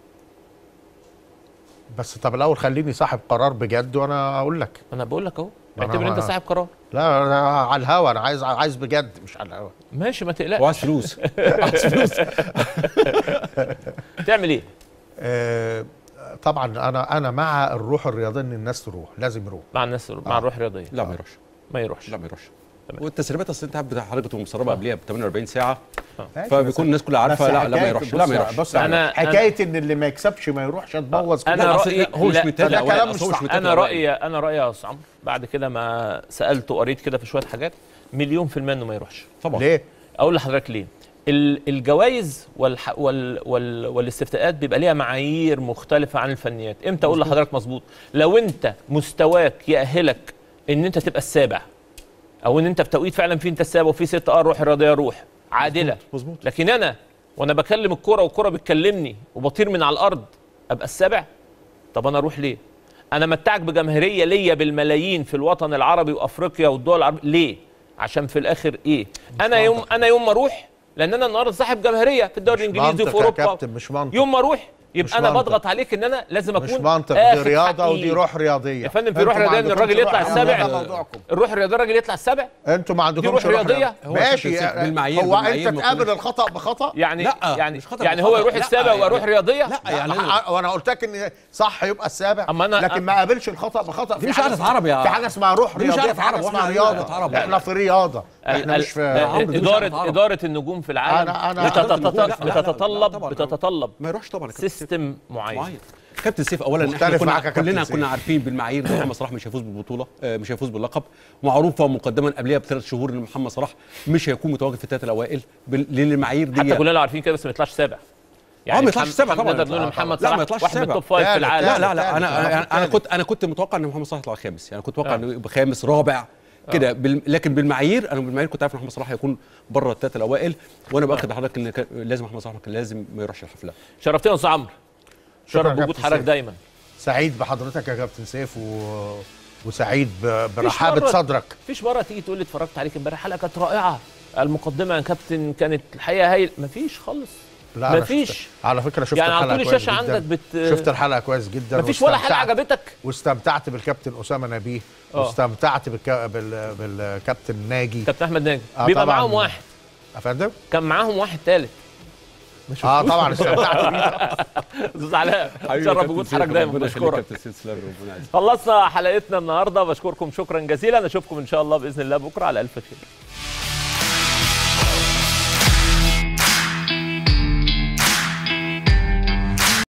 Speaker 2: بس طب الاول خليني صاحب قرار بجد وانا اقول لك
Speaker 3: انا بقول لك اهو
Speaker 2: ما أنا-
Speaker 3: اعتبر انت صاحب قرار
Speaker 2: لا أنا على الهوا انا عايز عايز بجد مش على الهوا
Speaker 3: ماشي ما تقلقش
Speaker 4: وعايز فلوس عايز فلوس
Speaker 3: تعمل ايه
Speaker 2: آه، طبعا انا انا مع الروح الرياضيه ان الناس تروح لازم يروح
Speaker 3: مع الناس مع الروح الرياضيه
Speaker 4: لا ما يروحش
Speaker 3: ما يروحش
Speaker 4: لا ما يروحش والتسريبات اصل انت عارف حضرتك بتبقى مسربه قبلها ب 48 ساعه
Speaker 2: ماشي،
Speaker 4: فبيكون الناس كلها عارفه
Speaker 2: بس
Speaker 4: لا لا ما
Speaker 2: حكاية-
Speaker 4: يروحش
Speaker 2: بص
Speaker 4: لا ما يروحش
Speaker 2: بص
Speaker 3: أنا-
Speaker 2: انا حكايه ان اللي ما يكسبش ما يروحش هتبوظ كل
Speaker 3: أنا
Speaker 4: لا،
Speaker 2: حاجة.
Speaker 4: أصل
Speaker 3: رأيي-
Speaker 4: هو مش
Speaker 3: لا،
Speaker 4: متابع
Speaker 2: ده كلام
Speaker 4: أولا،
Speaker 2: مش
Speaker 4: أصل هو
Speaker 2: صح.
Speaker 4: متابع
Speaker 3: انا
Speaker 4: أولا.
Speaker 3: رايي انا رايي يا استاذ عمرو بعد كده ما سالت وقريت كده في شويه حاجات مليون في الميه انه ما يروحش
Speaker 4: طبعا
Speaker 2: ليه؟
Speaker 3: اقول لحضرتك ليه ال- الجوائز والح... وال... وال... والاستفتاءات بيبقى ليها معايير مختلفه عن الفنيات امتى اقول لحضرتك مظبوط لو انت مستواك يأهلك ان انت تبقى السابع او ان انت في توقيت فعلا في انت السابع وفي ست اه روح رياضيه روح عادله
Speaker 4: مظبوط
Speaker 3: لكن انا وانا بكلم الكره والكره بتكلمني وبطير من على الارض ابقى السابع طب انا اروح ليه انا متعك بجماهيريه ليا بالملايين في الوطن العربي وافريقيا والدول العربيه ليه عشان في الاخر ايه انا يوم انا يوم ما اروح لان انا النهارده صاحب جماهيريه في الدوري الانجليزي
Speaker 2: منطق
Speaker 3: وفي
Speaker 2: يا
Speaker 3: اوروبا
Speaker 2: كابتن مش منطق
Speaker 3: يوم ما اروح
Speaker 2: مش
Speaker 3: يبقى انا
Speaker 2: منطق.
Speaker 3: بضغط عليك ان انا لازم
Speaker 2: مش
Speaker 3: اكون
Speaker 2: منطق دي
Speaker 3: آخد
Speaker 2: رياضه
Speaker 3: حقي.
Speaker 2: ودي روح رياضيه
Speaker 3: يا فندم في روح
Speaker 2: انتوا ما
Speaker 3: رياضيه ان
Speaker 2: عندكمش
Speaker 3: الراجل يطلع
Speaker 2: روح رياضية،
Speaker 3: السابع
Speaker 2: ده موضوعكم
Speaker 3: الروح الرياضيه الراجل يطلع السابع
Speaker 2: انتوا ما عندكمش
Speaker 3: روح رياضية؟
Speaker 4: هو
Speaker 2: ماشي
Speaker 4: كابتن سيف بالمعايير-
Speaker 2: هو
Speaker 4: بالمعايير
Speaker 2: انت
Speaker 4: ما
Speaker 2: تقابل
Speaker 4: كناش-
Speaker 2: الخطا بخطا
Speaker 3: يعني
Speaker 4: لا،
Speaker 3: يعني
Speaker 4: مش خطأ
Speaker 3: يعني
Speaker 4: بالخطأ.
Speaker 3: هو يروح
Speaker 4: لا،
Speaker 3: السابع
Speaker 4: يعني-
Speaker 3: ويروح رياضيه
Speaker 4: لا
Speaker 2: يعني
Speaker 4: يعني
Speaker 2: انا
Speaker 4: أنا-
Speaker 2: وانا قلت لك ان صح يبقى السابع
Speaker 3: أما أنا-
Speaker 2: لكن ما قابلش الخطا بخطا
Speaker 4: دي
Speaker 2: في
Speaker 4: مش
Speaker 2: حاجة
Speaker 4: قعدة
Speaker 2: اسمها-
Speaker 4: عرب يا-
Speaker 2: في حاجه اسمها روح
Speaker 4: دي مش
Speaker 2: رياضيه
Speaker 4: قعدة
Speaker 2: في حاجه
Speaker 4: عرب،
Speaker 2: اسمها
Speaker 4: وإحنا عندنا
Speaker 2: رياضه
Speaker 4: قعدة عرب.
Speaker 2: احنا في رياضه احنا
Speaker 3: ال-
Speaker 2: مش في
Speaker 3: ال-
Speaker 4: عمرو، دي مش
Speaker 3: اداره
Speaker 4: عرب.
Speaker 3: اداره النجوم في العالم
Speaker 2: أنا- أنا-
Speaker 3: بتتطلب
Speaker 4: لا، لا، لا، لا،
Speaker 3: بتتطلب
Speaker 4: طبعاً.
Speaker 3: بتتطلب
Speaker 4: ما يروحش طبعا يا كابتن سيف.
Speaker 3: سيستم معين
Speaker 4: معين كابتن سيف اولا احنا
Speaker 2: مختلف
Speaker 4: كنا
Speaker 2: معاك يا كابتن
Speaker 4: كلنا
Speaker 2: سيف.
Speaker 4: كنا عارفين بالمعايير ان محمد صلاح مش هيفوز بالبطوله آه، مش هيفوز باللقب معروفه مقدما قبلها بثلاث شهور ان محمد صلاح مش هيكون متواجد في الثلاثه الاوائل بال- لان المعايير دي
Speaker 3: حتى كلنا عارفين كده بس ما يطلعش سابع
Speaker 4: اه ما يطلعش
Speaker 3: محمد-
Speaker 4: سابع
Speaker 3: محمد
Speaker 4: طبعا
Speaker 3: نقدر نقول إن
Speaker 4: آه،
Speaker 3: محمد
Speaker 4: لا
Speaker 3: صلاح
Speaker 4: ما يطلعش
Speaker 3: واحد من
Speaker 4: سابع
Speaker 3: التوب فايف في
Speaker 2: ثالث،
Speaker 3: العالم
Speaker 4: لا لا لا
Speaker 2: ثالث،
Speaker 4: انا
Speaker 2: ثالث،
Speaker 4: انا, أنا
Speaker 2: ثالث.
Speaker 4: كنت انا كنت متوقع ان محمد صلاح يطلع خامس يعني كنت متوقع
Speaker 3: آه.
Speaker 4: انه يبقى خامس رابع كده بال... لكن بالمعايير انا بالمعايير كنت عارف ان محمد صلاح هيكون بره الثلاثه الاوائل وانا باكد لحضرتك ان كان- لازم محمد صلاح كان لازم ما يروحش الحفله
Speaker 3: شرفتنا يا استاذ عمرو
Speaker 2: شكراً
Speaker 3: شرف
Speaker 2: يا
Speaker 3: بوجود
Speaker 2: كابتن
Speaker 3: حضرتك
Speaker 2: سيف.
Speaker 3: دايما
Speaker 2: سعيد بحضرتك يا كابتن سيف و... وسعيد ب...
Speaker 3: مرة-
Speaker 2: برحابه صدرك
Speaker 3: مفيش مره تيجي تقول لي اتفرجت عليك امبارح حلقه كانت رائعه المقدمه يا كابتن كانت الحقيقه هايل مفيش خالص
Speaker 2: لا أنا
Speaker 3: مفيش.
Speaker 2: شفت... على فكره شفت
Speaker 3: يعني على
Speaker 2: الحلقه
Speaker 3: طول
Speaker 2: كويس
Speaker 3: الشاشه
Speaker 2: جداً.
Speaker 3: عندك بت
Speaker 2: شفت الحلقه كويس جدا
Speaker 3: مفيش ولا حلقه
Speaker 2: واستمتعت-
Speaker 3: عجبتك
Speaker 2: واستمتعت بالكابتن اسامه نبيه
Speaker 3: آه.
Speaker 2: واستمتعت بالك... بال... بالكابتن ناجي
Speaker 3: كابتن احمد ناجي
Speaker 2: آه
Speaker 3: بيبقى
Speaker 2: طبعاً.
Speaker 3: معاهم واحد
Speaker 2: افندم
Speaker 3: كان معاهم واحد ثالث
Speaker 2: اه طبعا استمتعت بيه
Speaker 3: استاذ علاء شرف بوجود حضرتك دايما بشكرك
Speaker 4: كابتن سيف تسلم لي، ربنا يعزك
Speaker 3: خلصنا حلقتنا النهارده بشكركم شكرا جزيلا اشوفكم ان شاء الله باذن الله بكره على الف خير